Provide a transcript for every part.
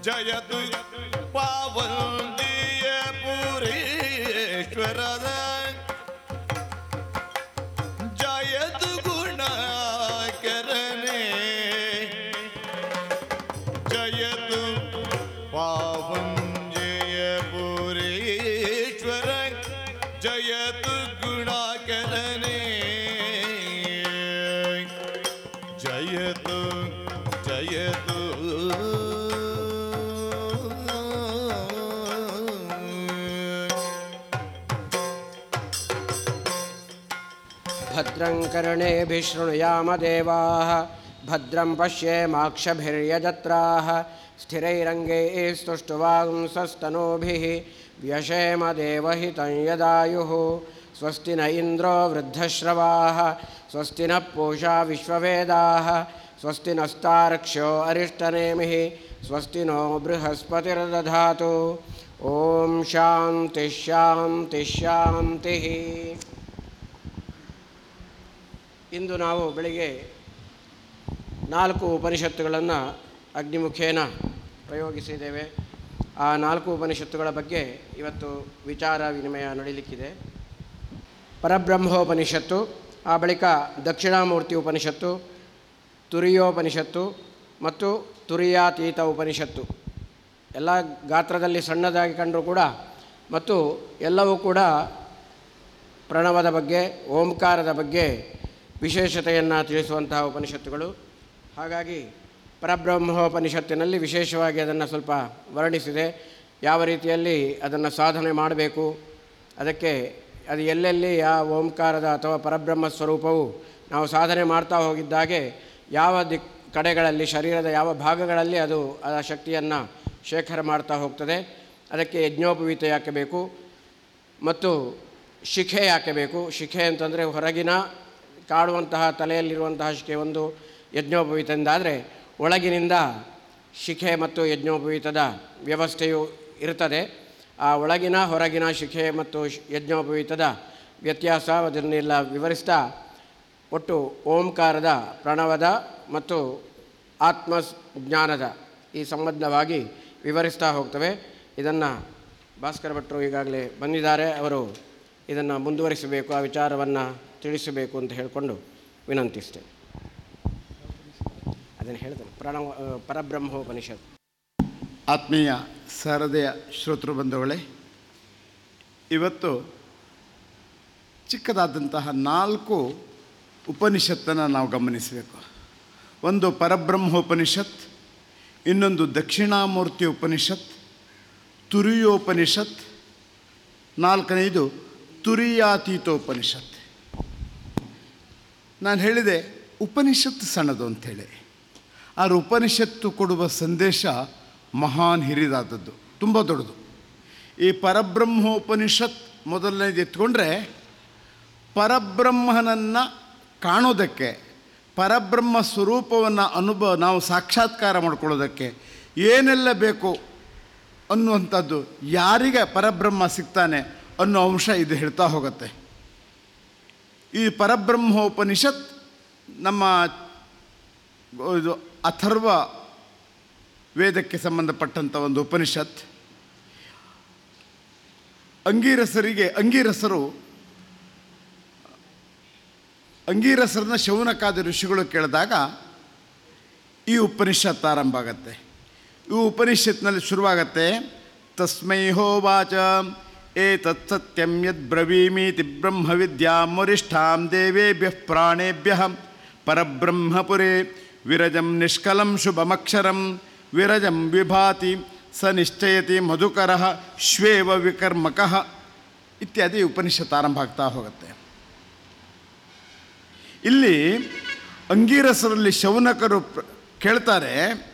ಜಯತು ಪಾವಂದಿಯ ಪುರೇಶ್ವರದ ಜಯತು ಗುಣಕರನೇ ಜಯತು ಪಾವಂಜಯ ಪುರೇಶ್ವರ ಜಯತು ಗುಣಕರನೇ ಜಯತು ಜಯತು भद्रं कर्णेभिः शृणुयाम देवाः भद्रं पश्येमाक्षभिर्यजत्राः स्थिरैरङ्गैः स्तुष्टुवांसस्तनूभिः व्यशेम देवहितं यदायुः स्वस्ति न इन्द्रो वृद्धश्रवाः स्वस्ति नः पूषा विश्ववेदाः स्वस्ति नस्तार्क्ष्यो अरिष्टनेमिः स्वस्ति नो बृहस्पतिर्दधातु ॐ शान्तिः शान्तिः शान्तिः ಇಂದು ನಾವು ಬೆಳಿಗ್ಗೆ ನಾಲ್ಕು ಉಪನಿಷತ್ತುಗಳನ್ನು ಅಗ್ನಿಮುಖೇನ ಪ್ರಯೋಗಿಸಿದ್ದೇವೆ ಆ ನಾಲ್ಕು ಉಪನಿಷತ್ತುಗಳ ಬಗ್ಗೆ ಇವತ್ತು ವಿಚಾರ ವಿನಿಮಯ ನಡೀಲಿಕ್ಕಿದೆ ಪರಬ್ರಹ್ಮೋಪನಿಷತ್ತು ಆ ಬಳಿಕ ದಕ್ಷಿಣಾಮೂರ್ತಿ ಉಪನಿಷತ್ತು ತುರಿಯೋಪನಿಷತ್ತು ಮತ್ತು ತುರಿಯಾತೀತ ಉಪನಿಷತ್ತು ಎಲ್ಲ ಗಾತ್ರದಲ್ಲಿ ಸಣ್ಣದಾಗಿ ಕಂಡರೂ ಕೂಡ ಮತ್ತು ಎಲ್ಲವೂ ಕೂಡ ಪ್ರಣವದ ಬಗ್ಗೆ ಓಂಕಾರದ ಬಗ್ಗೆ ವಿಶೇಷತೆಯನ್ನು ತಿಳಿಸುವಂತಹ ಉಪನಿಷತ್ತುಗಳು ಹಾಗಾಗಿ ಪರಬ್ರಹ್ಮೋಪನಿಷತ್ತಿನಲ್ಲಿ ವಿಶೇಷವಾಗಿ ಅದನ್ನು ಸ್ವಲ್ಪ ವರ್ಣಿಸಿದೆ ಯಾವ ರೀತಿಯಲ್ಲಿ ಅದನ್ನು ಸಾಧನೆ ಮಾಡಬೇಕು ಅದಕ್ಕೆ ಅದು ಎಲ್ಲೆಲ್ಲಿ ಆ ಓಂಕಾರದ ಅಥವಾ ಪರಬ್ರಹ್ಮ ಸ್ವರೂಪವು ನಾವು ಸಾಧನೆ ಮಾಡ್ತಾ ಹೋಗಿದ್ದಾಗೆ ಯಾವ ದಿಕ್ ಕಡೆಗಳಲ್ಲಿ ಶರೀರದ ಯಾವ ಭಾಗಗಳಲ್ಲಿ ಅದು ಆ ಶಕ್ತಿಯನ್ನು ಶೇಖರ ಮಾಡ್ತಾ ಹೋಗ್ತದೆ ಅದಕ್ಕೆ ಯಜ್ಞೋಪವೀತ ಯಾಕೆ ಬೇಕು ಮತ್ತು ಶಿಖೆ ಯಾಕೆ ಬೇಕು ಶಿಖೆ ಅಂತಂದರೆ ಹೊರಗಿನ ಕಾಡುವಂತಹ ತಲೆಯಲ್ಲಿರುವಂತಹ ಶಿಖೆ ಒಂದು ಯಜ್ಞೋಪವೀತದಿಂದಾದರೆ ಒಳಗಿನಿಂದ ಶಿಖೆ ಮತ್ತು ಯಜ್ಞೋಪವೀತದ ವ್ಯವಸ್ಥೆಯು ಇರ್ತದೆ ಆ ಒಳಗಿನ ಹೊರಗಿನ ಶಿಖೆ ಮತ್ತು ಶ್- ಯಜ್ಞೋಪವೀತದ ವ್ಯತ್ಯಾಸ ಅದನ್ನೆಲ್ಲ ವಿವರಿಸ್ತಾ ಒಟ್ಟು ಓಂಕಾರದ ಪ್ರಣವದ ಮತ್ತು ಆತ್ಮ ಸ್- ಜ್ಞಾನದ ಈ ಸಂಬಂಧವಾಗಿ ವಿವರಿಸ್ತಾ ಹೋಗ್ತವೆ ಇದನ್ನು ಭಾಸ್ಕರ ಭಟ್ರು ಈಗಾಗಲೇ ಬಂದಿದ್ದಾರೆ ಅವರು ಇದನ್ನು ಮುಂದುವರಿಸಬೇಕು ಆ ವಿಚಾರವನ್ನು ತಿಳಿಸಬೇಕು ಅಂತ ಹೇಳಿಕೊಂಡು ವಿನಂತಿಸ್ತೇನೆ ಅದನ್ನು ಹೇಳ್ತೇನೆ ಪ್ರಣವ ಆ, ಪರಬ್ರಹ್ಮೋಪನಿಷತ್ ಆತ್ಮೀಯ ಸರದೆಯ ಶ್ರೋತೃ ಬಂಧುಗಳೇ ಇವತ್ತು ಚಿಕ್ಕದಾದಂತಹ ನಾಲ್ಕು ಉಪನಿಷತ್ತನ್ನು ನಾವು ಗಮನಿಸಬೇಕು ಒಂದು ಪರಬ್ರಹ್ಮೋಪನಿಷತ್ ಇನ್ನೊಂದು ದಕ್ಷಿಣಾಮೂರ್ತಿ ಉಪನಿಷತ್ ತುರಿಯೋಪನಿಷತ್ ನಾಲ್ಕನೆಯದು ತುರಿಯಾತೀತೋಪನಿಷತ್ ನಾನು ಹೇಳಿದೆ ಉಪನಿಷತ್ತು ಸಣ್ಣದು ಅಂಥೇಳಿ ಆದರೆ ಉಪನಿಷತ್ತು ಕೊಡುವ ಸಂದೇಶ ಮಹಾನ್ ಹಿರಿದಾದದ್ದು ತುಂಬ ದೊಡ್ಡದು ಈ ಪರಬ್ರಹ್ಮೋಪನಿಷತ್ ಮೊದಲನೇದು ಎತ್ಕೊಂಡ್ರೆ ಪರಬ್ರಹ್ಮನನ್ನು ಕಾಣೋದಕ್ಕೆ ಪರಬ್ರಹ್ಮ ಸ್ವರೂಪವನ್ನು ಅನುಭವ ನಾವು ಸಾಕ್ಷಾತ್ಕಾರ ಮಾಡ್ಕೊಳ್ಳೋದಕ್ಕೆ ಏನೆಲ್ಲ ಬೇಕು ಅನ್ನುವಂಥದ್ದು ಯಾರಿಗೆ ಪರಬ್ರಹ್ಮ ಸಿಗ್ತಾನೆ ಅನ್ನೋ ಅಂಶ ಇದು ಹೇಳ್ತಾ ಹೋಗುತ್ತೆ ಈ ಪರಬ್ರಹ್ಮೋಪನಿಷತ್ ನಮ್ಮ ಇದು ಅಥರ್ವ ವೇದಕ್ಕೆ ಸಂಬಂಧಪಟ್ಟಂಥ ಒಂದು ಉಪನಿಷತ್ ಅಂಗೀರಸರಿಗೆ ಅಂಗೀರಸರು ಅಂಗೀರಸರನ್ನ ಶೌನಕಾದ ಋಷಿಗಳು ಕೇಳಿದಾಗ ಈ ಉಪನಿಷತ್ ಆರಂಭ ಆಗತ್ತೆ ಈ ಉಪನಿಷತ್ನಲ್ಲಿ ಶುರುವಾಗತ್ತೆ ತಸ್ಮೈ ಹೋವಾಚ ಏ ತತ್ಸತ್ಯಂ ಯದ್ ಬ್ರವೀಮೀತಿ ಬ್ರಹ್ಮವಿದ್ಯಾಂ ವರಿಷ್ಠಾಂ ದೇವೇಭ್ಯ ಪ್ರಾಣೇಭ್ಯ ಪರಬ್ರಹ್ಮಪುರೇ ವಿರಜಂ ನಿಷ್ಕಲಂ ಶುಭಮಕ್ಷರಂ ವಿರಜಂ ವಿಭಾತಿ ಸ ನಿಶ್ಚಯತಿ ಮಧುಕರ ಶ್ವೇವ ವಿಕರ್ಮಕಃ ಇತ್ಯಾದಿ ಉಪನಿಷತ್ ಆರಂಭ ಆಗ್ತಾ ಹೋಗುತ್ತೆ ಇಲ್ಲಿ ಅಂಗೀರಸರಲ್ಲಿ ಶೌನಕರು ಪ್ರ- ಕೇಳ್ತಾರೆ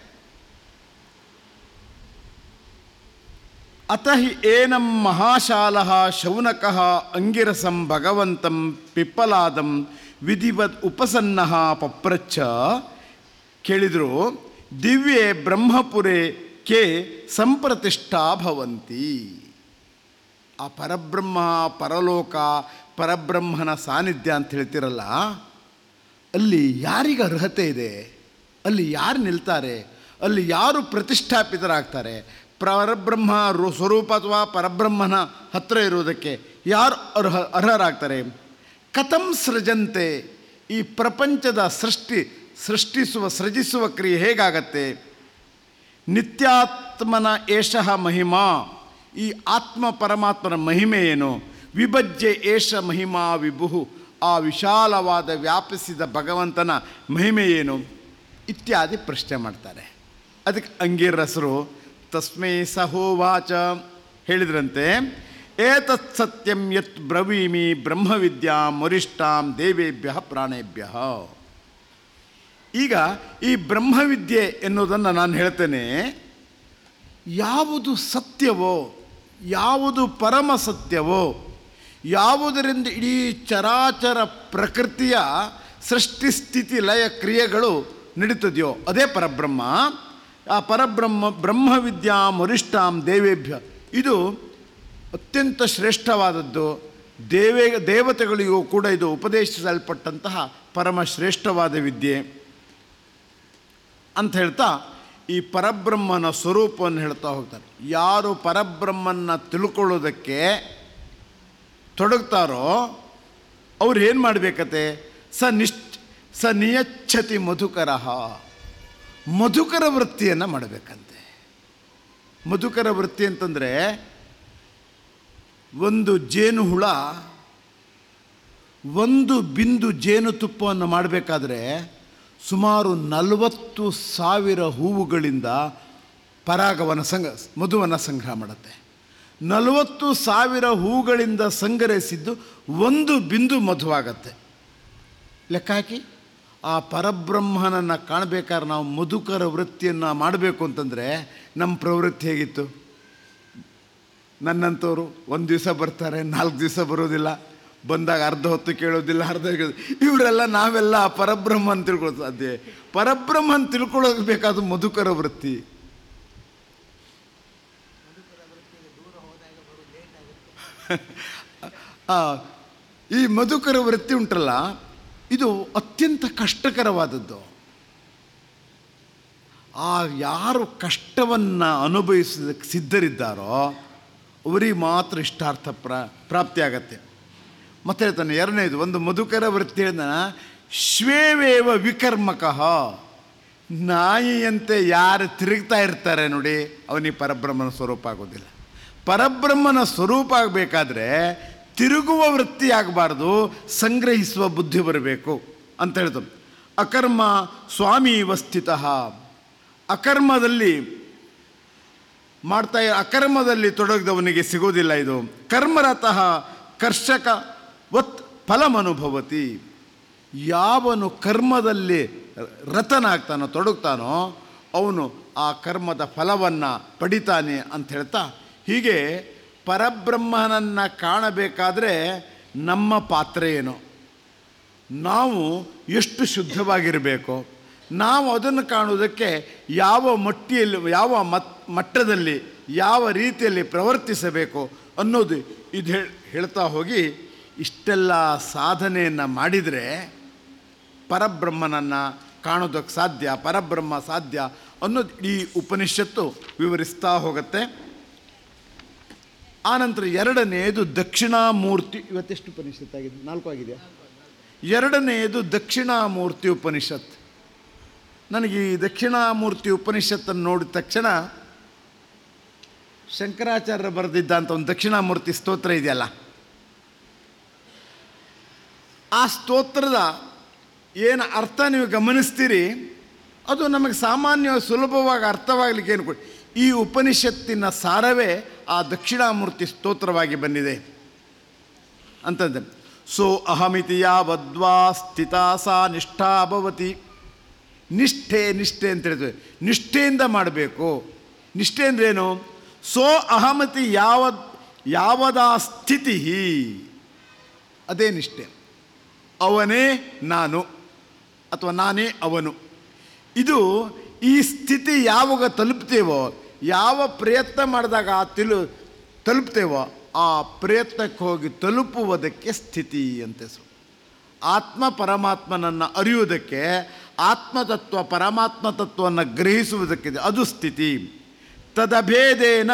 ಅತ ಹಿ ಏನಂ ಮಹಾಶಾಲಃ ಶೌನಕಃ ಅಂಗಿರಸಂ ಭಗವಂತಂ ಪಿಪ್ಪಲಾದಂ ವಿಧಿವತ್ ಉಪಸನ್ನಃ ಪಪ್ರಚ್ಛ ಕೇಳಿದರು ದಿವ್ಯೆ ಬ್ರಹ್ಮಪುರೇ ಕೆ ಸಂಪ್ರತಿಷ್ಠಾ ಭವಂತಿ ಆ ಪರಬ್ರಹ್ಮ ಪರಲೋಕ ಪರಬ್ರಹ್ಮನ ಸಾನ್ನಿಧ್ಯ ಅಂತ ಹೇಳ್ತಿರಲ್ಲ ಅಲ್ಲಿ ಯಾರಿಗೆ ಅರ್ಹತೆ ಇದೆ ಅಲ್ಲಿ ಯಾರು ನಿಲ್ತಾರೆ ಅಲ್ಲಿ ಯಾರು ಪ್ರತಿಷ್ಠಾಪಿತರಾಗ್ತಾರೆ ಪರಬ್ರಹ್ಮ ರು- ಸ್ವರೂಪ ಅಥವಾ ಪರಬ್ರಹ್ಮನ ಹತ್ತಿರ ಇರುವುದಕ್ಕೆ ಯಾರು ಅರ್ಹ ಅರ್ಹರಾಗ್ತಾರೆ ಕಥಂ ಸೃಜಂತೆ ಈ ಪ್ರಪಂಚದ ಸೃಷ್ಟಿ ಸೃಷ್ಟಿಸುವ ಸೃಜಿಸುವ ಕ್ರಿಯೆ ಹೇಗಾಗತ್ತೆ ನಿತ್ಯಾತ್ಮನ ಏಷಃ ಮಹಿಮಾ ಈ ಆತ್ಮ ಪರಮಾತ್ಮನ ಮಹಿಮೆ ಏನು ವಿಭಜ್ಯ ಏಷ ಮಹಿಮಾ ವಿಭು ಆ ವಿಶಾಲವಾದ ವ್ಯಾಪಿಸಿದ ಭಗವಂತನ ಮಹಿಮೆ ಏನು ಇತ್ಯಾದಿ ಪ್ರಶ್ನೆ ಮಾಡ್ತಾರೆ ಅದಕ್ಕೆ ಅಂಗಿರಸರು ತಸ್ಮೈ ಸಹೋವಾಚ ಹೇಳಿದ್ರಂತೆ ಏತತ್ ಸತ್ಯಂ ಯತ್ ಬ್ರವೀಮಿ ಬ್ರಹ್ಮವಿದ್ಯಾಂ ವರಿಷ್ಠಾಂ ದೇವೇಭ್ಯ ಪ್ರಾಣೇಭ್ಯ ಈಗ ಈ ಬ್ರಹ್ಮವಿದ್ಯೆ ಎನ್ನುವುದನ್ನು ನಾನು ಹೇಳ್ತೇನೆ ಯಾವುದು ಸತ್ಯವೋ ಯಾವುದು ಪರಮ ಸತ್ಯವೋ ಯಾವುದರಿಂದ ಇಡೀ ಚರಾಚರ ಪ್ರಕೃತಿಯ ಸೃಷ್ಟಿ ಸ್ಥಿತಿ ಲಯ ಕ್ರಿಯೆಗಳು ನಡೀತದೆಯೋ ಅದೇ ಪರಬ್ರಹ್ಮ ಆ ಪರಬ್ರಹ್ಮ ಬ್ರಹ್ಮವಿದ್ಯಾಂ ವರಿಷ್ಠಾಂ ದೇವೇಭ್ಯ ಇದು ಅತ್ಯಂತ ಶ್ರೇಷ್ಠವಾದದ್ದು ದೇವೇ ದೇವತೆಗಳಿಗೂ ಕೂಡ ಇದು ಉಪದೇಶಿಸಲ್ಪಟ್ಟಂತಹ ಪರಮ ಶ್ರೇಷ್ಠವಾದ ವಿದ್ಯೆ ಅಂತ ಹೇಳ್ತಾ ಈ ಪರಬ್ರಹ್ಮನ ಸ್ವರೂಪವನ್ನು ಹೇಳ್ತಾ ಹೋಗ್ತಾರೆ ಯಾರು ಪರಬ್ರಹ್ಮನ್ನ ತಿಳ್ಕೊಳ್ಳೋದಕ್ಕೆ ತೊಡಗ್ತಾರೋ ಅವ್ರು ಏನು ಮಾಡಬೇಕತೆ ಸ ನಿಶ್ ಸ ನಿಯಚ್ಛತಿ ಮಧುಕರ ಮಧುಕರ ವೃತ್ತಿಯನ್ನು ಮಾಡಬೇಕಂತೆ ಮಧುಕರ ವೃತ್ತಿ ಅಂತಂದರೆ ಒಂದು ಜೇನು ಹುಳ ಒಂದು ಬಿಂದು ಜೇನುತುಪ್ಪವನ್ನು ಮಾಡಬೇಕಾದ್ರೆ ಸುಮಾರು ನಲವತ್ತು ಸಾವಿರ ಹೂವುಗಳಿಂದ ಪರಾಗವನ್ನು ಸಂಗ ಮಧುವನ್ನು ಸಂಗ್ರಹ ಮಾಡುತ್ತೆ ನಲವತ್ತು ಸಾವಿರ ಹೂಗಳಿಂದ ಸಂಗ್ರಹಿಸಿದ್ದು ಒಂದು ಬಿಂದು ಮಧುವಾಗತ್ತೆ ಲೆಕ್ಕ ಹಾಕಿ ಆ ಪರಬ್ರಹ್ಮನನ್ನು ಕಾಣಬೇಕಾದ್ರೆ ನಾವು ಮಧುಕರ ವೃತ್ತಿಯನ್ನು ಮಾಡಬೇಕು ಅಂತಂದರೆ ನಮ್ಮ ಪ್ರವೃತ್ತಿ ಹೇಗಿತ್ತು ನನ್ನಂಥವ್ರು ಒಂದು ದಿವಸ ಬರ್ತಾರೆ ನಾಲ್ಕು ದಿವಸ ಬರೋದಿಲ್ಲ ಬಂದಾಗ ಅರ್ಧ ಹೊತ್ತು ಕೇಳೋದಿಲ್ಲ ಅರ್ಧ ಕೇಳೋದು ಇವರೆಲ್ಲ ನಾವೆಲ್ಲ ಆ ಪರಬ್ರಹ್ಮನ್ ತಿಳ್ಕೊಳ್ಳೋದು ಸಾಧ್ಯ ಪರಬ್ರಹ್ಮನ್ ತಿಳ್ಕೊಳ್ಳೋಕೆ ಬೇಕಾದ ಮಧುಕರ ವೃತ್ತಿ ಆ, ಈ ಮಧುಕರ ವೃತ್ತಿ ಉಂಟಲ್ಲ ಇದು ಅತ್ಯಂತ ಕಷ್ಟಕರವಾದದ್ದು ಆ ಯಾರು ಕಷ್ಟವನ್ನು ಅನುಭವಿಸೋದಕ್ಕೆ ಸಿದ್ಧರಿದ್ದಾರೋ ಅವರಿಗೆ ಮಾತ್ರ ಇಷ್ಟಾರ್ಥ ಪ್ರ ಪ್ರಾಪ್ತಿಯಾಗತ್ತೆ ಮತ್ತೆ ಹೇಳ್ತಾನೆ ಎರಡನೇದು ಒಂದು ಮಧುಕರ ವೃತ್ತಿ ಹೇಳಿದ ಶ್ವೇವೇವ ವಿಕರ್ಮಕಃ ನಾಯಿಯಂತೆ ಯಾರು ತಿರುಗ್ತಾ ಇರ್ತಾರೆ ನೋಡಿ ಅವನಿಗೆ ಪರಬ್ರಹ್ಮನ ಸ್ವರೂಪ ಆಗೋದಿಲ್ಲ ಪರಬ್ರಹ್ಮನ ಸ್ವರೂಪ ಆಗಬೇಕಾದ್ರೆ ತಿರುಗುವ ವೃತ್ತಿ ಆಗಬಾರ್ದು ಸಂಗ್ರಹಿಸುವ ಬುದ್ಧಿ ಬರಬೇಕು ಅಂತ ಹೇಳ್ತಾರೆ ಅಕರ್ಮ ಸ್ವಾಮಿ ಸ್ಥಿತ ಅಕರ್ಮದಲ್ಲಿ ಮಾಡ್ತಾ ಇರೋ ಅಕರ್ಮದಲ್ಲಿ ತೊಡಗಿದವನಿಗೆ ಸಿಗೋದಿಲ್ಲ ಇದು ಕರ್ಮರತಃ ಕರ್ಷಕ ವತ್ ಫಲಮನುಭವತಿ ಯಾವನು ಕರ್ಮದಲ್ಲಿ ರತನಾಗ್ತಾನೋ ತೊಡಗ್ತಾನೋ ಅವನು ಆ ಕರ್ಮದ ಫಲವನ್ನು ಪಡಿತಾನೆ ಅಂತ ಹೇಳ್ತಾ ಹೀಗೆ ಪರಬ್ರಹ್ಮನನ್ನು ಕಾಣಬೇಕಾದ್ರೆ ನಮ್ಮ ಪಾತ್ರ ಏನು ನಾವು ಎಷ್ಟು ಶುದ್ಧವಾಗಿರಬೇಕು ನಾವು ಅದನ್ನು ಕಾಣುವುದಕ್ಕೆ ಯಾವ ಮಟ್ಟಿಯಲ್ಲಿ ಯಾವ ಮತ್ ಮಟ್ಟದಲ್ಲಿ ಯಾವ ರೀತಿಯಲ್ಲಿ ಪ್ರವರ್ತಿಸಬೇಕು ಅನ್ನೋದು ಇದು ಹೇಳ್ ಹೇಳ್ತಾ ಹೋಗಿ ಇಷ್ಟೆಲ್ಲ ಸಾಧನೆಯನ್ನು ಮಾಡಿದರೆ ಪರಬ್ರಹ್ಮನನ್ನು ಕಾಣೋದಕ್ಕೆ ಸಾಧ್ಯ ಪರಬ್ರಹ್ಮ ಸಾಧ್ಯ ಅನ್ನೋದು ಈ ಉಪನಿಷತ್ತು ವಿವರಿಸ್ತಾ ಹೋಗುತ್ತೆ ಆನಂತರ ಎರಡನೆಯದು ದಕ್ಷಿಣಾಮೂರ್ತಿ ಇವತ್ತೆಷ್ಟು ಉಪನಿಷತ್ ಆಗಿದೆ ನಾಲ್ಕು ಆಗಿದೆಯಾ ಎರಡನೆಯದು ದಕ್ಷಿಣಾಮೂರ್ತಿ ಉಪನಿಷತ್ ನನಗೆ ಈ ದಕ್ಷಿಣಾಮೂರ್ತಿ ಉಪನಿಷತ್ತನ್ನು ನೋಡಿದ ತಕ್ಷಣ ಶಂಕರಾಚಾರ್ಯ ಬರೆದಿದ್ದಂಥ ಒಂದು ದಕ್ಷಿಣಾಮೂರ್ತಿ ಸ್ತೋತ್ರ ಇದೆಯಲ್ಲ ಆ ಸ್ತೋತ್ರದ ಏನು ಅರ್ಥ ನೀವು ಗಮನಿಸ್ತೀರಿ ಅದು ನಮಗೆ ಸಾಮಾನ್ಯ ಸುಲಭವಾಗಿ ಅರ್ಥವಾಗಲಿಕ್ಕೆ ಏನು ಕೊಡಿ ಈ ಉಪನಿಷತ್ತಿನ ಸಾರವೇ ಆ ದಕ್ಷಿಣಾಮೂರ್ತಿ ಸ್ತೋತ್ರವಾಗಿ ಬಂದಿದೆ ಅಂತಂದೆ ಸೋ ಅಹಮಿತಿ ಯಾವದ್ವಾ ಸ್ಥಿತ ಸಾ ನಿಷ್ಠಾ ಭವತಿ ನಿಷ್ಠೆ ನಿಷ್ಠೆ ಅಂತ ಹೇಳ್ತೇವೆ ನಿಷ್ಠೆಯಿಂದ ಮಾಡಬೇಕು ನಿಷ್ಠೆ ಅಂದ್ರೇನು ಸೋ ಅಹಮತಿ ಯಾವ ಯಾವದಾ ಸ್ಥಿತಿ ಅದೇ ನಿಷ್ಠೆ ಅವನೇ ನಾನು ಅಥವಾ ನಾನೇ ಅವನು ಇದು ಈ ಸ್ಥಿತಿ ಯಾವಾಗ ತಲುಪ್ತೇವೋ ಯಾವ ಪ್ರಯತ್ನ ಮಾಡಿದಾಗ ಆ ತಿಳು ತಲುಪ್ತೇವೋ ಆ ಪ್ರಯತ್ನಕ್ಕೆ ಹೋಗಿ ತಲುಪುವುದಕ್ಕೆ ಸ್ಥಿತಿ ಅಂತ ಹೆಸರು ಆತ್ಮ ಪರಮಾತ್ಮನನ್ನು ಅರಿಯುವುದಕ್ಕೆ ಆತ್ಮತತ್ವ ಪರಮಾತ್ಮ ತತ್ವವನ್ನು ಗ್ರಹಿಸುವುದಕ್ಕಿದೆ ಅದು ಸ್ಥಿತಿ ತದಭೇದೇನ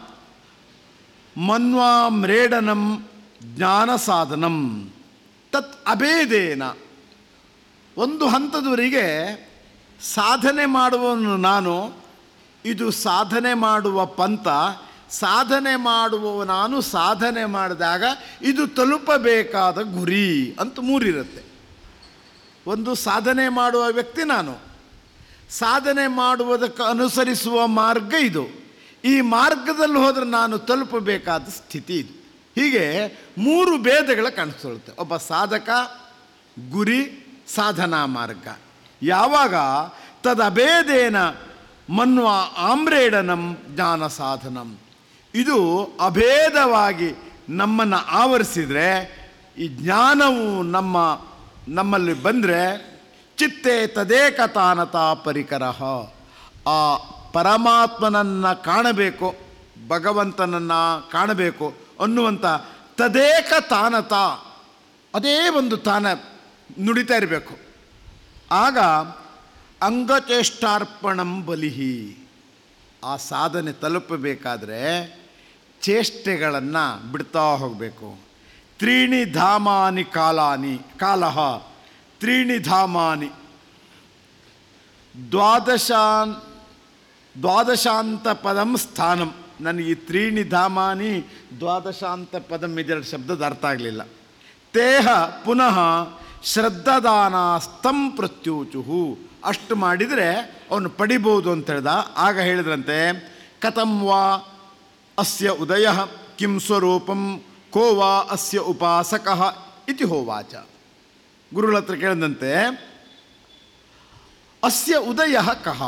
ಮನ್ವಾಮ್ರೇಡನಂ ಜ್ಞಾನ ಸಾಧನಂ ತತ್ ಅಭೇದೇನ ಒಂದು ಹಂತದವರೆಗೆ ಸಾಧನೆ ಮಾಡುವವನು ನಾನು ಇದು ಸಾಧನೆ ಮಾಡುವ ಪಂಥ ಸಾಧನೆ ಮಾಡುವವ ನಾನು ಸಾಧನೆ ಮಾಡಿದಾಗ ಇದು ತಲುಪಬೇಕಾದ ಗುರಿ ಅಂತ ಮೂರಿರುತ್ತೆ ಒಂದು ಸಾಧನೆ ಮಾಡುವ ವ್ಯಕ್ತಿ ನಾನು ಸಾಧನೆ ಮಾಡುವುದಕ್ಕೆ ಅನುಸರಿಸುವ ಮಾರ್ಗ ಇದು ಈ ಮಾರ್ಗದಲ್ಲಿ ಹೋದರೆ ನಾನು ತಲುಪಬೇಕಾದ ಸ್ಥಿತಿ ಇದು ಹೀಗೆ ಮೂರು ಭೇದಗಳ ಕಾಣಿಸ್ಕೊಳುತ್ತೆ ಒಬ್ಬ ಸಾಧಕ ಗುರಿ ಸಾಧನಾ ಮಾರ್ಗ ಯಾವಾಗ ತದಭೇದೇನ ಮನ್ವ ಆಮ್ರೇಡನಂ ಜ್ಞಾನ ಸಾಧನಂ ಇದು ಅಭೇದವಾಗಿ ನಮ್ಮನ್ನು ಆವರಿಸಿದರೆ ಈ ಜ್ಞಾನವು ನಮ್ಮ ನಮ್ಮಲ್ಲಿ ಬಂದರೆ ಚಿತ್ತೆ ತದೇಕತಾನತಾ ಪರಿಕರ ಆ ಪರಮಾತ್ಮನನ್ನು ಕಾಣಬೇಕು ಭಗವಂತನನ್ನು ಕಾಣಬೇಕು ಅನ್ನುವಂಥ ತದೇಕ ತಾನತ ಅದೇ ಒಂದು ತಾನ ನುಡಿತಾ ಇರಬೇಕು ಆಗ ಅಂಗಚೇಷ್ಟಾರ್ಪಣಂ ಬಲಿಹಿ ಆ ಸಾಧನೆ ತಲುಪಬೇಕಾದ್ರೆ ಚೇಷ್ಟೆಗಳನ್ನು ಬಿಡ್ತಾ ಹೋಗಬೇಕು ತ್ರೀಣಿ ಧಾಮಾನಿ ಕಾಲಾನಿ ಕಾಲಹ ತ್ರೀಣಿ ಧಾಮಾನಿ ದ್ವಾದಶಾನ್ ದ್ವಾದಶಾಂತ ಪದಂ ಸ್ಥಾನಂ ನನಗೆ ಈ ತ್ರೀಣಿ ಧಾಮಾನಿ ದ್ವಾದಶಾಂತ ಪದಂ ಇದೆರಡು ಶಬ್ದದ ಅರ್ಥ ಆಗಲಿಲ್ಲ ತೇಹ ಪುನಃ ಶ್ರದ್ಧಾದಾನ ಸ್ತಂ ಪ್ರತ್ಯೂಚುಹು ಅಷ್ಟು ಮಾಡಿದರೆ ಅವನು ಪಡಿಬೋದು ಅಂತ ಹೇಳ್ದ ಆಗ ಹೇಳಿದ್ರಂತೆ ಕಥಂ ವಾ ಅಸ್ಯ ಉದಯ ಕಿಂ ಸ್ವರೂಪಂ ಕೋ ವಾ ಅಸ್ಯ ಉಪಾಸಕಃ ಇತಿ ಹೋವಾಚ ಗುರುಗಳ ಹತ್ರ ಕೇಳಿದಂತೆ ಅಸ್ಯ ಉದಯ ಕಹ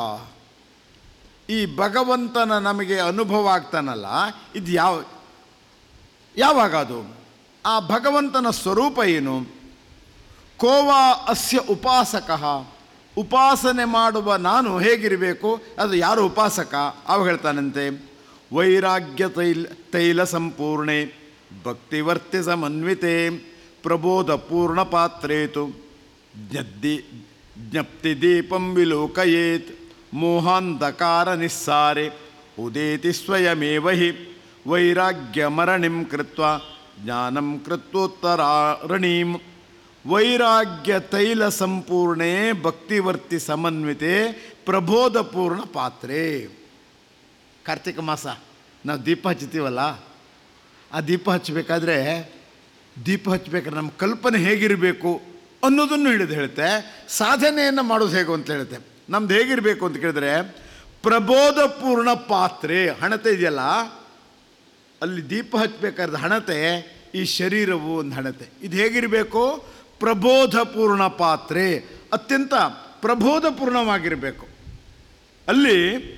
ಈ ಭಗವಂತನ ನಮಗೆ ಅನುಭವ ಆಗ್ತಾನಲ್ಲ ಇದು ಯಾವ ಯಾವಾಗ ಅದು ಆ ಭಗವಂತನ ಸ್ವರೂಪ ಏನು ಕೋವಾ ಅಸ್ಯ ಉಪಾಸಕಃ ಉಪಾಸನೆ ಮಾಡುವ ನಾನು ಹೇಗಿರಬೇಕು ಅದು ಯಾರು ಉಪಾಸಕ ಅವ ಹೇಳ್ತಾನಂತೆ ವೈರಾಗ್ಯ ತೈಲ ತೈಲ ಸಂಪೂರ್ಣೆ ಭಕ್ತಿವರ್ತಿ ಸಮನ್ವಿತೆ ಪ್ರಬೋಧ ಪೂರ್ಣ ಪಾತ್ರೇತು ಜ್ಞದ್ದಿ ಜ್ಞಪ್ತಿ ದೀಪಂ ವಿಲೋಕಯೇತ್ ಮೋಹಾಂಧಕಾರ ನಿಸ್ಸಾರೆ ಉದೇತಿ ಸ್ವಯಮೇವ ಹಿ ವೈರಾಗ್ಯಮರಣಿಂ ಕೃತ್ವ ಜ್ಞಾನಂ ಕೃತ್ವೋತ್ತರಾರಣೀಂ ವೈರಾಗ್ಯ ತೈಲ ಸಂಪೂರ್ಣೆ ಭಕ್ತಿವರ್ತಿ ಸಮನ್ವಿತೆ ಪ್ರಬೋಧಪೂರ್ಣ ಪಾತ್ರೆ ಕಾರ್ತಿಕ ಮಾಸ ನಾವು ದೀಪ ಹಚ್ತೀವಲ್ಲ ಆ ದೀಪ ಹಚ್ಚಬೇಕಾದ್ರೆ ದೀಪ ಹಚ್ಚಬೇಕಾದ್ರೆ ನಮ್ಮ ಕಲ್ಪನೆ ಹೇಗಿರಬೇಕು ಅನ್ನೋದನ್ನು ಹಿಡಿದು ಹೇಳುತ್ತೆ ಸಾಧನೆಯನ್ನು ಮಾಡೋದು ಹೇಗೆ ಅಂತ ಹೇಳುತ್ತೆ ನಮ್ದು ಹೇಗಿರಬೇಕು ಅಂತ ಕೇಳಿದ್ರೆ ಪ್ರಬೋಧಪೂರ್ಣ ಪಾತ್ರೆ ಹಣತೆ ಇದೆಯಲ್ಲ ಅಲ್ಲಿ ದೀಪ ಹಚ್ಚಬೇಕಾದ ಹಣತೆ ಈ ಶರೀರವು ಒಂದು ಹಣತೆ ಇದು ಹೇಗಿರಬೇಕು ಪ್ರಬೋಧಪೂರ್ಣ ಪಾತ್ರೆ ಅತ್ಯಂತ ಪ್ರಬೋಧಪೂರ್ಣವಾಗಿರಬೇಕು ಅಲ್ಲಿ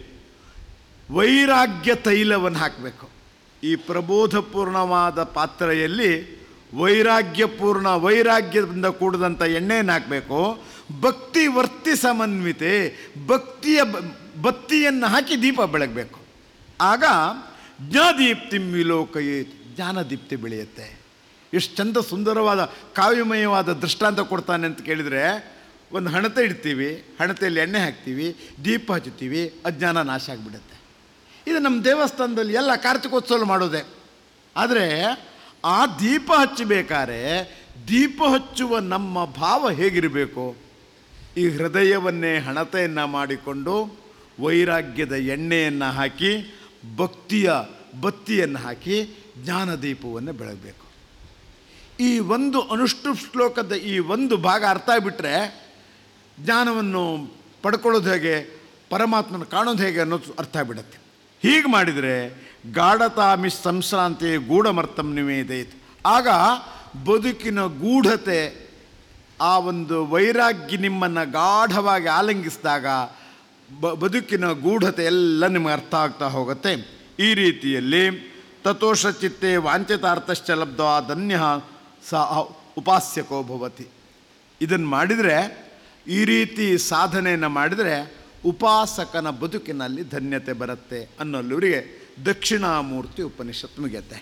ವೈರಾಗ್ಯ ತೈಲವನ್ನು ಹಾಕಬೇಕು ಈ ಪ್ರಬೋಧಪೂರ್ಣವಾದ ಪಾತ್ರೆಯಲ್ಲಿ ವೈರಾಗ್ಯಪೂರ್ಣ ವೈರಾಗ್ಯದಿಂದ ಕೂಡಿದಂಥ ಎಣ್ಣೆಯನ್ನು ಹಾಕಬೇಕು ಭಕ್ತಿ ವರ್ತಿ ಸಮನ್ವಿತೆ ಭಕ್ತಿಯ ಬ- ಬತ್ತಿಯನ್ನು ಹಾಕಿ ದೀಪ ಬೆಳಗಬೇಕು ಆಗ ಜ್ಞಾದೀಪ್ತಿ ವಿಲೋಕಯೇ ಜ್ಞಾನದೀಪ್ತಿ ಬೆಳೆಯುತ್ತೆ ಎಷ್ಟು ಚಂದ ಸುಂದರವಾದ ಕಾವ್ಯಮಯವಾದ ದೃಷ್ಟಾಂತ ಕೊಡ್ತಾನೆ ಅಂತ ಕೇಳಿದರೆ ಒಂದು ಹಣತೆ ಇಡ್ತೀವಿ ಹಣತೆಯಲ್ಲಿ ಎಣ್ಣೆ ಹಾಕ್ತೀವಿ ದೀಪ ಹಚ್ಚುತ್ತೀವಿ ಅಜ್ಞಾನ ನಾಶ ಆಗಿಬಿಡುತ್ತೆ ಇದು ನಮ್ಮ ದೇವಸ್ಥಾನದಲ್ಲಿ ಎಲ್ಲ ಕಾರ್ತಿಕೋತ್ಸವ ಮಾಡೋದೆ ಆದರೆ ಆ ದೀಪ ಹಚ್ಚಬೇಕಾದ್ರೆ ದೀಪ ಹಚ್ಚುವ ನಮ್ಮ ಭಾವ ಹೇಗಿರಬೇಕು ಈ ಹೃದಯವನ್ನೇ ಹಣತೆಯನ್ನು ಮಾಡಿಕೊಂಡು ವೈರಾಗ್ಯದ ಎಣ್ಣೆಯನ್ನು ಹಾಕಿ ಭಕ್ತಿಯ ಬತ್ತಿಯನ್ನು ಹಾಕಿ ಜ್ಞಾನದೀಪವನ್ನು ಬೆಳಗಬೇಕು ಈ ಒಂದು ಅನುಷ್ಠು ಶ್ಲೋಕದ ಈ ಒಂದು ಭಾಗ ಅರ್ಥ ಆಗಿಬಿಟ್ರೆ ಜ್ಞಾನವನ್ನು ಪಡ್ಕೊಳ್ಳೋದು ಹೇಗೆ ಪರಮಾತ್ಮನ ಕಾಣೋದು ಹೇಗೆ ಅನ್ನೋದು ಅರ್ಥ ಆಗಿಬಿಡುತ್ತೆ ಹೀಗೆ ಮಾಡಿದರೆ ಗಾಢತಾಮಿ ಸಂಶ್ರಾಂತಿ ಗೂಢಮರ್ಥಂ ನಿವೇದಯಿತ್ ಆಗ ಬದುಕಿನ ಗೂಢತೆ ಆ ಒಂದು ವೈರಾಗ್ಯ ನಿಮ್ಮನ್ನು ಗಾಢವಾಗಿ ಆಲಂಗಿಸಿದಾಗ ಬ ಬದುಕಿನ ಗೂಢತೆ ಎಲ್ಲ ನಿಮಗೆ ಅರ್ಥ ಆಗ್ತಾ ಹೋಗುತ್ತೆ ಈ ರೀತಿಯಲ್ಲಿ ತತೋಷ ಚಿತ್ತೆ ವಾಂಛಿತಾರ್ಥಶ್ಚ ಲಬ್ಧ ಧನ್ಯ ಸ ಉಪಾಸ್ಯಕೋ ಭವತಿ ಇದನ್ನು ಮಾಡಿದರೆ ಈ ರೀತಿ ಸಾಧನೆಯನ್ನು ಮಾಡಿದರೆ ಉಪಾಸಕನ ಬದುಕಿನಲ್ಲಿ ಧನ್ಯತೆ ಬರುತ್ತೆ ಅನ್ನೋಲ್ಲವರಿಗೆ ದಕ್ಷಿಣಾಮೂರ್ತಿ ಉಪನಿಷತ್ ಮುಗಿಯತ್ತೆ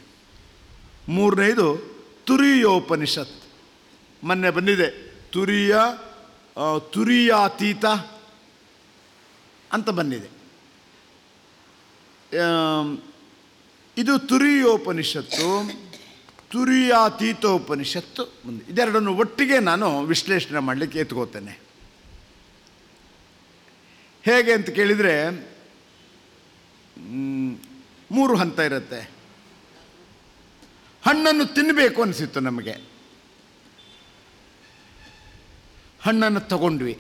ಮೂರನೇದು ತುರಿಯೋಪನಿಷತ್ ಮೊನ್ನೆ ಬಂದಿದೆ ತುರಿಯ ಆ, ತುರಿಯಾತೀತ ಅಂತ ಬಂದಿದೆ ಆಮ್, ಇದು ತುರಿಯೋಪನಿಷತ್ತು ತುರಿಯಾತೀತೋಪನಿಷತ್ತು ಮುಂದೆ ಇದೆರಡನ್ನು ಒಟ್ಟಿಗೆ ನಾನು ವಿಶ್ಲೇಷಣೆ ಮಾಡಲಿಕ್ಕೆ ಎತ್ಕೋತೇನೆ ಹೇಗೆ ಅಂತ ಕೇಳಿದರೆ ಮ್, ಮೂರು ಹಂತ ಇರುತ್ತೆ ಹಣ್ಣನ್ನು ತಿನ್ನಬೇಕು ಅನಿಸಿತ್ತು ನಮಗೆ ಹಣ್ಣನ್ನು ತಗೊಂಡ್ವಿ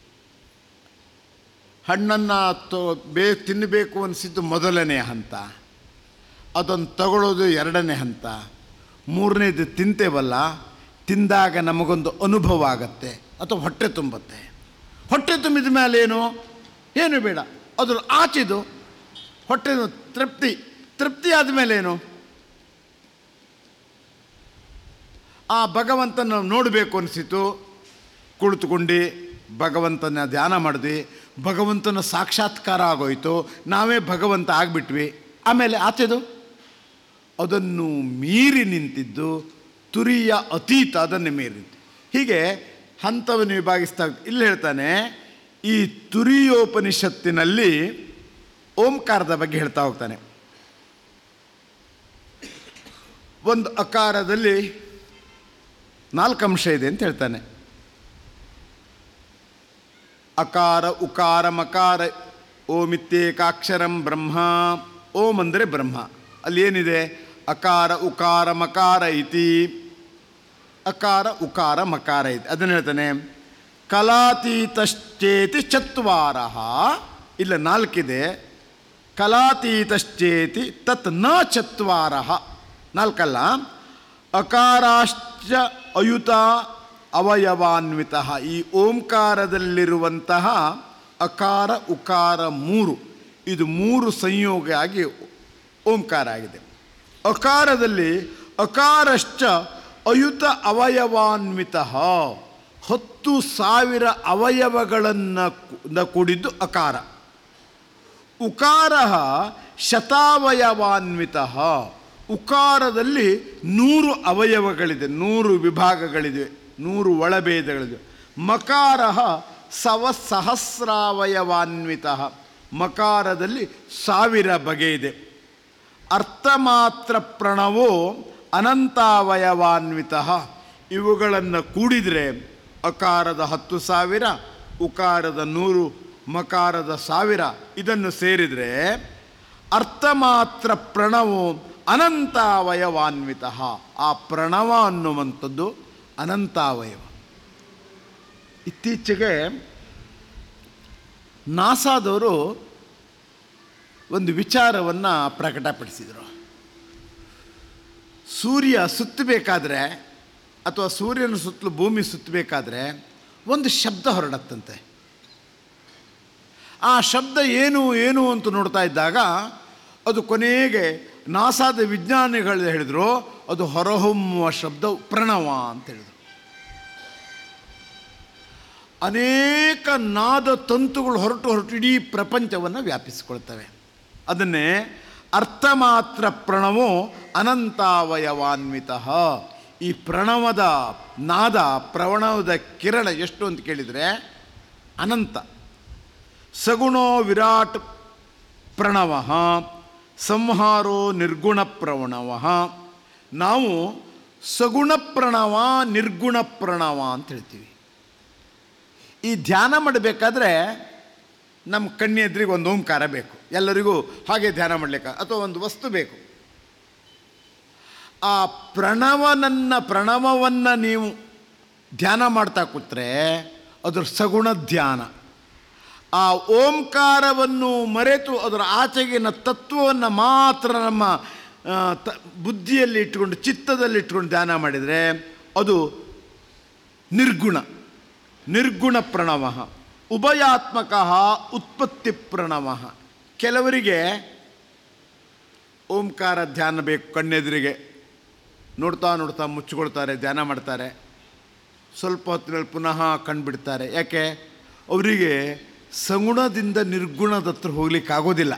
ಹಣ್ಣನ್ನು ತೊ ಬೇ ತಿನ್ನಬೇಕು ಅನಿಸಿದ್ದು ಮೊದಲನೇ ಹಂತ ಅದನ್ನು ತಗೊಳ್ಳೋದು ಎರಡನೇ ಹಂತ ಮೂರನೇದು ತಿಂತೇವಲ್ಲ ತಿಂದಾಗ ನಮಗೊಂದು ಅನುಭವ ಆಗತ್ತೆ ಅಥವಾ ಹೊಟ್ಟೆ ತುಂಬತ್ತೆ ಹೊಟ್ಟೆ ತುಂಬಿದ ಮೇಲೆ ಏನು ಏನು ಬೇಡ ಅದ್ರ ಆಚಿದು ಹೊಟ್ಟೆ ತೃಪ್ತಿ ತೃಪ್ತಿ ಆದಮೇಲೆ ಏನು ಆ ಭಗವಂತನ ನೋಡಬೇಕು ಅನಿಸಿತು ಕುಳಿತುಕೊಂಡು ಭಗವಂತನ ಧ್ಯಾನ ಮಾಡಿದ್ವಿ ಭಗವಂತನ ಸಾಕ್ಷಾತ್ಕಾರ ಆಗೋಯ್ತು ನಾವೇ ಭಗವಂತ ಆಗಿಬಿಟ್ವಿ ಆಮೇಲೆ ಆಚೆದು ಅದನ್ನು ಮೀರಿ ನಿಂತಿದ್ದು ತುರಿಯ ಅತೀತ ಅದನ್ನು ಮೀರಿ ನಿಂತು ಹೀಗೆ ಹಂತವನ್ನು ವಿಭಾಗಿಸ್ತಾ ಇಲ್ಲಿ ಹೇಳ್ತಾನೆ ಈ ತುರಿಯೋಪನಿಷತ್ತಿನಲ್ಲಿ ಓಂಕಾರದ ಬಗ್ಗೆ ಹೇಳ್ತಾ ಹೋಗ್ತಾನೆ ಒಂದು ಅಕಾರದಲ್ಲಿ ನಾಲ್ಕು ಅಂಶ ಇದೆ ಅಂತ ಹೇಳ್ತಾನೆ ಅಕಾರ ಉಕಾರ ಮಕಾರ ಓಮಿತ್ಯೇಕಾಕ್ಷರಂ ಬ್ರಹ್ಮ ಓಂ ಅಂದರೆ ಬ್ರಹ್ಮ ಅಲ್ಲಿ ಏನಿದೆ ಅಕಾರ ಉಕಾರ ಮಕಾರ ಇತಿ ಅಕಾರ ಉಕಾರ ಮಕಾರ ಇತಿ ಅದನ್ನು ಹೇಳ್ತಾನೆ ಕಲಾತೀತಶ್ಚೇತಿ ಚತ್ವಾರ ಇಲ್ಲ ನಾಲ್ಕಿದೆ ಕಲಾತೀತಶ್ಚೇತಿ ತತ್ ನ ಚತ್ವಾರ ನಾಲ್ಕಲ್ಲ ಅಕಾರಾಶ್ಚ ಅಯುತ ಅವಯವಾನ್ವಿತ ಈ ಓಂಕಾರದಲ್ಲಿರುವಂತಹ ಅಕಾರ ಉಕಾರ ಮೂರು ಇದು ಮೂರು ಸಂಯೋಗ ಆಗಿ ಓಂಕಾರ ಆಗಿದೆ ಅಕಾರದಲ್ಲಿ ಅಕಾರಶ್ಚ ಅಯುತ ಅವಯವಾನ್ವಿತ ಹತ್ತು ಸಾವಿರ ಅವಯವಗಳನ್ನು ಕೂಡಿದ್ದು ಅಕಾರ ಉಕಾರ ಶತಾವಯವಾನ್ವಿತ ಉಕಾರದಲ್ಲಿ ನೂರು ಅವಯವಗಳಿದೆ ನೂರು ವಿಭಾಗಗಳಿವೆ ನೂರು ಒಳಭೇದಗಳಿವೆ ಮಕಾರ ಸವ ಸಹಸ್ರಾವಯವಾನ್ವಿತ ಮಕಾರದಲ್ಲಿ ಸಾವಿರ ಬಗೆ ಇದೆ ಅರ್ಥಮಾತ್ರ ಪ್ರಣವೋ ಅನಂತಾವಯವಾನ್ವಿತ ಇವುಗಳನ್ನು ಕೂಡಿದರೆ ಅಕಾರದ ಹತ್ತು ಸಾವಿರ ಉಕಾರದ ನೂರು ಮಕಾರದ ಸಾವಿರ ಇದನ್ನು ಸೇರಿದರೆ ಅರ್ಥಮಾತ್ರ ಪ್ರಣವು ಅನಂತಾವಯವಾನ್ವಿತ ಆ ಪ್ರಣವ ಅನ್ನುವಂಥದ್ದು ಅನಂತಾವಯವ ಇತ್ತೀಚೆಗೆ ನಾಸಾದವರು ಒಂದು ವಿಚಾರವನ್ನು ಪ್ರಕಟಪಡಿಸಿದರು ಸೂರ್ಯ ಸುತ್ತಬೇಕಾದ್ರೆ ಅಥವಾ ಸೂರ್ಯನ ಸುತ್ತಲೂ ಭೂಮಿ ಸುತ್ತಬೇಕಾದ್ರೆ ಒಂದು ಶಬ್ದ ಹೊರಡತ್ತಂತೆ ಆ ಶಬ್ದ ಏನು ಏನು ಅಂತ ನೋಡ್ತಾ ಇದ್ದಾಗ ಅದು ಕೊನೆಗೆ ನಾಸಾದ ವಿಜ್ಞಾನಿಗಳು ಹೇಳಿದರು ಅದು ಹೊರಹೊಮ್ಮುವ ಶಬ್ದ ಪ್ರಣವ ಅಂತ ಹೇಳಿದರು ಅನೇಕ ನಾದ ತಂತುಗಳು ಹೊರಟು ಹೊರಟು ಇಡೀ ಪ್ರಪಂಚವನ್ನು ವ್ಯಾಪಿಸಿಕೊಳ್ತವೆ ಅದನ್ನೇ ಅರ್ಥ ಮಾತ್ರ ಪ್ರಣವೋ ಅನಂತಾವಯವಾನ್ವಿತ ಈ ಪ್ರಣವದ ನಾದ ಪ್ರಣವದ ಕಿರಣ ಎಷ್ಟು ಅಂತ ಕೇಳಿದರೆ ಅನಂತ ಸಗುಣೋ ವಿರಾಟ್ ಪ್ರಣವ ಸಂಹಾರೋ ನಿರ್ಗುಣ ಪ್ರಣವ ನಾವು ಸಗುಣ ಪ್ರಣವ ನಿರ್ಗುಣ ಪ್ರಣವ ಅಂತ ಹೇಳ್ತೀವಿ ಈ ಧ್ಯಾನ ಮಾಡಬೇಕಾದ್ರೆ ನಮ್ಮ ಕಣ್ಣೆದ್ರಿಗೆ ಒಂದು ಓಂಕಾರ ಬೇಕು ಎಲ್ಲರಿಗೂ ಹಾಗೆ ಧ್ಯಾನ ಮಾಡಲಿಕ್ಕೆ ಅಥವಾ ಒಂದು ವಸ್ತು ಬೇಕು ಆ ಪ್ರಣವನನ್ನ ಪ್ರಣವವನ್ನು ನೀವು ಧ್ಯಾನ ಮಾಡ್ತಾ ಕೂತ್ರೆ ಅದರ ಸಗುಣ ಧ್ಯಾನ ಆ ಓಂಕಾರವನ್ನು ಮರೆತು ಅದರ ಆಚೆಗಿನ ತತ್ವವನ್ನು ಮಾತ್ರ ನಮ್ಮ ಆ, ತ ಬುದ್ಧಿಯಲ್ಲಿ ಇಟ್ಕೊಂಡು ಚಿತ್ತದಲ್ಲಿ ಇಟ್ಕೊಂಡು ಧ್ಯಾನ ಮಾಡಿದರೆ ಅದು ನಿರ್ಗುಣ ನಿರ್ಗುಣ ಪ್ರಣವ ಉಭಯಾತ್ಮಕ ಉತ್ಪತ್ತಿ ಪ್ರಣವ ಕೆಲವರಿಗೆ ಓಂಕಾರ ಧ್ಯಾನ ಬೇಕು ಕಣ್ಣೆದುರಿಗೆ ನೋಡ್ತಾ ನೋಡ್ತಾ ಮುಚ್ಚಿಕೊಳ್ತಾರೆ ಧ್ಯಾನ ಮಾಡ್ತಾರೆ ಸ್ವಲ್ಪ ಹೊತ್ತಿನಲ್ಲಿ ಪುನಃ ಕಣ್ಬಿಡ್ತಾರೆ ಯಾಕೆ ಅವರಿಗೆ ಸಗುಣದಿಂದ ನಿರ್ಗುಣದ ಹತ್ರ ಹೋಗ್ಲಿಕ್ಕೆ ಆಗೋದಿಲ್ಲ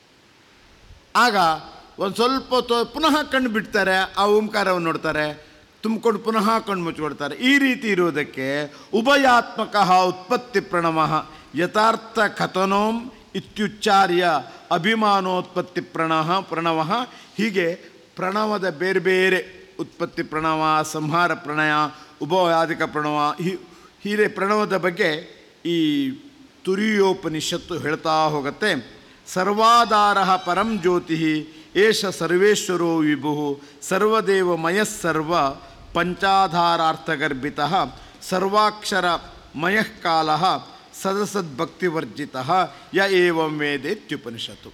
ಆಗ ಒಂದು ಸ್ವಲ್ಪ ಹೊತ್ತು ಪುನಃ ಕಣ್ಣು ಬಿಡ್ತಾರೆ ಆ ಓಂಕಾರವನ್ನು ನೋಡ್ತಾರೆ ತುಂಬಿಕೊಂಡು ಪುನಃ ಕಣ್ಣು ಮುಚ್ಚಿಬಿಡ್ತಾರೆ ಈ ರೀತಿ ಇರುವುದಕ್ಕೆ ಉಭಯಾತ್ಮಕ ಉತ್ಪತ್ತಿ ಪ್ರಣವ ಯಥಾರ್ಥ ಕಥನೋಂ ಇತ್ಯುಚ್ಚಾರ್ಯ ಅಭಿಮಾನೋತ್ಪತ್ತಿ ಪ್ರಣವ ಪ್ರಣವ ಹೀಗೆ ಪ್ರಣವದ ಬೇರೆ ಬೇರೆ ಉತ್ಪತ್ತಿ ಪ್ರಣವ ಸಂಹಾರ ಪ್ರಣಯ ಉಭಯಾಧಿಕ ಪ್ರಣವ ಹೀ ಹೀರೆ ಪ್ರಣವದ ಬಗ್ಗೆ ಈ ತುರಿಯೋಪನಿಷತ್ತು ಹೇಳ್ತಾ ಹೋಗುತ್ತೆ ಸರ್ವಾಧಾರ ಪರಂ ಜ್ಯೋತಿ ಏಷ ಸರ್ವೇಶ್ವರೋ ವಿಭು ಸರ್ವದೇವಮಯಸ್ಸರ್ವ ಪಂಚಾಧಾರಾರ್ಥಗರ್ಭಿತ ಸರ್ವಾಕ್ಷರ ಮಯಃಕಾಲ ಸದಸದ್ಭಕ್ತಿವರ್ಜಿತ ಯ ಏವಂ ವೇದೇತ್ಯುಪನಿಷತ್ತು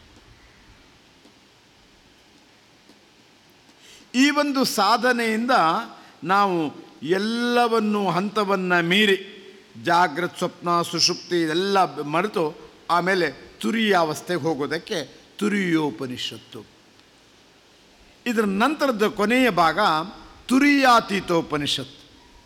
ಈ ಒಂದು ಸಾಧನೆಯಿಂದ ನಾವು ಎಲ್ಲವನ್ನು ಹಂತವನ್ನು ಮೀರಿ ಜಾಗ್ರತ್ ಸ್ವಪ್ನ ಸುಷುಪ್ತಿ ಇದೆಲ್ಲ ಮರೆತು ಆಮೇಲೆ ತುರಿಯಾವಸ್ಥೆಗೆ ಹೋಗೋದಕ್ಕೆ ತುರಿಯೋಪನಿಷತ್ತು ಇದರ ನಂತರದ ಕೊನೆಯ ಭಾಗ ತುರಿಯಾತೀತೋಪನಿಷತ್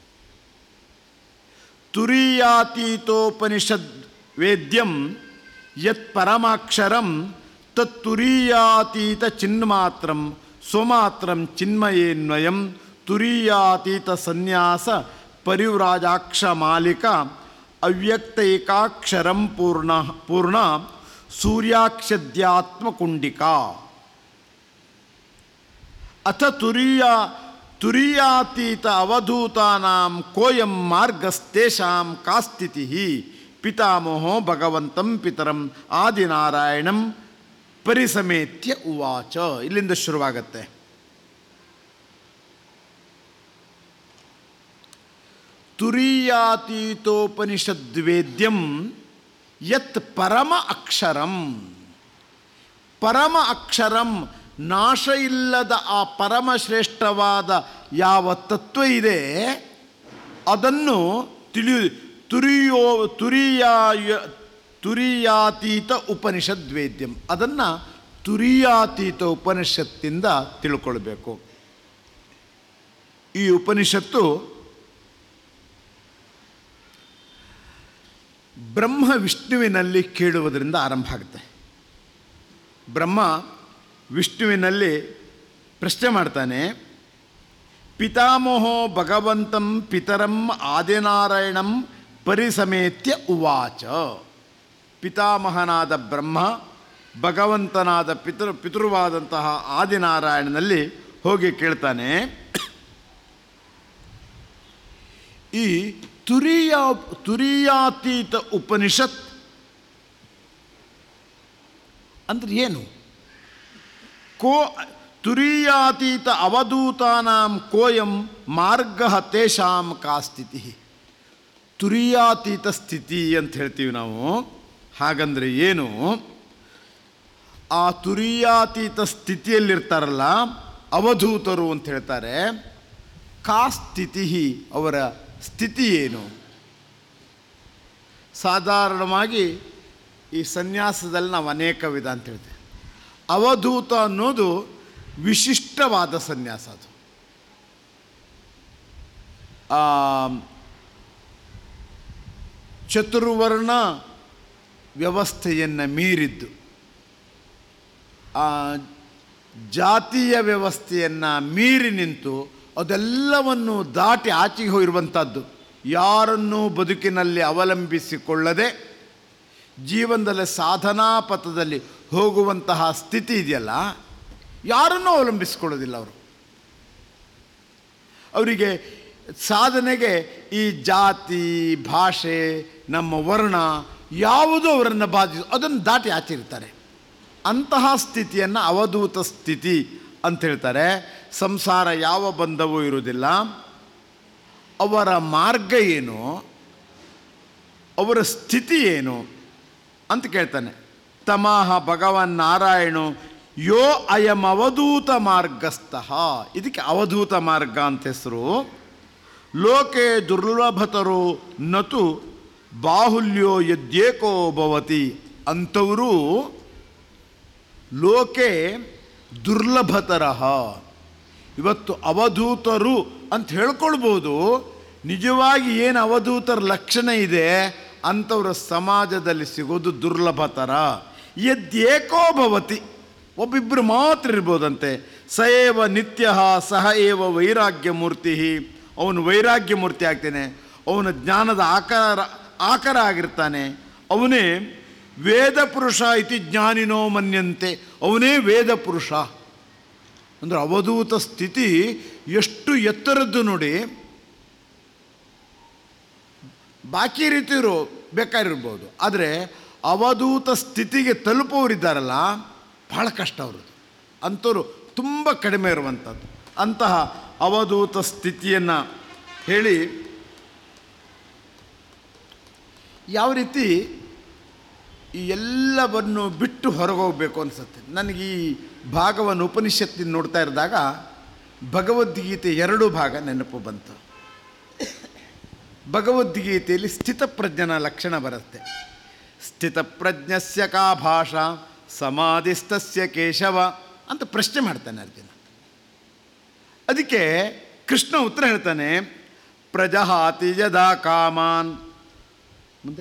ತುರಿಯಾತೀತೋಪನಿಷದ್ ವೇದ್ಯಂ ಯತ್ ಪರಮಾಕ್ಷರಂ ತತ್ತುರಿಯಾತೀತ ಚಿನ್ಮಾತ್ರಂ ಸ್ವಮಾತ್ರಂ ಚಿನ್ಮಯೇನ್ವಯಂ ತುರಿಯಾತೀತ ಸನ್ಯಾಸ ಪರಿವ್ರಾಜಾಕ್ಷ ಮಾಲಿಕ ಅವ್ಯಕ್ತೈಕಾಕ್ಷರಂ ಪೂರ್ಣ ಪೂರ್ಣ ಸೂರ್ಯಾಕ್ಷದ್ಯಾತ್ಮಕುಂಡಿಕಾ ಅಥ ತುರಿಯ ತುರಿಯಾತೀತ ಅವಧೂತಾನಾಂ ಕೋಯಂ ಮಾರ್ಗಸ್ತೇಷಾಂ ಕಾ ಸ್ಥಿತಿ ಪಿತಾಮಹೋ ಭಗವಂತಂ ಪಿತರಂ ಆದಿನಾರಾಯಣಂ ಪರಿಸಮೇತ್ಯ ಉವಾಚ ಇಲ್ಲಿಂದ ಶುರುವಾಗತ್ತೆ ತುರಿಯಾತೀತೋಪನಿಷದ್ವೇದ್ಯಂ ಯತ್ ಪರಮ ಅಕ್ಷರಂ ಪರಮ ಅಕ್ಷರಂ ನಾಶ ಇಲ್ಲದ ಆ ಪರಮಶ್ರೇಷ್ಠವಾದ ಯಾವ ತತ್ವ ಇದೆ ಅದನ್ನು ತಿಳಿಯು ತುರಿಯೋ ತುರಿಯಾಯ ತುರಿಯಾತೀತ ಉಪನಿಷದ್ವೇದ್ಯಂ ಅದನ್ನು ತುರಿಯಾತೀತ ಉಪನಿಷತ್ತಿಂದ ತಿಳ್ಕೊಳ್ಬೇಕು ಈ ಉಪನಿಷತ್ತು ಬ್ರಹ್ಮ ವಿಷ್ಣುವಿನಲ್ಲಿ ಕೇಳುವುದರಿಂದ ಆರಂಭ ಆಗುತ್ತೆ ಬ್ರಹ್ಮ ವಿಷ್ಣುವಿನಲ್ಲಿ ಪ್ರಶ್ನೆ ಮಾಡ್ತಾನೆ ಪಿತಾಮಹೋ ಭಗವಂತಂ ಪಿತರಂ ಆದಿನಾರಾಯಣಂ ಪರಿಸಮೇತ್ಯ ಉವಾಚ ಪಿತಾಮಹನಾದ ಬ್ರಹ್ಮ ಭಗವಂತನಾದ ಪಿತೃ ಪಿತೃವಾದಂತಹ ಆದಿನಾರಾಯಣನಲ್ಲಿ ಹೋಗಿ ಕೇಳ್ತಾನೆ ಈ ತುರಿಯ ತುರಿಯಾತೀತ ಉಪನಿಷತ್ ಅಂದ್ರೆ ಏನು ಕೋ ತುರಿಯಾತೀತ ಅವಧೂತಾನಾಂ ಕೋಯಂ ಮಾರ್ಗ ತೇಷಾಂ ಕಾ ಸ್ಥಿತಿ ತುರಿಯಾತೀತ ಸ್ಥಿತಿ ಅಂತ ಹೇಳ್ತೀವಿ ನಾವು ಹಾಗಂದ್ರೆ ಏನು ಆ ತುರಿಯಾತೀತ ಸ್ಥಿತಿಯಲ್ಲಿರ್ತಾರಲ್ಲ ಅವಧೂತರು ಅಂತ ಹೇಳ್ತಾರೆ ಕಾ ಸ್ಥಿತಿ ಅವರ ಸ್ಥಿತಿ ಏನು ಸಾಧಾರಣವಾಗಿ ಈ ಸನ್ಯಾಸದಲ್ಲಿ ನಾವು ಅನೇಕ ವಿಧ ಅಂತ ಹೇಳ್ತೇವೆ ಅವಧೂತ ಅನ್ನೋದು ವಿಶಿಷ್ಟವಾದ ಸನ್ಯಾಸ ಅದು ಆ, ಚತುರ್ವರ್ಣ ವ್ಯವಸ್ಥೆಯನ್ನು ಮೀರಿದ್ದು ಆ, ಜಾತಿಯ ವ್ಯವಸ್ಥೆಯನ್ನು ಮೀರಿ ನಿಂತು ಅದೆಲ್ಲವನ್ನು ದಾಟಿ ಆಚೆಗೆ ಹೋಗಿರುವಂಥದ್ದು ಯಾರನ್ನೂ ಬದುಕಿನಲ್ಲಿ ಅವಲಂಬಿಸಿಕೊಳ್ಳದೆ ಜೀವನದಲ್ಲಿ ಸಾಧನಾ ಪಥದಲ್ಲಿ ಹೋಗುವಂತಹ ಸ್ಥಿತಿ ಇದೆಯಲ್ಲ ಯಾರನ್ನೂ ಅವಲಂಬಿಸಿಕೊಳ್ಳೋದಿಲ್ಲ ಅವರು ಅವರಿಗೆ ಸಾಧನೆಗೆ ಈ ಜಾತಿ ಭಾಷೆ ನಮ್ಮ ವರ್ಣ ಯಾವುದೂ ಅವರನ್ನು ಬಾಧಿಸ ಅದನ್ನು ದಾಟಿ ಆಚರಿರ್ತಾರೆ ಅಂತಹ ಸ್ಥಿತಿಯನ್ನು ಅವಧೂತ ಸ್ಥಿತಿ ಅಂತ ಹೇಳ್ತಾರೆ ಸಂಸಾರ ಯಾವ ಬಂಧವೂ ಇರುವುದಿಲ್ಲ ಅವರ ಮಾರ್ಗ ಏನು ಅವರ ಸ್ಥಿತಿ ಏನು ಅಂತ ಕೇಳ್ತಾನೆ ತಮಾಹ ಭಗವನ್ ನಾರಾಯಣು ಯೋ ಅಯಂ ಅವಧೂತ ಮಾರ್ಗಸ್ಥಃ ಇದಕ್ಕೆ ಅವಧೂತ ಮಾರ್ಗ ಅಂತ ಹೆಸರು ಲೋಕೆ ದುರ್ಲಭತರು ನತು ಬಾಹುಲ್ಯೋ ಯದ್ಯೇಕೋ ಭವತಿ ಅಂಥವರು ಲೋಕೆ ದುರ್ಲಭತರಹ ಇವತ್ತು ಅವಧೂತರು ಅಂತ ಹೇಳ್ಕೊಳ್ಬೋದು ನಿಜವಾಗಿ ಏನು ಅವಧೂತರ ಲಕ್ಷಣ ಇದೆ ಅಂಥವ್ರ ಸಮಾಜದಲ್ಲಿ ಸಿಗೋದು ದುರ್ಲಭತರ ಯದ್ಯೇಕೋ ಭವತಿ ಒಬ್ಬಿಬ್ಬರು ಮಾತ್ರ ಇರ್ಬೋದಂತೆ ಸ ಏವ ನಿತ್ಯ ಸಹ ಏವ ವೈರಾಗ್ಯ ಮೂರ್ತಿ ಅವನು ವೈರಾಗ್ಯ ಮೂರ್ತಿ ಆಗ್ತಾನೆ ಅವನ ಜ್ಞಾನದ ಆಕಾರ ಆಕಾರ ಆಗಿರ್ತಾನೆ ಅವನೇ ವೇದ ಪುರುಷ ಇತಿ ಜ್ಞಾನಿನೋ ಮನ್ಯಂತೆ ಅವನೇ ವೇದ ಪುರುಷ ಅಂದರೆ ಅವಧೂತ ಸ್ಥಿತಿ ಎಷ್ಟು ಎತ್ತರದ್ದು ನೋಡಿ ಬಾಕಿ ರೀತಿಯವರು ಬೇಕಾಗಿರ್ಬೋದು ಆದರೆ ಅವಧೂತ ಸ್ಥಿತಿಗೆ ತಲುಪೋರಿದ್ದಾರಲ್ಲ ಭಾಳ ಕಷ್ಟ ಅವ್ರದ್ದು ಅಂಥವ್ರು ತುಂಬ ಕಡಿಮೆ ಇರುವಂಥದ್ದು ಅಂತಹ ಅವಧೂತ ಸ್ಥಿತಿಯನ್ನು ಹೇಳಿ ಯಾವ ರೀತಿ ಈ ಎಲ್ಲವನ್ನು ಬಿಟ್ಟು ಹೊರಗೋಗಬೇಕು ಅನಿಸುತ್ತೆ ನನಗೆ ಈ ಭಾಗವನ್ನು ಉಪನಿಷತ್ತಿನ ನೋಡ್ತಾ ಇರಿದಾಗ ಭಗವದ್ಗೀತೆ ಎರಡು ಭಾಗ ನೆನಪು ಬಂತು ಭಗವದ್ಗೀತೆಯಲ್ಲಿ ಸ್ಥಿತಪ್ರಜ್ಞನ ಲಕ್ಷಣ ಬರುತ್ತೆ ಸ್ಥಿತಪ್ರಜ್ಞಸ್ಯ ಕಾ ಭಾಷಾ ಸಮಾಧಿಸ್ತಸ್ಯ ಕೇಶವ ಅಂತ ಪ್ರಶ್ನೆ ಮಾಡ್ತಾನೆ ಅರ್ಜುನ ಅದಕ್ಕೆ ಕೃಷ್ಣ ಉತ್ತರ ಹೇಳ್ತಾನೆ ಪ್ರಜಹಾತಿ ಯದಾ ಕಾಮಾನ್ ಮುಂದೆ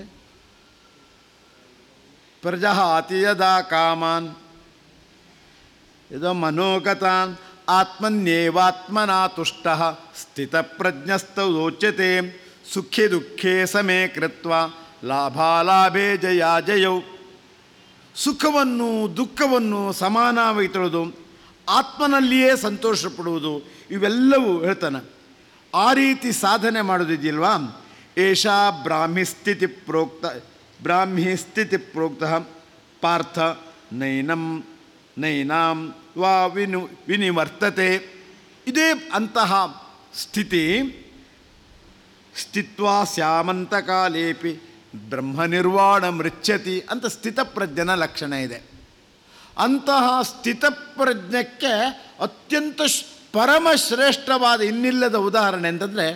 ಪ್ರಜಹಾತಿ ಯದಾ ಕಾಮಾನ್ ಇದು ಮನೋಗತಾನ್ ಆತ್ಮನ್ಯೇವಾತ್ಮನಾ ತುಷ್ಟ ಸ್ಥಿತಪ್ರಜ್ಞಸ್ತೋಚ್ಯತೆ ಸುಖೆ ದುಃಖೇ ಸಮೇ ಕೃತ್ವ ಲಾಭಾಲಾಭೇ ಜಯ ಜಯೌ ಸುಖವನ್ನು ದುಃಖವನ್ನು ಸಮಾನವಾಗಿ ತಿಳಿದು ಆತ್ಮನಲ್ಲಿಯೇ ಸಂತೋಷ ಪಡುವುದು ಇವೆಲ್ಲವೂ ಹೇಳ್ತಾನೆ ಆ ರೀತಿ ಸಾಧನೆ ಮಾಡೋದಿದೆಯಲ್ವಾ ಏಷಾ ಬ್ರಾಹ್ಮಿ ಸ್ಥಿತಿ ಪ್ರೋಕ್ತ ಬ್ರಾಹ್ಮಿ ಸ್ಥಿತಿ ಪ್ರೋಕ್ತ ಪಾರ್ಥ ನೈನಂ ನೈನಾಂ ವಾ ವಿನು ವಿನಿವರ್ತತೆ ಇದೇ ಅಂತಹ ಸ್ಥಿತಿ ಸ್ಥಿತ್ವಾ ಸ್ಯಾಮಂತಕಾಲೇಪಿ ಬ್ರಹ್ಮನಿರ್ವಾಣ ಮೃಚ್ಯತಿ ಅಂತ ಸ್ಥಿತಪ್ರಜ್ಞನ ಲಕ್ಷಣ ಇದೆ ಅಂತಹ ಸ್ಥಿತಪ್ರಜ್ಞಕ್ಕೆ ಅತ್ಯಂತ ಶ್- ಪರಮಶ್ರೇಷ್ಠವಾದ ಇನ್ನಿಲ್ಲದ ಉದಾಹರಣೆ ಅಂತಂದರೆ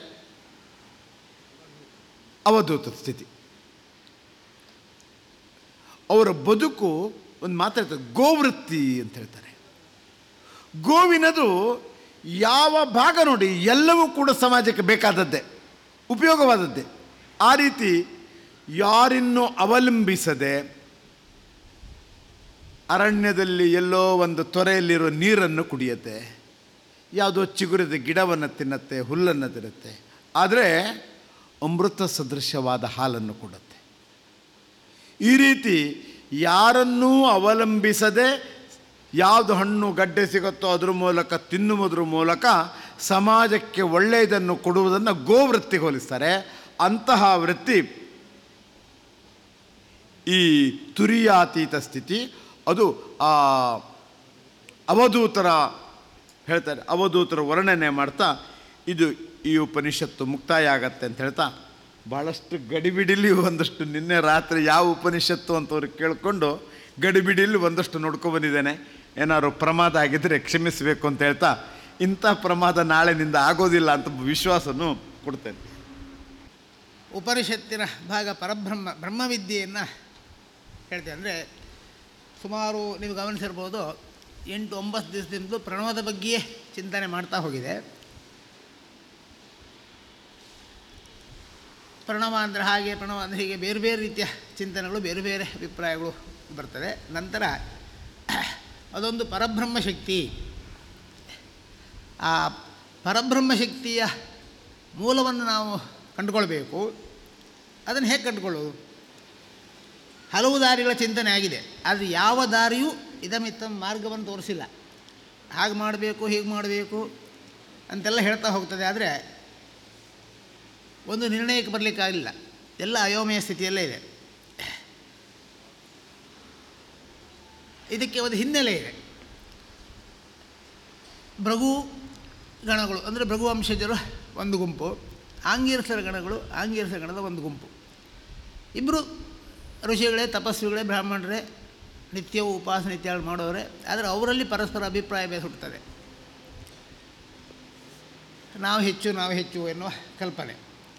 ಅವಧೂತ ಸ್ಥಿತಿ ಅವರ ಬದುಕು ಒಂದು ಮಾತಾಡ್ತಾರೆ ಗೋವೃತ್ತಿ ಅಂತ ಹೇಳ್ತಾರೆ ಗೋವಿನದು ಯಾವ ಭಾಗ ನೋಡಿ ಎಲ್ಲವೂ ಕೂಡ ಸಮಾಜಕ್ಕೆ ಬೇಕಾದದ್ದೇ ಉಪಯೋಗವಾದದ್ದೇ ಆ ರೀತಿ ಯಾರಿನ್ನೂ ಅವಲಂಬಿಸದೆ ಅರಣ್ಯದಲ್ಲಿ ಎಲ್ಲೋ ಒಂದು ತೊರೆಯಲ್ಲಿರೋ ನೀರನ್ನು ಕುಡಿಯುತ್ತೆ ಯಾವುದೋ ಚಿಗುರಿದ ಗಿಡವನ್ನು ತಿನ್ನುತ್ತೆ ಹುಲ್ಲನ್ನು ತಿನ್ನುತ್ತೆ ಆದರೆ ಅಮೃತ ಸದೃಶವಾದ ಹಾಲನ್ನು ಕೊಡುತ್ತೆ ಈ ರೀತಿ ಯಾರನ್ನೂ ಅವಲಂಬಿಸದೆ ಯಾವುದು ಹಣ್ಣು ಗಡ್ಡೆ ಸಿಗುತ್ತೋ ಅದ್ರ ಮೂಲಕ ತಿನ್ನುವುದ್ರ ಮೂಲಕ ಸಮಾಜಕ್ಕೆ ಒಳ್ಳೆಯದನ್ನು ಕೊಡುವುದನ್ನು ಗೋವೃತ್ತಿಗೆ ಹೋಲಿಸ್ತಾರೆ ಅಂತಹ ವೃತ್ತಿ ಈ ತುರಿಯಾತೀತ ಸ್ಥಿತಿ ಅದು ಆ ಅವಧೂತರ ಹೇಳ್ತಾರೆ ಅವಧೂತರ ವರ್ಣನೆ ಮಾಡ್ತಾ ಇದು ಈ ಉಪನಿಷತ್ತು ಮುಕ್ತಾಯ ಆಗತ್ತೆ ಅಂತ ಹೇಳ್ತಾ ಭಾಳಷ್ಟು ಗಡಿಬಿಡಿಲಿ ಒಂದಷ್ಟು ನಿನ್ನೆ ರಾತ್ರಿ ಯಾವ ಉಪನಿಷತ್ತು ಅಂತವ್ರಿಗೆ ಕೇಳಿಕೊಂಡು ಗಡಿಬಿಡಿಲಿ ಒಂದಷ್ಟು ನೋಡ್ಕೊಬಂದಿದ್ದೇನೆ ಏನಾದ್ರು ಪ್ರಮಾದ ಆಗಿದ್ದರೆ ಕ್ಷಮಿಸಬೇಕು ಅಂತ ಹೇಳ್ತಾ ಇಂಥ ಪ್ರಮಾದ ನಾಳೆನಿಂದ ಆಗೋದಿಲ್ಲ ಅಂತ ವಿಶ್ವಾಸನೂ ಕೊಡ್ತೇನೆ ಉಪನಿಷತ್ತಿನ ಭಾಗ ಪರಬ್ರಹ್ಮ ಬ್ರಹ್ಮವಿದ್ಯೆಯನ್ನು ಹೇಳ್ತೇವೆ ಅಂದರೆ ಸುಮಾರು ನೀವು ಗಮನಿಸಿರ್ಬೋದು ಎಂಟು ಒಂಬತ್ತು ದಿವಸದಿಂದ ಪ್ರಣವದ ಬಗ್ಗೆಯೇ ಚಿಂತನೆ ಮಾಡ್ತಾ ಹೋಗಿದೆ ಪ್ರಣವ ಅಂದರೆ ಹಾಗೆ ಪ್ರಣವ ಅಂದರೆ ಹೀಗೆ ಬೇರೆ ಬೇರೆ ರೀತಿಯ ಚಿಂತನೆಗಳು ಬೇರೆ ಬೇರೆ ಅಭಿಪ್ರಾಯಗಳು ಬರ್ತದೆ ನಂತರ ಅದೊಂದು ಪರಬ್ರಹ್ಮ ಶಕ್ತಿ ಆ ಪರಬ್ರಹ್ಮ ಶಕ್ತಿಯ ಮೂಲವನ್ನು ನಾವು ಕಂಡುಕೊಳ್ಬೇಕು ಅದನ್ನು ಹೇಗೆ ಕಂಡುಕೊಳ್ಳೋದು ಹಲವು ದಾರಿಗಳ ಚಿಂತನೆ ಆಗಿದೆ ಆದರೆ ಯಾವ ದಾರಿಯೂ ಇದಮಿತ್ತ ಮಾರ್ಗವನ್ನು ತೋರಿಸಿಲ್ಲ ಹಾಗೆ ಮಾಡಬೇಕು ಹೀಗೆ ಮಾಡಬೇಕು ಅಂತೆಲ್ಲ ಹೇಳ್ತಾ ಹೋಗ್ತದೆ ಆದರೆ ಒಂದು ನಿರ್ಣಯಕ್ಕೆ ಬರಲಿಕ್ಕಾಗಲಿಲ್ಲ ಎಲ್ಲ ಅಯೋಮಯ ಸ್ಥಿತಿಯಲ್ಲೇ ಇದೆ ಇದಕ್ಕೆ ಒಂದು ಹಿನ್ನೆಲೆ ಇದೆ ಭೃಗು ಗಣಗಳು ಅಂದರೆ ಭೃಗು ವಂಶಜರು ಒಂದು ಗುಂಪು ಆಂಗೀರಸರ ಗಣಗಳು ಆಂಗೀರಸ ಗಣದ ಒಂದು ಗುಂಪು ಇಬ್ಬರು ಋಷಿಗಳೇ ತಪಸ್ವಿಗಳೇ ಬ್ರಾಹ್ಮಣರೇ ನಿತ್ಯವೂ ಉಪಾಸನೆ ಇತ್ಯಾದಿ ಮಾಡೋರೆ ಆದರೆ ಅವರಲ್ಲಿ ಪರಸ್ಪರ ಅಭಿಪ್ರಾಯ ಭೇದ ಹುಟ್ಟುತ್ತದೆ ನಾವು ಹೆಚ್ಚು ನಾವು ಹೆಚ್ಚು ಎನ್ನುವ ಕಲ್ಪನೆ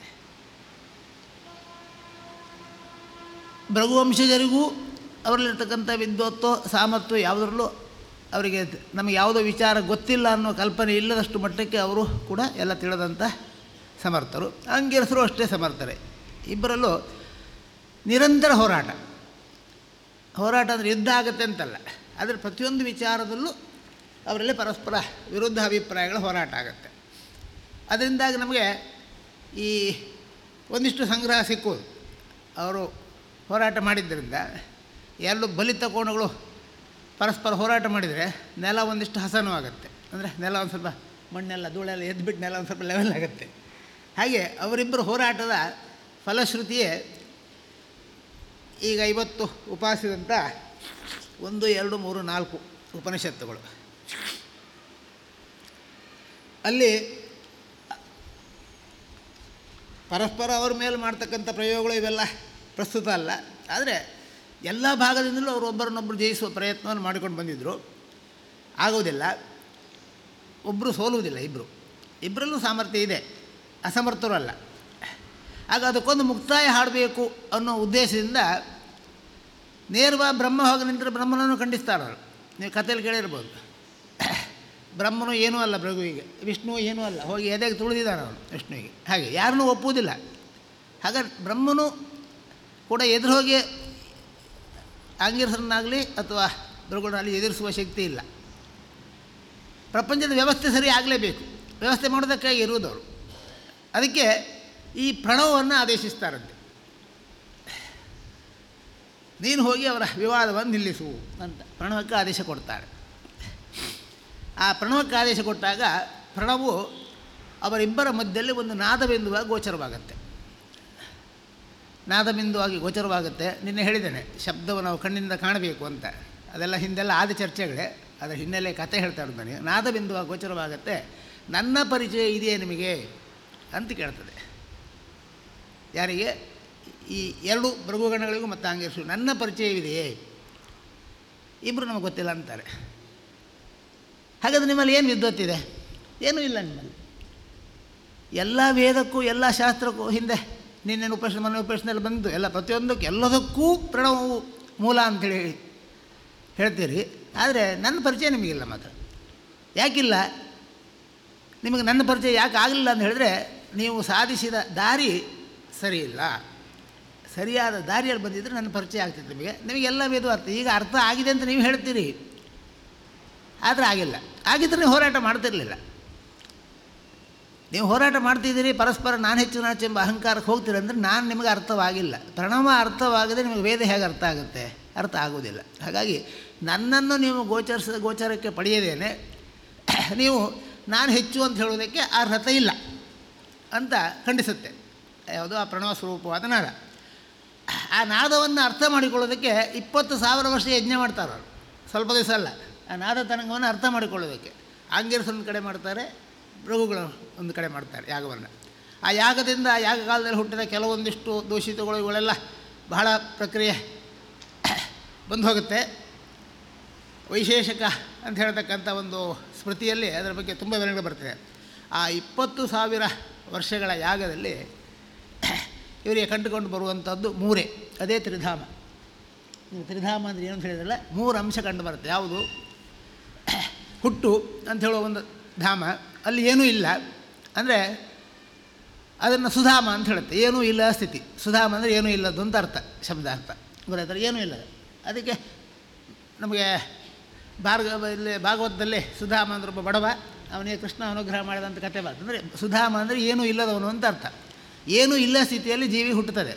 ಭೃಗುವಂಶಜರಿಗೂ ಅವರಲ್ಲಿರ್ತಕ್ಕಂಥ ವಿದ್ವತ್ತೋ ಸಾಮರ್ಥ್ಯ ಯಾವುದರಲ್ಲೂ ಅವರಿಗೆ ನಮಗೆ ಯಾವುದೋ ವಿಚಾರ ಗೊತ್ತಿಲ್ಲ ಅನ್ನೋ ಕಲ್ಪನೆ ಇಲ್ಲದಷ್ಟು ಮಟ್ಟಕ್ಕೆ ಅವರು ಕೂಡ ಎಲ್ಲ ತಿಳಿದಂಥ ಸಮರ್ಥರು ಅಂಗಿರಸರು ಅಷ್ಟೇ ಸಮರ್ಥರೇ ಇಬ್ಬರಲ್ಲೂ ನಿರಂತರ ಹೋರಾಟ ಹೋರಾಟ ಅಂದರೆ ಯುದ್ಧ ಆಗುತ್ತೆ ಅಂತಲ್ಲ ಆದರೆ ಪ್ರತಿಯೊಂದು ವಿಚಾರದಲ್ಲೂ ಅವರಲ್ಲಿ ಪರಸ್ಪರ ವಿರುದ್ಧ ಅಭಿಪ್ರಾಯಗಳ ಹೋರಾಟ ಆಗುತ್ತೆ ಅದರಿಂದಾಗಿ ನಮಗೆ ಈ ಒಂದಿಷ್ಟು ಸಂಗ್ರಹ ಸಿಕ್ಕೋದು ಅವರು ಹೋರಾಟ ಮಾಡಿದ್ದರಿಂದ ಎರಡು ಬಲಿತ ಕೋಣಗಳು ಪರಸ್ಪರ ಹೋರಾಟ ಮಾಡಿದರೆ ನೆಲ ಒಂದಿಷ್ಟು ಹಸನು ಆಗುತ್ತೆ ಅಂದರೆ ನೆಲ ಒಂದು ಸ್ವಲ್ಪ ಮಣ್ಣೆಲ್ಲ ಧೂಳೆಲ್ಲ ಎದ್ದುಬಿಟ್ಟು ನೆಲ ಒಂದು ಸ್ವಲ್ಪ ಲೆವೆಲ್ ಆಗುತ್ತೆ ಹಾಗೆ ಅವರಿಬ್ಬರು ಹೋರಾಟದ ಫಲಶ್ರುತಿಯೇ ಈಗ ಇವತ್ತು ಉಪಾಸಿದಂಥ ಒಂದು ಎರಡು ಮೂರು ನಾಲ್ಕು ಉಪನಿಷತ್ತುಗಳು ಅಲ್ಲಿ ಪರಸ್ಪರ ಅವ್ರ ಮೇಲೆ ಮಾಡ್ತಕ್ಕಂಥ ಪ್ರಯೋಗಗಳು ಇವೆಲ್ಲ ಪ್ರಸ್ತುತ ಅಲ್ಲ ಆದರೆ ಎಲ್ಲ ಭಾಗದಿಂದಲೂ ಅವರು ಒಬ್ಬರನ್ನೊಬ್ಬರು ಜಯಿಸುವ ಪ್ರಯತ್ನವನ್ನು ಮಾಡಿಕೊಂಡು ಬಂದಿದ್ದರು ಆಗೋದಿಲ್ಲ ಒಬ್ಬರು ಸೋಲುವುದಿಲ್ಲ ಇಬ್ಬರು ಇಬ್ಬರಲ್ಲೂ ಸಾಮರ್ಥ್ಯ ಇದೆ ಅಸಮರ್ಥರು ಅಲ್ಲ ಆಗ ಅದಕ್ಕೊಂದು ಮುಕ್ತಾಯ ಹಾಡಬೇಕು ಅನ್ನೋ ಉದ್ದೇಶದಿಂದ ನೇರವಾಗಿ ಬ್ರಹ್ಮ ಹೋಗಿ ನಿಂತರೆ ಬ್ರಹ್ಮನನ್ನು ಖಂಡಿಸ್ತಾರೆ ಅವರು ನೀವು ಕಥೆಯಲ್ಲಿ ಕೇಳಿರ್ಬೋದು ಬ್ರಹ್ಮನು ಏನೂ ಅಲ್ಲ ಭೃಗುವಿಗೆ ವಿಷ್ಣು ಏನೂ ಅಲ್ಲ ಹೋಗಿ ಎದೆಗೆ ತುಳಿದಿದ್ದಾನೆ ಅವನು ವಿಷ್ಣುವಿಗೆ ಹಾಗೆ ಯಾರನ್ನೂ ಒಪ್ಪುವುದಿಲ್ಲ ಹಾಗಾದ್ರೆ ಬ್ರಹ್ಮನು ಕೂಡ ಎದುರು ಹೋಗಿ ಆಂಗಿರಸರನ್ನಾಗಲಿ ಅಥವಾ ಭೃಗುನಲ್ಲಿ ಎದುರಿಸುವ ಶಕ್ತಿ ಇಲ್ಲ ಪ್ರಪಂಚದ ವ್ಯವಸ್ಥೆ ಸರಿ ಆಗಲೇಬೇಕು ವ್ಯವಸ್ಥೆ ಮಾಡೋದಕ್ಕಾಗಿ ಇರುವುದವರು ಅದಕ್ಕೆ ಈ ಪ್ರಣವವನ್ನು ಆದೇಶಿಸ್ತಾರಂತೆ ನೀನು ಹೋಗಿ ಅವರ ವಿವಾದವನ್ನು ನಿಲ್ಲಿಸು ಅಂತ ಪ್ರಣವಕ್ಕೆ ಆದೇಶ ಕೊಡ್ತಾರೆ ಆ ಪ್ರಣವಕ್ಕೆ ಆದೇಶ ಕೊಟ್ಟಾಗ ಪ್ರಣವು ಅವರಿಬ್ಬರ ಮಧ್ಯದಲ್ಲಿ ಒಂದು ನಾದಬಿಂದುವಾಗಿ ಗೋಚರವಾಗುತ್ತೆ ನಾದಬಿಂದುವಾಗಿ ಗೋಚರವಾಗುತ್ತೆ ನಿನ್ನೆ ಹೇಳಿದ್ದೇನೆ ಶಬ್ದವನ್ನು ನಾವು ಕಣ್ಣಿಂದ ಕಾಣಬೇಕು ಅಂತ ಅದೆಲ್ಲ ಹಿಂದೆಲ್ಲ ಆದ ಚರ್ಚೆಗಳೇ ಅದರ ಹಿನ್ನೆಲೆ ಕತೆ ಹೇಳ್ತಾ ಇರೋದು ನಾದಬಿಂದುವಾಗಿ ಗೋಚರವಾಗುತ್ತೆ ನನ್ನ ಪರಿಚಯ ಇದೆಯೇ ನಿಮಗೆ ಅಂತ ಕೇಳ್ತದೆ ಯಾರಿಗೆ ಈ ಎರಡು ಭೃಗುಗಣಗಳಿಗೂ ಮತ್ತು ಆಂಗೇಶು ನನ್ನ ಪರಿಚಯವಿದೆಯೇ ಇಬ್ಬರು ನಮಗೆ ಗೊತ್ತಿಲ್ಲ ಅಂತಾರೆ ಹಾಗಾದ್ರೆ ನಿಮ್ಮಲ್ಲಿ ಏನು ವಿದ್ವತ್ತಿದೆ ಏನೂ ಇಲ್ಲ ನಿಮ್ಮಲ್ಲಿ ಎಲ್ಲ ವೇದಕ್ಕೂ ಎಲ್ಲ ಶಾಸ್ತ್ರಕ್ಕೂ ಹಿಂದೆ ನಿನ್ನೆ ಉಪನಿಷತ್ ಮನೆ ಉಪನಿಷತ್ನಲ್ಲಿ ಬಂದು ಎಲ್ಲ ಪ್ರತಿಯೊಂದಕ್ಕೂ ಎಲ್ಲದಕ್ಕೂ ಪ್ರಣವವು ಮೂಲ ಅಂಥೇಳಿ ಹೇಳ್ತೀರಿ ಆದರೆ ನನ್ನ ಪರಿಚಯ ನಿಮಗಿಲ್ಲ ಮಾತ್ರ ಯಾಕಿಲ್ಲ ನಿಮಗೆ ನನ್ನ ಪರಿಚಯ ಯಾಕೆ ಆಗಲಿಲ್ಲ ಅಂತ ಹೇಳಿದ್ರೆ ನೀವು ಸಾಧಿಸಿದ ದಾರಿ ಸರಿಯಿಲ್ಲ ಸರಿಯಾದ ದಾರಿಯಲ್ಲಿ ಬಂದಿದ್ದರೆ ನನ್ನ ಪರಿಚಯ ಆಗ್ತಿತ್ತು ನಿಮಗೆ ನಿಮಗೆಲ್ಲ ವೇದ ಅರ್ಥ ಈಗ ಅರ್ಥ ಆಗಿದೆ ಅಂತ ನೀವು ಹೇಳ್ತೀರಿ ಆದರೆ ಆಗಿಲ್ಲ ಆಗಿದ್ದರೆ ನೀವು ಹೋರಾಟ ಮಾಡ್ತಿರಲಿಲ್ಲ ನೀವು ಹೋರಾಟ ಮಾಡ್ತಿದ್ದೀರಿ ಪರಸ್ಪರ ನಾನು ಹೆಚ್ಚು ನಾಚು ಎಂಬ ಅಹಂಕಾರಕ್ಕೆ ಹೋಗ್ತೀರಿ ಅಂದರೆ ನಾನು ನಿಮಗೆ ಅರ್ಥವಾಗಿಲ್ಲ ಪ್ರಣವ ಅರ್ಥವಾಗದೆ ನಿಮಗೆ ವೇದ ಹೇಗೆ ಅರ್ಥ ಆಗುತ್ತೆ ಅರ್ಥ ಆಗೋದಿಲ್ಲ ಹಾಗಾಗಿ ನನ್ನನ್ನು ನೀವು ಗೋಚರಿಸಿದ ಗೋಚರಕ್ಕೆ ಪಡೆಯದೇನೆ ನೀವು ನಾನು ಹೆಚ್ಚು ಅಂತ ಹೇಳೋದಕ್ಕೆ ಅರ್ಹತೆ ಇಲ್ಲ ಅಂತ ಖಂಡಿಸುತ್ತೆ ಯಾವುದು ಆ ಪ್ರಣವ ಸ್ವರೂಪವಾದ ನಾದ ಆ ನಾದವನ್ನು ಅರ್ಥ ಮಾಡಿಕೊಳ್ಳೋದಕ್ಕೆ ಇಪ್ಪತ್ತು ಸಾವಿರ ವರ್ಷ ಯಜ್ಞ ಮಾಡ್ತಾರೆ ಅವರು ಸ್ವಲ್ಪ ದಿವಸ ಅಲ್ಲ ಆ ನಾದ ತರಂಗವನ್ನು ಅರ್ಥ ಮಾಡಿಕೊಳ್ಳೋದಕ್ಕೆ ಆಂಗಿರಸ್ ಒಂದು ಕಡೆ ಮಾಡ್ತಾರೆ ಭೃಗುಗಳು ಒಂದು ಕಡೆ ಮಾಡ್ತಾರೆ ಯಾಗವನ್ನು ಆ ಯಾಗದಿಂದ ಆ ಯಾಗ ಕಾಲದಲ್ಲಿ ಹುಟ್ಟಿದ ಕೆಲವೊಂದಿಷ್ಟು ದೂಷಿತಗಳು ಇವುಗಳೆಲ್ಲ ಬಹಳ ಪ್ರಕ್ರಿಯೆ ಬಂದು ಹೋಗುತ್ತೆ ವೈಶೇಷಕ ಅಂತ ಹೇಳ್ತಕ್ಕಂಥ ಒಂದು ಸ್ಮೃತಿಯಲ್ಲಿ ಅದರ ಬಗ್ಗೆ ತುಂಬ ವಿವರಣೆ ಬರ್ತದೆ ಆ ಇಪ್ಪತ್ತು ಸಾವಿರ ವರ್ಷಗಳ ಯಾಗದಲ್ಲಿ ಇವರಿಗೆ ಕಂಡುಕೊಂಡು ಬರುವಂಥದ್ದು ಮೂರೇ ಅದೇ ತ್ರಿಧಾಮ ನೀವು ತ್ರಿಧಾಮ ಅಂದರೆ ಏನು ಅಂತ ಹೇಳಿದ್ರಲ್ಲ ಮೂರು ಅಂಶ ಕಂಡು ಬರುತ್ತೆ ಯಾವುದು ಹುಟ್ಟು ಅಂತ ಹೇಳುವ ಒಂದು ಧಾಮ ಅಲ್ಲಿ ಏನೂ ಇಲ್ಲ ಅಂದರೆ ಅದನ್ನು ಸುಧಾಮ ಅಂತ ಹೇಳುತ್ತೆ ಏನೂ ಇಲ್ಲ ಸ್ಥಿತಿ ಸುಧಾಮ ಅಂದರೆ ಏನೂ ಇಲ್ಲದ್ದು ಅಂತ ಅರ್ಥ ಶಬ್ದಾರ್ಥ ಗೊತ್ತಾಯ್ತಾರೆ ಏನೂ ಇಲ್ಲ ಅದಕ್ಕೆ ನಮಗೆ ಭಾರ್ಗವ ಇಲ್ಲಿ ಭಾಗವತದಲ್ಲಿ ಸುಧಾಮ ಅಂದ್ರೆ ಒಬ್ಬ ಬಡವ ಅವನಿಗೆ ಕೃಷ್ಣ ಅನುಗ್ರಹ ಮಾಡಿದಂಥ ಕಥೆ ಬರ್ತದೆ ಅಂದರೆ ಸುಧಾಮ ಅಂದರೆ ಏನೂ ಇಲ್ಲದವನು ಅಂತ ಅರ್ಥ ಏನೂ ಇಲ್ಲ ಸ್ಥಿತಿಯಲ್ಲಿ ಜೀವಿ ಹುಟ್ಟುತ್ತದೆ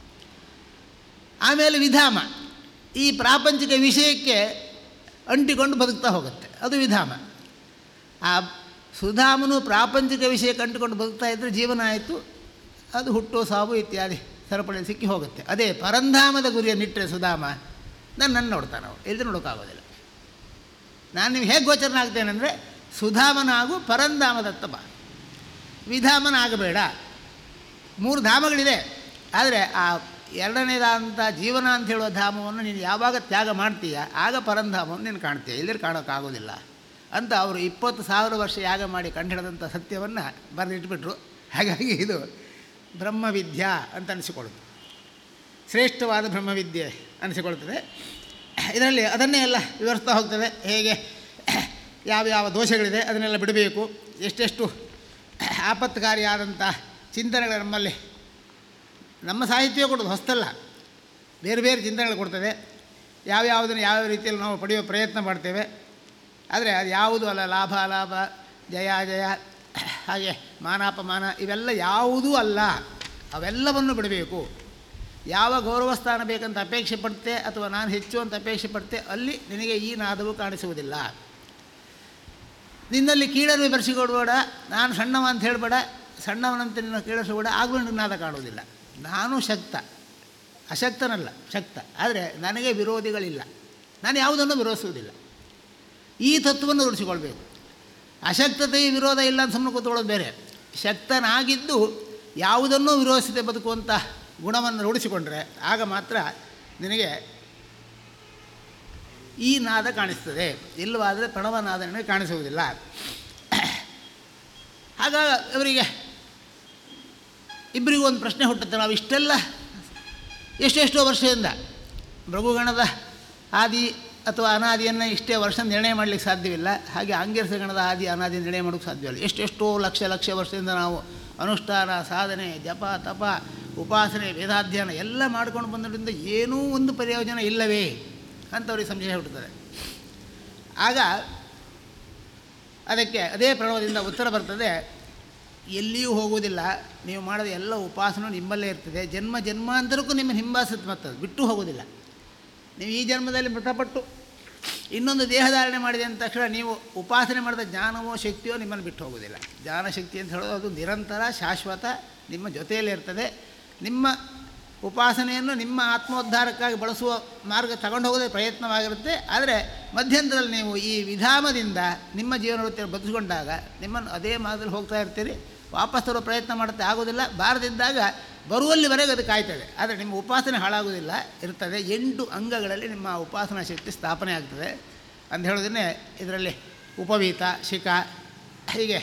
ಆಮೇಲೆ ವಿಧಾಮ ಈ ಪ್ರಾಪಂಚಿಕ ವಿಷಯಕ್ಕೆ ಅಂಟಿಕೊಂಡು ಬದುಕ್ತಾ ಹೋಗುತ್ತೆ ಅದು ವಿಧಾಮ ಆ ಸುಧಾಮನು ಪ್ರಾಪಂಚಿಕ ವಿಷಯಕ್ಕೆ ಅಂಟಿಕೊಂಡು ಬದುಕ್ತಾ ಇದ್ದರೆ ಜೀವನ ಆಯಿತು ಅದು ಹುಟ್ಟು ಸಾವು ಇತ್ಯಾದಿ ಸರಪಳಿ ಸಿಕ್ಕಿ ಹೋಗುತ್ತೆ ಅದೇ ಪರಂಧಾಮದ ಗುರಿಯನ್ನಿಟ್ಟರೆ ಸುಧಾಮ ನಾನು ನನ್ನ ನೋಡ್ತಾನೆ ಅವನು ಎಲ್ಲಿ ನೋಡೋಕ್ಕಾಗೋದಿಲ್ಲ ನಾನು ನೀವು ಹೇಗೆ ಗೋಚರನಾಗ್ತೇನೆ ಅಂದರೆ ಸುಧಾಮನಾಗು ಪರಂಧಾಮದತ್ತ ಬಾ ವಿಧಾಮನ ಆಗಬೇಡ ಮೂರು ಧಾಮಗಳಿದೆ ಆದರೆ ಆ ಎರಡನೇದಾದಂಥ ಜೀವನ ಅಂತ ಹೇಳುವ ಧಾಮವನ್ನು ನೀನು ಯಾವಾಗ ತ್ಯಾಗ ಮಾಡ್ತೀಯ ಆಗ ಪರಂಧಾಮವನ್ನು ನೀನು ಕಾಣ್ತೀಯ ಇಲ್ಲದ್ರೆ ಕಾಣೋಕ್ಕಾಗೋದಿಲ್ಲ ಅಂತ ಅವರು ಇಪ್ಪತ್ತು ಸಾವಿರ ವರ್ಷ ಯಾಗ ಮಾಡಿ ಕಂಡುಹಿಡಿದಂಥ ಸತ್ಯವನ್ನು ಬರೆದಿಟ್ಬಿಟ್ರು ಹಾಗಾಗಿ ಇದು ಬ್ರಹ್ಮವಿದ್ಯಾ ಅಂತ ಅನಿಸಿಕೊಳ್ಳುತ್ತೆ ಶ್ರೇಷ್ಠವಾದ ಬ್ರಹ್ಮವಿದ್ಯೆ ಅನಿಸಿಕೊಳ್ತದೆ ಇದರಲ್ಲಿ ಅದನ್ನೇ ಎಲ್ಲ ವಿವರಿಸ್ತಾ ಹೋಗ್ತದೆ ಹೇಗೆ ಯಾವ ಯಾವ ದೋಷಗಳಿದೆ ಅದನ್ನೆಲ್ಲ ಬಿಡಬೇಕು ಎಷ್ಟೆಷ್ಟು ಆಪತ್ಕಾರಿಯಾದಂಥ ಚಿಂತನೆಗಳು ನಮ್ಮಲ್ಲಿ ನಮ್ಮ ಸಾಹಿತ್ಯ ಕೊಡೋದು ಹೊಸ್ತಲ್ಲ ಬೇರೆ ಬೇರೆ ಚಿಂತನೆಗಳು ಕೊಡ್ತದೆ ಯಾವ್ಯಾವುದನ್ನು ಯಾವ ರೀತಿಯಲ್ಲಿ ನಾವು ಪಡೆಯುವ ಪ್ರಯತ್ನ ಮಾಡ್ತೇವೆ ಆದರೆ ಅದು ಯಾವುದು ಅಲ್ಲ ಲಾಭ ಲಾಭ ಜಯ ಜಯ ಹಾಗೆ ಮಾನಾಪಮಾನ ಇವೆಲ್ಲ ಯಾವುದೂ ಅಲ್ಲ ಅವೆಲ್ಲವನ್ನು ಬಿಡಬೇಕು ಯಾವ ಗೌರವ ಸ್ಥಾನ ಬೇಕಂತ ಅಪೇಕ್ಷೆ ಪಡ್ತೆ ಅಥವಾ ನಾನು ಹೆಚ್ಚು ಅಂತ ಅಪೇಕ್ಷೆ ಪಡ್ತೆ ಅಲ್ಲಿ ನಿನಗೆ ಈ ನಾದವು ಕಾಣಿಸುವುದಿಲ್ಲ ನಿನ್ನಲ್ಲಿ ಕೀಳನ್ನು ಬೆರೆಸಿಕೊಡಬೇಡ ನಾನು ಸಣ್ಣವ ಅಂತ ಹೇಳಬೇಡ ಸಣ್ಣವನಂತೆ ನಿನ್ನ ಕೀಳಿಸಬೇಡ ಆಗಲೂ ನಿನ್ನ ನಾದ ಕಾಣುವುದಿಲ್ಲ ನಾನು ಶಕ್ತ ಅಶಕ್ತನಲ್ಲ ಶಕ್ತ ಆದರೆ ನನಗೆ ವಿರೋಧಿಗಳಿಲ್ಲ ನಾನು ಯಾವುದನ್ನು ವಿರೋಧಿಸುವುದಿಲ್ಲ ಈ ತತ್ವವನ್ನು ರೂಢಿಸಿಕೊಳ್ಬೇಕು ಅಶಕ್ತತೆಯ ವಿರೋಧ ಇಲ್ಲ ಅಂತ ಸುಮ್ಮನೆ ಕೂತ್ಕೊಳ್ಳೋದು ಬೇರೆ ಶಕ್ತನಾಗಿದ್ದು ಯಾವುದನ್ನೂ ವಿರೋಧಿಸದೆ ಬದುಕುವಂಥ ಗುಣವನ್ನು ರೂಢಿಸಿಕೊಂಡ್ರೆ ಆಗ ಮಾತ್ರ ನಿನಗೆ ಈ ನಾದ ಕಾಣಿಸ್ತದೆ ಇಲ್ಲವಾದರೆ ಪ್ರಣವನಾದ ನಿನಗೆ ಕಾಣಿಸುವುದಿಲ್ಲ ಹಾಗಾಗಿ ಅವರಿಗೆ ಇಬ್ಬರಿಗೂ ಒಂದು ಪ್ರಶ್ನೆ ಹುಟ್ಟುತ್ತೆ ನಾವು ಇಷ್ಟೆಲ್ಲ ಎಷ್ಟೆಷ್ಟೋ ವರ್ಷದಿಂದ ಭೃಗುಗಣದ ಆದಿ ಅಥವಾ ಅನಾದಿಯನ್ನು ಇಷ್ಟೇ ವರ್ಷ ನಿರ್ಣಯ ಮಾಡಲಿಕ್ಕೆ ಸಾಧ್ಯವಿಲ್ಲ ಹಾಗೆ ಆಂಗಿರಸ ಗಣದ ಆದಿ ಅನಾದಿ ನಿರ್ಣಯ ಮಾಡೋಕ್ಕೆ ಸಾಧ್ಯವಿಲ್ಲ ಎಷ್ಟೆಷ್ಟೋ ಲಕ್ಷ ಲಕ್ಷ ವರ್ಷದಿಂದ ನಾವು ಅನುಷ್ಠಾನ ಸಾಧನೆ ಜಪ ತಪ ಉಪಾಸನೆ ವೇದಾಧ್ಯಯನ ಎಲ್ಲ ಮಾಡ್ಕೊಂಡು ಬಂದರಿಂದ ಏನೂ ಒಂದು ಪ್ರಯೋಜನ ಇಲ್ಲವೇ ಅಂತ ಅವ್ರಿಗೆ ಸಂಶಯ ಹುಟ್ಟುತ್ತದೆ ಆಗ ಅದಕ್ಕೆ ಅದೇ ಪ್ರಣವದಿಂದ ಉತ್ತರ ಬರ್ತದೆ ಎಲ್ಲಿಯೂ ಹೋಗುವುದಿಲ್ಲ ನೀವು ಮಾಡಿದ ಎಲ್ಲ ಉಪಾಸನೂ ನಿಮ್ಮಲ್ಲೇ ಇರ್ತದೆ ಜನ್ಮ ಜನ್ಮಾಂತರಕ್ಕೂ ನಿಮ್ಮ ಹಿಂಬಾಸತ್ ಮತ್ತದು ಬಿಟ್ಟು ಹೋಗೋದಿಲ್ಲ ನೀವು ಈ ಜನ್ಮದಲ್ಲಿ ಮೃತಪಟ್ಟು ಇನ್ನೊಂದು ದೇಹಧಾರಣೆ ಮಾಡಿದೆ ಅಂದ ತಕ್ಷಣ ನೀವು ಉಪಾಸನೆ ಮಾಡಿದ ಜ್ಞಾನವೋ ಶಕ್ತಿಯೋ ನಿಮ್ಮನ್ನು ಬಿಟ್ಟು ಹೋಗೋದಿಲ್ಲ ಜ್ಞಾನ ಶಕ್ತಿ ಅಂತ ಹೇಳೋದು ಅದು ನಿರಂತರ ಶಾಶ್ವತ ನಿಮ್ಮ ಜೊತೆಯಲ್ಲೇ ಇರ್ತದೆ ನಿಮ್ಮ ಉಪಾಸನೆಯನ್ನು ನಿಮ್ಮ ಆತ್ಮೋದ್ಧಾರಕ್ಕಾಗಿ ಬಳಸುವ ಮಾರ್ಗ ತಗೊಂಡು ಹೋಗೋದೇ ಪ್ರಯತ್ನವಾಗಿರುತ್ತೆ ಆದರೆ ಮಧ್ಯಂತರದಲ್ಲಿ ನೀವು ಈ ವಿಧಾನದಿಂದ ನಿಮ್ಮ ಜೀವನ ವೃತ್ತಿಯನ್ನು ಬದುಕಿಕೊಂಡಾಗ ನಿಮ್ಮನ್ನು ಅದೇ ಮಾರ್ಗದಲ್ಲಿ ಹೋಗ್ತಾ ಇರ್ತೀರಿ ವಾಪಸ್ ತರೋ ಪ್ರಯತ್ನ ಮಾಡುತ್ತೆ ಆಗೋದಿಲ್ಲ ಬಾರದಿದ್ದಾಗ ಬರುವಲ್ಲಿವರೆಗೆ ಅದು ಕಾಯ್ತದೆ ಆದರೆ ನಿಮ್ಮ ಉಪಾಸನೆ ಹಾಳಾಗೋದಿಲ್ಲ ಇರ್ತದೆ ಎಂಟು ಅಂಗಗಳಲ್ಲಿ ನಿಮ್ಮ ಉಪಾಸನಾ ಶಕ್ತಿ ಸ್ಥಾಪನೆ ಆಗ್ತದೆ ಅಂತ ಹೇಳೋದನ್ನೇ ಇದರಲ್ಲಿ ಉಪವೀತ ಶಿಖ ಹೀಗೆ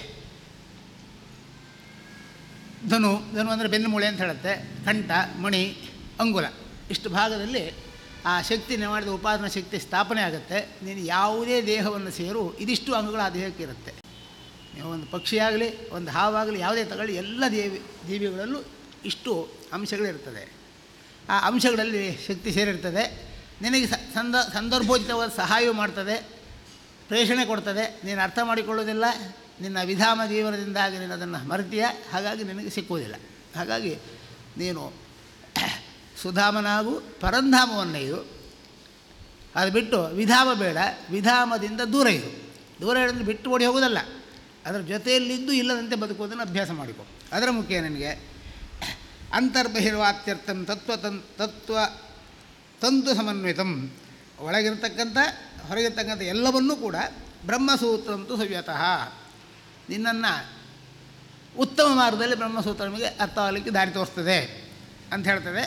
ಧನು ಧನು ಅಂದರೆ ಬೆನ್ನುಮೂಳೆ ಅಂತ ಹೇಳುತ್ತೆ ಕಂಠ ಮಣಿ ಅಂಗುಲ ಇಷ್ಟು ಭಾಗದಲ್ಲಿ ಆ ಶಕ್ತಿ ನೀವು ಮಾಡಿದ ಉಪಾಸನಾ ಶಕ್ತಿ ಸ್ಥಾಪನೆ ಆಗುತ್ತೆ ನೀನು ಯಾವುದೇ ದೇಹವನ್ನು ಸೇರು ಇದಿಷ್ಟು ಅಂಗಗಳು ಆ ದೇಹಕ್ಕೆ ಇರುತ್ತೆ ನೀವು ಒಂದು ಪಕ್ಷಿಯಾಗಲಿ ಒಂದು ಹಾವಾಗಲಿ ಯಾವುದೇ ತಗೊಳ್ಳಿ ಎಲ್ಲ ದೇವಿ ಜೀವಿಗಳಲ್ಲೂ ಇಷ್ಟು ಅಂಶಗಳಿರ್ತದೆ ಆ ಅಂಶಗಳಲ್ಲಿ ಶಕ್ತಿ ಸೇರಿರ್ತದೆ ನಿನಗೆ ಸ- ಸಂದ ಸಂದರ್ಭೋಚಿತವಾದ ಸಹಾಯ ಮಾಡ್ತದೆ ಪ್ರೇಷಣೆ ಕೊಡ್ತದೆ ನೀನು ಅರ್ಥ ಮಾಡಿಕೊಳ್ಳೋದಿಲ್ಲ ನಿನ್ನ ವಿಧಾಮ ಜೀವನದಿಂದಾಗಿ ನೀನು ಅದನ್ನು ಮರೆತೀಯ ಹಾಗಾಗಿ ನಿನಗೆ ಸಿಕ್ಕುವುದಿಲ್ಲ ಹಾಗಾಗಿ ನೀನು ಸುಧಾಮನಾಗು ಪರಂಧಾಮವನ್ನೈದು ಅದು ಬಿಟ್ಟು ವಿಧಾಮ ಬೇಡ ವಿಧಾಮದಿಂದ ದೂರ ಇರು ದೂರ ಇರೋದ್ರೆ ಬಿಟ್ಟು ಓಡಿ ಹೋಗೋದಲ್ಲ ಅದರ ಜೊತೆಯಲ್ಲಿದ್ದು ಇಲ್ಲದಂತೆ ಬದುಕುವುದನ್ನು ಅಭ್ಯಾಸ ಮಾಡಿಕೊ ಅದರ ಮುಖ್ಯ ನಿನಗೆ ಅಂತರ್ಬಹಿರ್ವಾತ್ಯರ್ಥಂ ತತ್ವ ತನ್ ತತ್ವ ತಂತು ಸಮನ್ವಿತಂ ಒಳಗಿರ್ತಕ್ಕಂಥ ಹೊರಗಿರ್ತಕ್ಕಂಥ ಎಲ್ಲವನ್ನೂ ಕೂಡ ಬ್ರಹ್ಮಸೂತ್ರಂತು ಸವ್ಯತಃ ನಿನ್ನನ್ನು ಉತ್ತಮ ಮಾರ್ಗದಲ್ಲಿ ಬ್ರಹ್ಮಸೂತ್ರ ನಮಗೆ ಅರ್ಥವಾಗಲಿಕ್ಕೆ ದಾರಿ ತೋರಿಸ್ತದೆ ಅಂತ ಹೇಳ್ತದೆ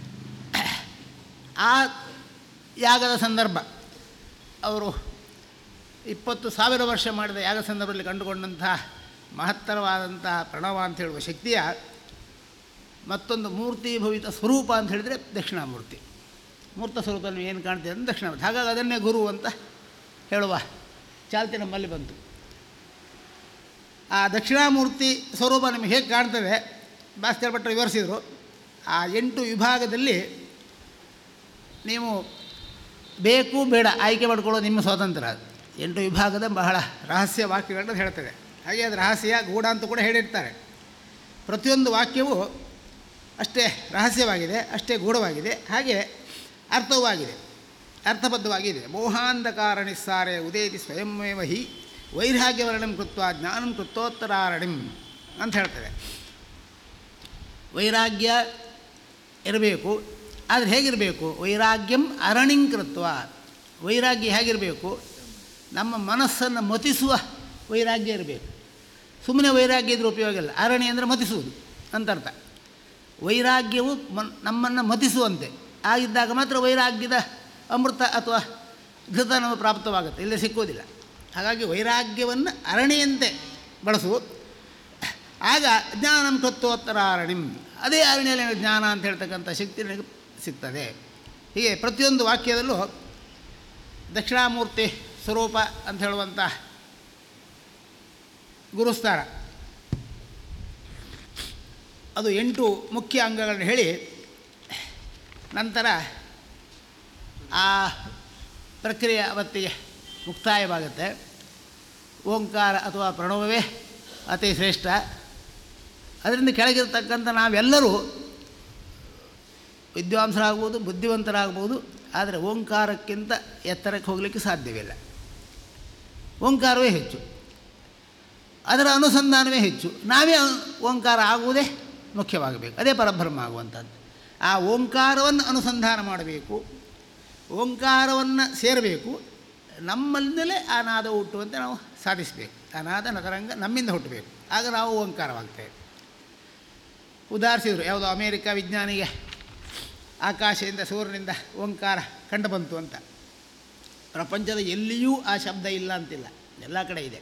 ಆ ಯಾಗದ ಸಂದರ್ಭ ಅವರು ಇಪ್ಪತ್ತು ಸಾವಿರ ವರ್ಷ ಮಾಡಿದ ಯಾಗ ಸಂದರ್ಭದಲ್ಲಿ ಕಂಡುಕೊಂಡಂಥ ಮಹತ್ತರವಾದಂಥ ಪ್ರಣವ ಅಂತ ಹೇಳುವ ಶಕ್ತಿಯ ಮತ್ತೊಂದು ಮೂರ್ತಿಭವಿತ ಸ್ವರೂಪ ಅಂತ ಹೇಳಿದರೆ ದಕ್ಷಿಣಾಮೂರ್ತಿ ಮೂರ್ತ ಸ್ವರೂಪ ನೀವು ಏನು ಕಾಣ್ತೀವಿ ಅಂದರೆ ದಕ್ಷಿಣಾಮೂರ್ತಿ ಹಾಗಾಗಿ ಅದನ್ನೇ ಗುರು ಅಂತ ಹೇಳುವ ಚಾಲ್ತಿ ನಮ್ಮಲ್ಲಿ ಬಂತು ಆ ದಕ್ಷಿಣಾಮೂರ್ತಿ ಸ್ವರೂಪ ನಿಮಗೆ ಹೇಗೆ ಕಾಣ್ತದೆ ಭಾಸ್ಕರ ಭಟ್ರು ವಿವರಿಸಿದರು ಆ ಎಂಟು ವಿಭಾಗದಲ್ಲಿ ನೀವು ಬೇಕು ಬೇಡ ಆಯ್ಕೆ ಮಾಡ್ಕೊಳ್ಳೋದು ನಿಮ್ಮ ಸ್ವಾತಂತ್ರ್ಯ ಅದು ಎಂಟು ವಿಭಾಗದ ಬಹಳ ರಹಸ್ಯ ವಾಕ್ಯಗಳನ್ನ ಹೇಳ್ತದೆ ಹಾಗೆ ಅದು ರಹಸ್ಯ ಗೂಢ ಅಂತ ಕೂಡ ಹೇಳಿರ್ತಾರೆ ಪ್ರತಿಯೊಂದು ವಾಕ್ಯವೂ ಅಷ್ಟೇ ರಹಸ್ಯವಾಗಿದೆ ಅಷ್ಟೇ ಗೂಢವಾಗಿದೆ ಹಾಗೆ ಅರ್ಥವೂ ಆಗಿದೆ ಅರ್ಥಬದ್ಧವಾಗಿದೆ ಮೋಹಾಂಧಕಾರ ನಿಸ್ಸಾರೆ ಉದೇತಿ ಸ್ವಯಂಮೇವ ಹಿ ವೈರಾಗ್ಯವರ್ಣಂ ಕೃತ್ವ ಜ್ಞಾನಂ ಕೃತ್ವೋತ್ತರಾರಣಿಂ ಅಂತ ಹೇಳ್ತದೆ ವೈರಾಗ್ಯ ಇರಬೇಕು ಆದರೆ ಹೇಗಿರಬೇಕು ವೈರಾಗ್ಯಂ ಅರಣಿಂಕೃತ್ವ ವೈರಾಗ್ಯ ಹೇಗಿರಬೇಕು ನಮ್ಮ ಮನಸ್ಸನ್ನು ಮತಿಸುವ ವೈರಾಗ್ಯ ಇರಬೇಕು ಸುಮ್ಮನೆ ವೈರಾಗ್ಯ ಇದ್ರೆ ಉಪಯೋಗ ಇಲ್ಲ ಅರಣಿ ಅಂದರೆ ಮತಿಸುವುದು ಅಂತ ಅರ್ಥ ವೈರಾಗ್ಯವು ಮನ್ ನಮ್ಮನ್ನು ಮತಿಸುವಂತೆ ಆಗಿದ್ದಾಗ ಮಾತ್ರ ವೈರಾಗ್ಯದ ಅಮೃತ ಅಥವಾ ಘೃತ ನಮಗೆ ಪ್ರಾಪ್ತವಾಗುತ್ತೆ ಇಲ್ಲೇ ಸಿಕ್ಕುವುದಿಲ್ಲ ಹಾಗಾಗಿ ವೈರಾಗ್ಯವನ್ನು ಅರಣಿಯಂತೆ ಬಳಸು ಆಗ ಜ್ಞಾನಂ ಕೃತ್ವೋತ್ತರ ಅರಣಿಂ ಅದೇ ಅರಣ್ಯಲ್ಲಿ ಜ್ಞಾನ ಅಂತ ಹೇಳ್ತಕ್ಕಂಥ ಶಕ್ತಿ ನನಗೆ ಸಿಗ್ತದೆ ಹೀಗೆ ಪ್ರತಿಯೊಂದು ವಾಕ್ಯದಲ್ಲೂ ದಕ್ಷಿಣಾಮೂರ್ತಿ ಸ್ವರೂಪ ಅಂತ ಹೇಳುವಂಥ ಗುರುಸ್ಥಾನ ಅದು ಎಂಟು ಮುಖ್ಯ ಅಂಗಗಳನ್ನು ಹೇಳಿ ನಂತರ ಆ ಪ್ರಕ್ರಿಯೆ ಅವತ್ತಿಗೆ ಮುಕ್ತಾಯವಾಗುತ್ತೆ ಓಂಕಾರ ಅಥವಾ ಪ್ರಣವವೇ ಅತಿ ಶ್ರೇಷ್ಠ ಅದರಿಂದ ಕೆಳಗಿರ್ತಕ್ಕಂಥ ನಾವೆಲ್ಲರೂ ವಿದ್ವಾಂಸರಾಗ್ಬೋದು ಬುದ್ಧಿವಂತರಾಗ್ಬೋದು ಆದರೆ ಓಂಕಾರಕ್ಕಿಂತ ಎತ್ತರಕ್ಕೆ ಹೋಗಲಿಕ್ಕೆ ಸಾಧ್ಯವಿಲ್ಲ ಓಂಕಾರವೇ ಹೆಚ್ಚು ಅದರ ಅನುಸಂಧಾನವೇ ಹೆಚ್ಚು ನಾವೇ ಅನು- ಓಂಕಾರ ಆಗುವುದೇ ಮುಖ್ಯವಾಗಬೇಕು ಅದೇ ಪರಬ್ರಹ್ಮ ಆಗುವಂಥದ್ದು ಆ ಓಂಕಾರವನ್ನು ಅನುಸಂಧಾನ ಮಾಡಬೇಕು ಓಂಕಾರವನ್ನು ಸೇರಬೇಕು ನಮ್ಮಲ್ಲಿಂದಲೇ ಆ ನಾದ ಹುಟ್ಟುವಂತೆ ನಾವು ಸಾಧಿಸಬೇಕು ಆ ನಾದ ನತರಂಗ ನಮ್ಮಿಂದ ಹುಟ್ಟಬೇಕು ಆಗ ನಾವು ಓಂಕಾರವಾಗ್ತೇವೆ ಉದಾಹರಿಸಿದರು ಯಾವುದೋ ಅಮೇರಿಕ ವಿಜ್ಞಾನಿಗೆ ಆಕಾಶದಿಂದ ಸೂರ್ಯನಿಂದ ಓಂಕಾರ ಕಂಡು ಬಂತು ಅಂತ ಪ್ರಪಂಚದ ಎಲ್ಲಿಯೂ ಆ ಶಬ್ದ ಇಲ್ಲ ಅಂತಿಲ್ಲ ಎಲ್ಲ ಕಡೆ ಇದೆ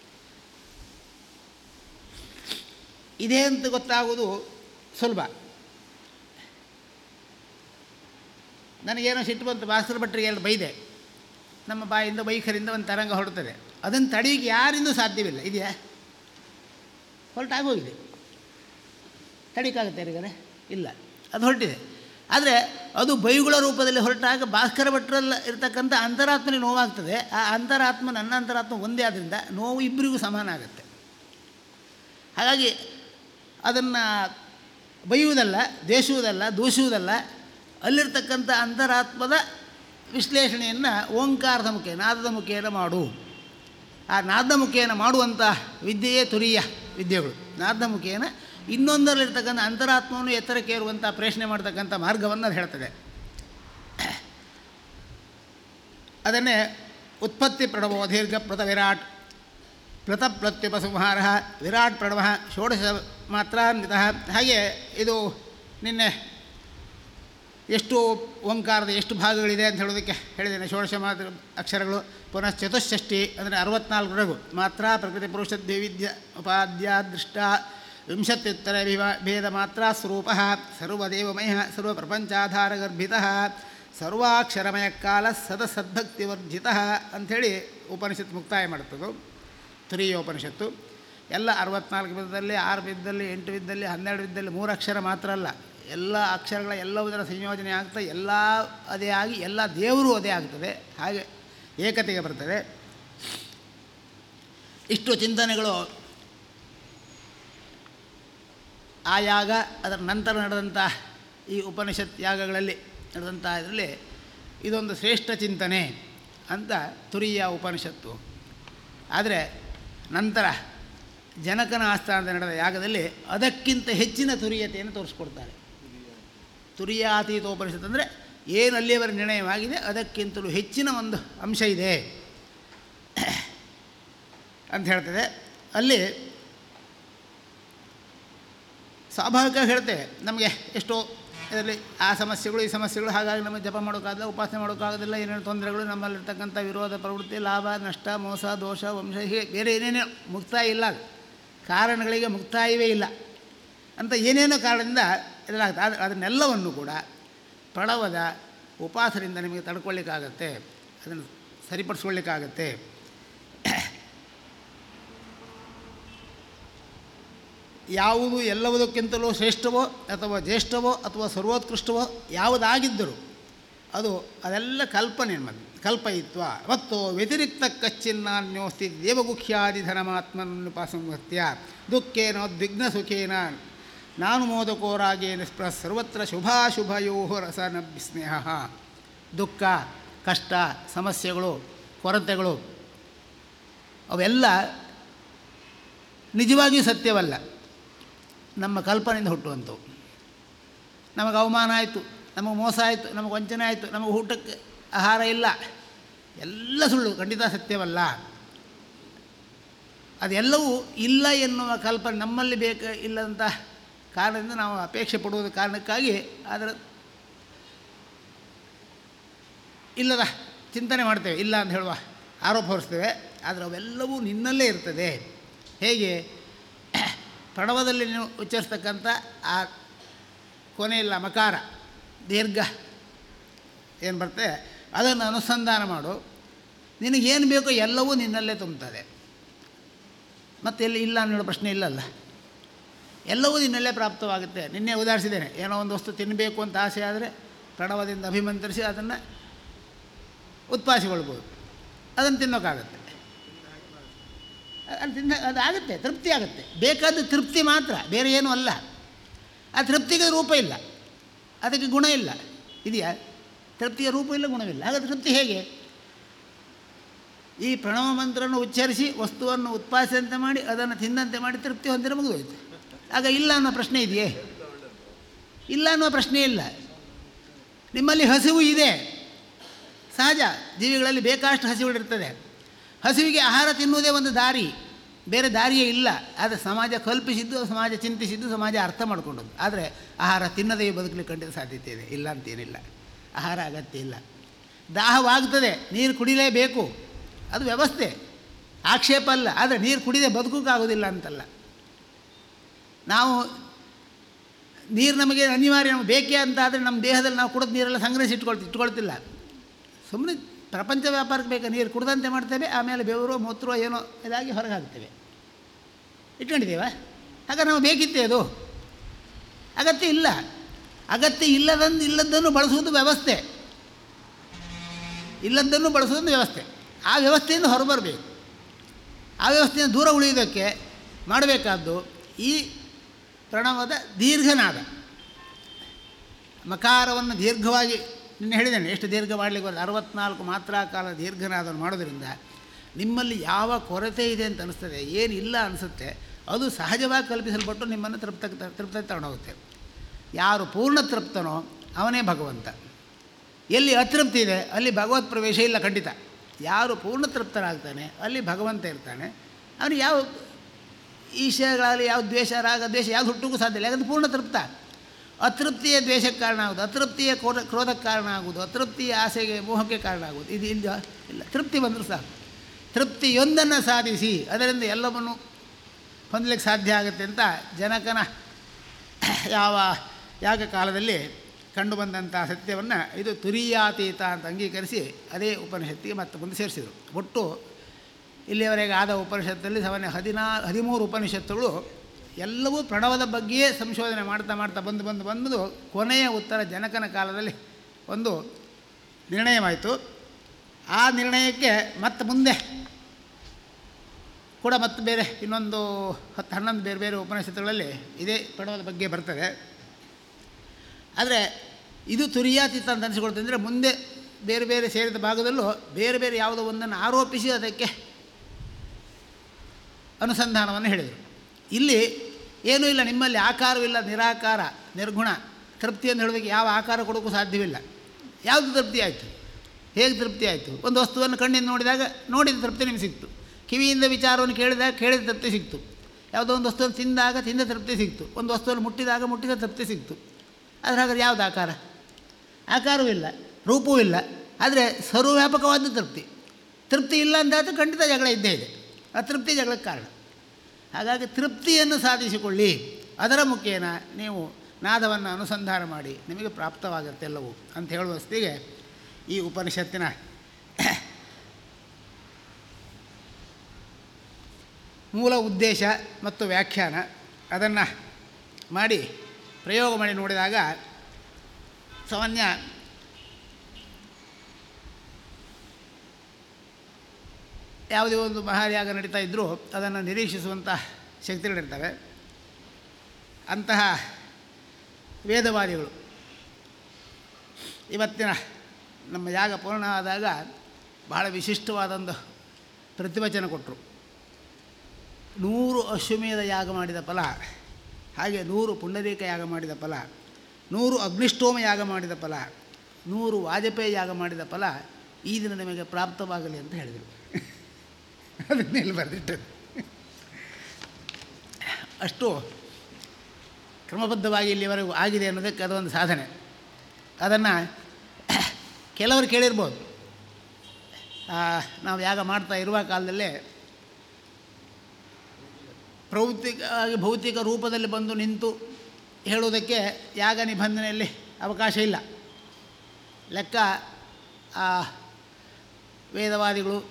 ಇದೆ ಅಂತ ಗೊತ್ತಾಗೋದು ಸುಲಭ ನನಗೇನೋ ಸಿಟ್ಟು ಬಂತು ಭಾಸ್ಕರ ಭಟ್ರಿಗೆ ಎಲ್ಲ ಬೈದೆ ನಮ್ಮ ಬಾಯಿಂದ ಬೈಕರಿಂದ ಒಂದು ತರಂಗ ಹೊರಡ್ತದೆ ಅದನ್ನು ತಡೆಯೋಕ್ಕೆ ಯಾರಿಂದೂ ಸಾಧ್ಯವಿಲ್ಲ ಇದೆಯಾ ಹೊರಟಾಗೋಗಿದೆ ತಡೀಕಾಗುತ್ತೆ ಯಾರಿಗಾರೆ ಇಲ್ಲ ಅದು ಹೊರಟಿದೆ ಆದರೆ ಅದು ಬೈಗುಳ ರೂಪದಲ್ಲಿ ಹೊರಟಾಗ ಭಾಸ್ಕರ ಭಟ್ರಲ್ಲಿ ಇರ್ತಕ್ಕಂಥ ಅಂತರಾತ್ಮನಿಗೆ ನೋವಾಗ್ತದೆ ಆ ಅಂತರಾತ್ಮ ನನ್ನ ಅಂತರಾತ್ಮ ಒಂದೇ ಆದ್ದರಿಂದ ನೋವು ಇಬ್ಬರಿಗೂ ಸಮಾನ ಆಗುತ್ತೆ ಹಾಗಾಗಿ ಅದನ್ನು ಬೈಯುವುದಲ್ಲ ದ್ವೇಷುವುದಲ್ಲ ದೂಷುವುದಲ್ಲ ಅಲ್ಲಿರ್ತಕ್ಕಂಥ ಅಂತರಾತ್ಮದ ವಿಶ್ಲೇಷಣೆಯನ್ನು ಓಂಕಾರದ ಮುಖೇನ ನಾದದ ಮುಖೇನ ಮಾಡು ಆ ನಾದದ ಮುಖೇನ ಮಾಡುವಂಥ ವಿದ್ಯೆಯೇ ತುರಿಯ ವಿದ್ಯೆಗಳು ನಾದದ ಮುಖೇನ ಇನ್ನೊಂದರಲ್ಲಿರ್ತಕ್ಕಂಥ ಅಂತರಾತ್ಮವನ್ನು ಎತ್ತರಕ್ಕೆ ಏರುವಂಥ ಪ್ರಶ್ನೆ ಮಾಡ್ತಕ್ಕಂಥ ಮಾರ್ಗವನ್ನು ಅದು ಹೇಳ್ತದೆ ಅದನ್ನೇ ಉತ್ಪತ್ತಿ ಪ್ರಣವೋ ದೀರ್ಘ ಪ್ರತ ವಿರಾಟ್ ಪ್ರತಪ್ರತ್ಯುಪಸಂಹಾರ ವಿರಾಟ್ ಪ್ರಣವ ಷೋಡಶ ಮಾತ್ರಾನ್ವಿತ ಹಾಗೆ ಇದು ನಿನ್ನೆ ಎಷ್ಟು ಓಂಕಾರದ ಎಷ್ಟು ಭಾಗಗಳಿದೆ ಅಂತ ಹೇಳೋದಕ್ಕೆ ಹೇಳಿದ್ದೇನೆ ಷೋಡಶ ಮಾತ್ರ ಅಕ್ಷರಗಳು ಪುನಃ ಚತುಷ್ಷಷ್ಟಿ ಅಂದರೆ ಅರವತ್ನಾಲ್ಕರವರೆಗೂ ಮಾತ್ರ ಪ್ರಕೃತಿ ಪುರುಷ ದೇವಿದ್ಯ ಉಪಾದ್ಯ ದೃಷ್ಟ ವಿಂಶತ್ಯುತ್ತರ ವಿವ ಭೇದ ಮಾತ್ರ ಸ್ವರೂಪ ಸರ್ವದೇವಮಯ ಸರ್ವಪ್ರಪಂಚಾಧಾರಗರ್ಭಿತ ಸರ್ವಾಕ್ಷರಮಯ ಕಾಲ ಸದಸದ್ಭಕ್ತಿವರ್ಜಿತ ಅಂಥೇಳಿ ಉಪನಿಷತ್ತು ಮುಕ್ತಾಯ ಮಾಡುತ್ತದು ತುರಿಯೋಪನಿಷತ್ತು ಎಲ್ಲ ಅರವತ್ನಾಲ್ಕು ವಿಧದಲ್ಲಿ ಆರು ವಿಧದಲ್ಲಿ ಎಂಟು ವಿಧದಲ್ಲಿ ಹನ್ನೆರಡು ವಿಧದಲ್ಲಿ ಮೂರು ಅಕ್ಷರ ಮಾತ್ರ ಅಲ್ಲ ಎಲ್ಲ ಅಕ್ಷರಗಳ ಎಲ್ಲವುದರ ಸಂಯೋಜನೆ ಆಗ್ತಾ ಎಲ್ಲ ಅದೇ ಆಗಿ ಎಲ್ಲ ದೇವರು ಅದೇ ಆಗ್ತದೆ ಹಾಗೆ ಏಕತೆಗೆ ಬರ್ತದೆ ಇಷ್ಟು ಚಿಂತನೆಗಳು ಆ ಯಾಗ ಅದರ ನಂತರ ನಡೆದಂಥ ಈ ಉಪನಿಷತ್ ಯಾಗಗಳಲ್ಲಿ ನಡೆದಂಥ ಇದರಲ್ಲಿ ಇದೊಂದು ಶ್ರೇಷ್ಠ ಚಿಂತನೆ ಅಂತ ತುರಿಯ ಉಪನಿಷತ್ತು ಆದರೆ ನಂತರ ಜನಕನ ಆಸ್ಥಾನದ ನಡೆದ ಯಾಗದಲ್ಲಿ ಅದಕ್ಕಿಂತ ಹೆಚ್ಚಿನ ತುರಿಯತೆಯನ್ನು ತೋರಿಸ್ಕೊಡ್ತಾರೆ ತುರಿಯಾತೀತ ಉಪನಿಷತ್ತು ಅಂದರೆ ಏನು ಅಲ್ಲಿಯವರ ನಿರ್ಣಯವಾಗಿದೆ ಅದಕ್ಕಿಂತಲೂ ಹೆಚ್ಚಿನ ಒಂದು ಅಂಶ ಇದೆ ಅಂತ ಹೇಳ್ತದೆ ಅಲ್ಲಿ ಸ್ವಾಭಾವಿಕವಾಗಿ ಹೇಳ್ತೇವೆ ನಮಗೆ ಎಷ್ಟೋ ಇದರಲ್ಲಿ ಆ ಸಮಸ್ಯೆಗಳು ಈ ಸಮಸ್ಯೆಗಳು ಹಾಗಾಗಿ ನಮಗೆ ಜಪ ಮಾಡೋಕ್ಕಾಗಲ್ಲ ಉಪಾಸನೆ ಮಾಡೋಕ್ಕಾಗೋದಿಲ್ಲ ಏನೇನು ತೊಂದರೆಗಳು ನಮ್ಮಲ್ಲಿರ್ತಕ್ಕಂಥ ವಿರೋಧ ಪ್ರವೃತ್ತಿ ಲಾಭ ನಷ್ಟ ಮೋಸ ದೋಷ ವಂಶ ಹೀಗೆ ಬೇರೆ ಏನೇನೋ ಮುಕ್ತಾಯ ಇಲ್ಲ ಅದು. ಕಾರಣಗಳಿಗೆ ಮುಕ್ತಾಯವೇ ಇಲ್ಲ ಅಂತ ಏನೇನೋ ಕಾರಣದಿಂದ ಇದರಾಗ್ತದೆ ಆದರೆ ಅದನ್ನೆಲ್ಲವನ್ನು ಕೂಡ ಪ್ರಣವದ ಉಪಾಸನೆಯಿಂದ ನಿಮಗೆ ತಡ್ಕೊಳ್ಳಿಕ್ಕಾಗತ್ತೆ ಅದನ್ನು ಸರಿಪಡಿಸ್ಕೊಳ್ಳಿಕ್ಕಾಗತ್ತೆ ಯಾವುದು ಎಲ್ಲವುದಕ್ಕಿಂತಲೂ ಶ್ರೇಷ್ಠವೋ ಅಥವಾ ಜ್ಯೇಷ್ಠವೋ ಅಥವಾ ಸರ್ವೋತ್ಕೃಷ್ಟವೋ ಯಾವುದಾಗಿದ್ದರೂ ಅದು ಅದೆಲ್ಲ ಕಲ್ಪನೆ ಮದ್ದು ಕಲ್ಪಯಿತ್ವ ಮತ್ತು ವ್ಯತಿರಿಕ್ತ ಕಚ್ಚಿನ್ನಾನ್ಯೋಸ್ತಿ ದೇವಗುಖ್ಯಾದಿ ಧನಮಾತ್ಮನುಪಾಸಂಗತ್ಯ ದುಃಖೇನ ದ್ವಿಗ್ನ ಸುಖೇನ ನಾನು ಮೋದಕೋರಾಗೇ ನಿಸ್ಪ್ರ ಸರ್ವತ್ರ ಶುಭಾಶುಭಯೋ ರಸನ ಸ್ನೇಹ ದುಃಖ ಕಷ್ಟ ಸಮಸ್ಯೆಗಳು ಕೊರತೆಗಳು ಅವೆಲ್ಲ ನಿಜವಾಗಿಯೂ ಸತ್ಯವಲ್ಲ ನಮ್ಮ ಕಲ್ಪನೆಯಿಂದ ಹುಟ್ಟುವಂಥವು ನಮಗೆ ಅವಮಾನ ಆಯಿತು ನಮಗೆ ಮೋಸ ಆಯಿತು ನಮಗೆ ವಂಚನೆ ಆಯಿತು ನಮಗೆ ಊಟಕ್ಕೆ ಆಹಾರ ಇಲ್ಲ ಎಲ್ಲ ಸುಳ್ಳು ಖಂಡಿತ ಸತ್ಯವಲ್ಲ ಅದೆಲ್ಲವೂ ಇಲ್ಲ ಎನ್ನುವ ಕಲ್ಪನೆ ನಮ್ಮಲ್ಲಿ ಬೇಕ ಇಲ್ಲದಂಥ ಕಾರಣದಿಂದ ನಾವು ಅಪೇಕ್ಷೆ ಪಡುವುದ ಕಾರಣಕ್ಕಾಗಿ ಅದರ ಇಲ್ಲದ ಚಿಂತನೆ ಮಾಡ್ತೇವೆ ಇಲ್ಲ ಅಂತ ಹೇಳುವ ಆರೋಪ ಹೊರಿಸ್ತೇವೆ ಆದರೆ ಅವೆಲ್ಲವೂ ನಿನ್ನಲ್ಲೇ ಇರ್ತದೆ ಹೇಗೆ ಪ್ರಣವದಲ್ಲಿ ನೀವು ಉಚ್ಚರಿಸ್ತಕ್ಕಂಥ ಆ ಕೊನೆಯಿಲ್ಲ ಮಕಾರ ದೀರ್ಘ ಏನು ಬರ್ತದೆ ಅದನ್ನು ಅನುಸಂಧಾನ ಮಾಡು ನಿನಗೇನು ಬೇಕೋ ಎಲ್ಲವೂ ನಿನ್ನಲ್ಲೇ ತುಂಬುತ್ತದೆ ಮತ್ತೆ ಎಲ್ಲಿ ಇಲ್ಲ ಅನ್ನೋ ಪ್ರಶ್ನೆ ಇಲ್ಲಲ್ಲ ಎಲ್ಲವೂ ನಿನ್ನಲ್ಲೇ ಪ್ರಾಪ್ತವಾಗುತ್ತೆ ನಿನ್ನೆ ಉದಾಹರಿಸಿದ್ದೇನೆ ಏನೋ ಒಂದು ವಸ್ತು ತಿನ್ನಬೇಕು ಅಂತ ಆಸೆ ಆದರೆ ಪ್ರಣವದಿಂದ ಅಭಿಮಂತ್ರಿಸಿ ಅದನ್ನು ಉತ್ಪಾಸಿಗೊಳ್ಬೋದು ಅದನ್ನು ತಿನ್ನೋಕ್ಕಾಗತ್ತೆ ಅದು ತಿನ್ನ ಅದಾಗುತ್ತೆ ತೃಪ್ತಿ ಆಗುತ್ತೆ ಬೇಕಾದ ತೃಪ್ತಿ ಮಾತ್ರ ಬೇರೆ ಏನೂ ಅಲ್ಲ ಆ ತೃಪ್ತಿಗೆ ರೂಪ ಇಲ್ಲ ಅದಕ್ಕೆ ಗುಣ ಇಲ್ಲ ಇದೆಯಾ ತೃಪ್ತಿಗೆ ರೂಪ ಇಲ್ಲ ಗುಣವಿಲ್ಲ ಹಾಗಾದ್ರೆ ತೃಪ್ತಿ ಹೇಗೆ ಈ ಪ್ರಣವ ಮಂತ್ರವನ್ನು ಉಚ್ಚರಿಸಿ ವಸ್ತುವನ್ನು ಉತ್ಪಾದಿಸಿದಂತೆ ಮಾಡಿ ಅದನ್ನು ತಿಂದಂತೆ ಮಾಡಿ ತೃಪ್ತಿ ಹೊಂದಿರ ಮುಗಿದೋಯ್ತು ಆಗ ಇಲ್ಲ ಅನ್ನೋ ಪ್ರಶ್ನೆ ಇದೆಯೇ ಇಲ್ಲ ಅನ್ನೋ ಪ್ರಶ್ನೆ ಇಲ್ಲ ನಿಮ್ಮಲ್ಲಿ ಹಸಿವು ಇದೆ ಸಹಜ ಜೀವಿಗಳಲ್ಲಿ ಬೇಕಾಷ್ಟು ಹಸಿವುಗಳಿರ್ತದೆ ಹಸಿವಿಗೆ ಆಹಾರ ತಿನ್ನುವುದೇ ಒಂದು ದಾರಿ ಬೇರೆ ದಾರಿಯೇ ಇಲ್ಲ ಆದರೆ ಸಮಾಜ ಕಲ್ಪಿಸಿದ್ದು ಸಮಾಜ ಚಿಂತಿಸಿದ್ದು ಸಮಾಜ ಅರ್ಥ ಮಾಡಿಕೊಂಡದ್ದು ಆದರೆ ಆಹಾರ ತಿನ್ನದೇ ಬದುಕಲಿಕ್ಕೆ ಖಂಡಿತ ಸಾಧ್ಯತೆ ಇದೆ ಇಲ್ಲ ಅಂತೇನಿಲ್ಲ ಆಹಾರ ಅಗತ್ಯ ಇಲ್ಲ ದಾಹವಾಗ್ತದೆ ನೀರು ಕುಡಿಲೇಬೇಕು ಅದು ವ್ಯವಸ್ಥೆ ಆಕ್ಷೇಪ ಅಲ್ಲ ಆದರೆ ನೀರು ಕುಡಿದೇ ಬದುಕೋಕ್ಕಾಗೋದಿಲ್ಲ ಅಂತಲ್ಲ ನಾವು ನೀರು ನಮಗೆ ಅನಿವಾರ್ಯ ನಮಗೆ ಬೇಕೇ ಅಂತ ಆದರೆ ನಮ್ಮ ದೇಹದಲ್ಲಿ ನಾವು ಕುಡಿದ ನೀರೆಲ್ಲ ಸಂಗ್ರಹಿಸಿ ಇಟ್ಕೊಳ್ತಿ ಇಟ್ಕೊಳ್ತಿಲ್ಲ ಸುಮ್ಮನೆ ಪ್ರಪಂಚ ವ್ಯಾಪಾರಕ್ಕೆ ಬೇಕಾ ನೀರು ಕುಡ್ದಂತೆ ಮಾಡ್ತೇವೆ ಆಮೇಲೆ ಬೆವರು ಮೂತ್ರ ಏನೋ ಇದಾಗಿ ಹೊರಗೆ ಹಾಕ್ತೇವೆ ಇಟ್ಕೊಂಡಿದ್ದೀವ ಆಗ ನಾವು ಬೇಕಿತ್ತೆ ಅದು ಅಗತ್ಯ ಇಲ್ಲ ಅಗತ್ಯ ಇಲ್ಲದಂದು ಇಲ್ಲದನ್ನು ಬಳಸುವುದು ವ್ಯವಸ್ಥೆ ಇಲ್ಲದ್ದನ್ನು ಬಳಸುವುದು ವ್ಯವಸ್ಥೆ ಆ ವ್ಯವಸ್ಥೆಯಿಂದ ಹೊರಬರಬೇಕು ಆ ವ್ಯವಸ್ಥೆಯಿಂದ ದೂರ ಉಳಿಯೋದಕ್ಕೆ ಮಾಡಬೇಕಾದ್ದು ಈ ಪ್ರಣವದ ದೀರ್ಘನಾದ ಮಕಾರವನ್ನು ದೀರ್ಘವಾಗಿ ನಿನ್ನೆ ಹೇಳಿದ್ದೇನೆ ಎಷ್ಟು ದೀರ್ಘ ಮಾಡಲಿಕ್ಕೆ ಬರ್ತದೆ ಅರವತ್ನಾಲ್ಕು ಮಾತ್ರ ಕಾಲ ದೀರ್ಘನಾದವನ್ನು ಮಾಡೋದ್ರಿಂದ ನಿಮ್ಮಲ್ಲಿ ಯಾವ ಕೊರತೆ ಇದೆ ಅಂತ ಅನಿಸ್ತದೆ ಏನಿಲ್ಲ ಅನಿಸುತ್ತೆ ಅದು ಸಹಜವಾಗಿ ಕಲ್ಪಿಸಲ್ಪಟ್ಟು ನಿಮ್ಮನ್ನು ತೃಪ್ತ ತೃಪ್ತ ತಗೊಂಡೋಗುತ್ತೆ ಯಾರು ಪೂರ್ಣ ತೃಪ್ತನೋ ಅವನೇ ಭಗವಂತ ಎಲ್ಲಿ ಅತೃಪ್ತಿ ಇದೆ ಅಲ್ಲಿ ಭಗವತ್ ಪ್ರವೇಶ ಇಲ್ಲ ಖಂಡಿತ ಯಾರು ಪೂರ್ಣ ತೃಪ್ತರಾಗ್ತಾನೆ ಅಲ್ಲಿ ಭಗವಂತ ಇರ್ತಾನೆ ಅವನು ಯಾವ ಈಶೆಗಳಾಗಲಿ ಯಾವ ದ್ವೇಷ ರಾಗ ದ್ವೇಷ ಯಾವ್ದು ಹುಟ್ಟುಗೂ ಸಾಧ್ಯ ಇಲ್ಲ ಯಾಕಂದ್ರೆ ಪೂರ್ಣ ತೃಪ್ತ ಅತೃಪ್ತಿಯ ದ್ವೇಷಕ್ಕೆ ಕಾರಣ ಆಗೋದು ಅತೃಪ್ತಿಯ ಕ್ರೋಧ ಕ್ರೋಧಕ್ಕೆ ಕಾರಣ ಆಗೋದು ಅತೃಪ್ತಿಯ ಆಸೆಗೆ ಮೋಹಕ್ಕೆ ಕಾರಣ ಆಗೋದು ಇದು ಇಲ್ಲ ಇಲ್ಲ ತೃಪ್ತಿ ಬಂದರೂ ಸಾಕು ತೃಪ್ತಿಯೊಂದನ್ನು ಸಾಧಿಸಿ ಅದರಿಂದ ಎಲ್ಲವನ್ನು ಹೊಂದಲಿಕ್ಕೆ ಸಾಧ್ಯ ಆಗುತ್ತೆ ಅಂತ ಜನಕನ ಯಾವ ಯಾಗ ಕಾಲದಲ್ಲಿ ಕಂಡುಬಂದಂಥ ಸತ್ಯವನ್ನು ಇದು ತುರಿಯಾತೀತ ಅಂತ ಅಂಗೀಕರಿಸಿ ಅದೇ ಉಪನಿಷತ್ತಿಗೆ ಮತ್ತೆ ಮುಂದೆ ಸೇರಿಸಿದರು ಒಟ್ಟು ಇಲ್ಲಿಯವರೆಗೆ ಆದ ಉಪನಿಷತ್ತಲ್ಲಿ ಸಾಮಾನ್ಯ ಹದಿನಾ ಹದಿಮೂರು ಉಪನಿಷತ್ತುಗಳು ಎಲ್ಲವೂ ಪ್ರಣವದ ಬಗ್ಗೆಯೇ ಸಂಶೋಧನೆ ಮಾಡ್ತಾ ಮಾಡ್ತಾ ಬಂದು ಬಂದು ಬಂದು ಕೊನೆಯ ಉತ್ತರ ಜನಕನ ಕಾಲದಲ್ಲಿ ಒಂದು ನಿರ್ಣಯವಾಯಿತು ಆ ನಿರ್ಣಯಕ್ಕೆ ಮತ್ತೆ ಮುಂದೆ ಕೂಡ ಮತ್ತೆ ಬೇರೆ ಇನ್ನೊಂದು ಹತ್ತು ಹನ್ನೊಂದು ಬೇರೆ ಬೇರೆ ಉಪನಿಷತ್ತುಗಳಲ್ಲಿ ಇದೇ ಪ್ರಣವದ ಬಗ್ಗೆ ಬರ್ತದೆ ಆದರೆ ಇದು ತುರಿಯಾತೀತ ಅಂತ ಅನಿಸ್ಕೊಳ್ತಂದರೆ ಮುಂದೆ ಬೇರೆ ಬೇರೆ ಸೇರಿದ ಭಾಗದಲ್ಲೂ ಬೇರೆ ಬೇರೆ ಯಾವುದೋ ಒಂದನ್ನು ಆರೋಪಿಸಿ ಅದಕ್ಕೆ ಅನುಸಂಧಾನವನ್ನು ಹೇಳಿದರು ಇಲ್ಲಿ ಏನೂ ಇಲ್ಲ ನಿಮ್ಮಲ್ಲಿ ಆಕಾರವಿಲ್ಲ ನಿರಾಕಾರ ನಿರ್ಗುಣ ತೃಪ್ತಿ ಅಂತ ಹೇಳೋದಕ್ಕೆ ಯಾವ ಆಕಾರ ಕೊಡೋಕ್ಕೂ ಸಾಧ್ಯವಿಲ್ಲ ಯಾವುದು ತೃಪ್ತಿ ಆಯಿತು ಹೇಗೆ ತೃಪ್ತಿ ಆಯಿತು ಒಂದು ವಸ್ತುವನ್ನು ಕಣ್ಣಿಂದ ನೋಡಿದಾಗ ನೋಡಿದ ತೃಪ್ತಿ ನಿಮಗೆ ಸಿಕ್ತು ಕಿವಿಯಿಂದ ವಿಚಾರವನ್ನು ಕೇಳಿದಾಗ ಕೇಳಿದ ತೃಪ್ತಿ ಸಿಕ್ತು ಯಾವುದೋ ಒಂದು ವಸ್ತುವನ್ನು ತಿಂದಾಗ ತಿಂದ ತೃಪ್ತಿ ಸಿಕ್ತು ಒಂದು ವಸ್ತುವನ್ನು ಮುಟ್ಟಿದಾಗ ಮುಟ್ಟಿದ ತೃಪ್ತಿ ಸಿಕ್ತು ಆದರೆ ಹಾಗಾದ್ರೆ ಯಾವುದು ಆಕಾರ ಆಕಾರವೂ ಇಲ್ಲ ರೂಪವೂ ಇಲ್ಲ ಆದರೆ ಸರ್ವವ್ಯಾಪಕವಾದ ತೃಪ್ತಿ ತೃಪ್ತಿ ಇಲ್ಲ ಅಂದಾದ ಖಂಡಿತ ಜಗಳ ಇದ್ದೇ ಇದೆ ಅತೃಪ್ತಿ ಜಗಳಕ್ಕೆ ಕಾರಣ ಹಾಗಾಗಿ ತೃಪ್ತಿಯನ್ನು ಸಾಧಿಸಿಕೊಳ್ಳಿ ಅದರ ಮುಖೇನ ನೀವು ನಾದವನ್ನು ಅನುಸಂಧಾನ ಮಾಡಿ ನಿಮಗೆ ಪ್ರಾಪ್ತವಾಗುತ್ತೆ ಎಲ್ಲವೂ ಅಂತ ಹೇಳುವಷ್ಟಿಗೆ ಈ ಉಪನಿಷತ್ತಿನ ಮೂಲ ಉದ್ದೇಶ ಮತ್ತು ವ್ಯಾಖ್ಯಾನ ಅದನ್ನು ಮಾಡಿ ಪ್ರಯೋಗ ಮಾಡಿ ನೋಡಿದಾಗ ಸಾಮಾನ್ಯ ಯಾವುದೇ ಒಂದು ಮಹಾಯಾಗ ನಡೀತಾ ಇದ್ದರೂ ಅದನ್ನು ನಿರೀಕ್ಷಿಸುವಂಥ ಶಕ್ತಿಗಳಿರ್ತವೆ ಅಂತಹ ವೇದವಾದಿಗಳು ಇವತ್ತಿನ ನಮ್ಮ ಯಾಗ ಪೂರ್ಣ ಆದಾಗ ಬಹಳ ವಿಶಿಷ್ಟವಾದೊಂದು ಪ್ರತಿವಚನ ಕೊಟ್ಟರು ನೂರು ಅಶ್ವಮೇಧ ಯಾಗ ಮಾಡಿದ ಫಲ ಹಾಗೆ ನೂರು ಪುಂಡರೀಕ ಯಾಗ ಮಾಡಿದ ಫಲ ನೂರು ಅಗ್ನಿಷ್ಠೋಮ ಯಾಗ ಮಾಡಿದ ಫಲ ನೂರು ವಾಜಪೇಯಿ ಯಾಗ ಮಾಡಿದ ಫಲ ಈ ದಿನ ನಿಮಗೆ ಪ್ರಾಪ್ತವಾಗಲಿ ಅಂತ ಹೇಳಿದರು ಅದನ್ನೆಲ್ಲಿ ಬರೆದಿಟ್ಟರು ಅಷ್ಟು ಕ್ರಮಬದ್ಧವಾಗಿ ಇಲ್ಲಿವರೆಗೂ ಆಗಿದೆ ಅನ್ನೋದಕ್ಕೆ ಅದೊಂದು ಸಾಧನೆ ಅದನ್ನು ಕೆಲವರು ಕೇಳಿರ್ಬೋದು ಆ, ನಾವು ಯಾಗ ಮಾಡ್ತಾ ಇರುವ ಕಾಲದಲ್ಲೇ ಪ್ರೌತಿಕ ಭೌತಿಕ ರೂಪದಲ್ಲಿ ಬಂದು ನಿಂತು ಹೇಳುವುದಕ್ಕೆ ಯಾಗ ನಿಬಂಧನೆಯಲ್ಲಿ ಅವಕಾಶ ಇಲ್ಲ ಲೆಕ್ಕ ಆ ವೇದವಾದಿಗಳು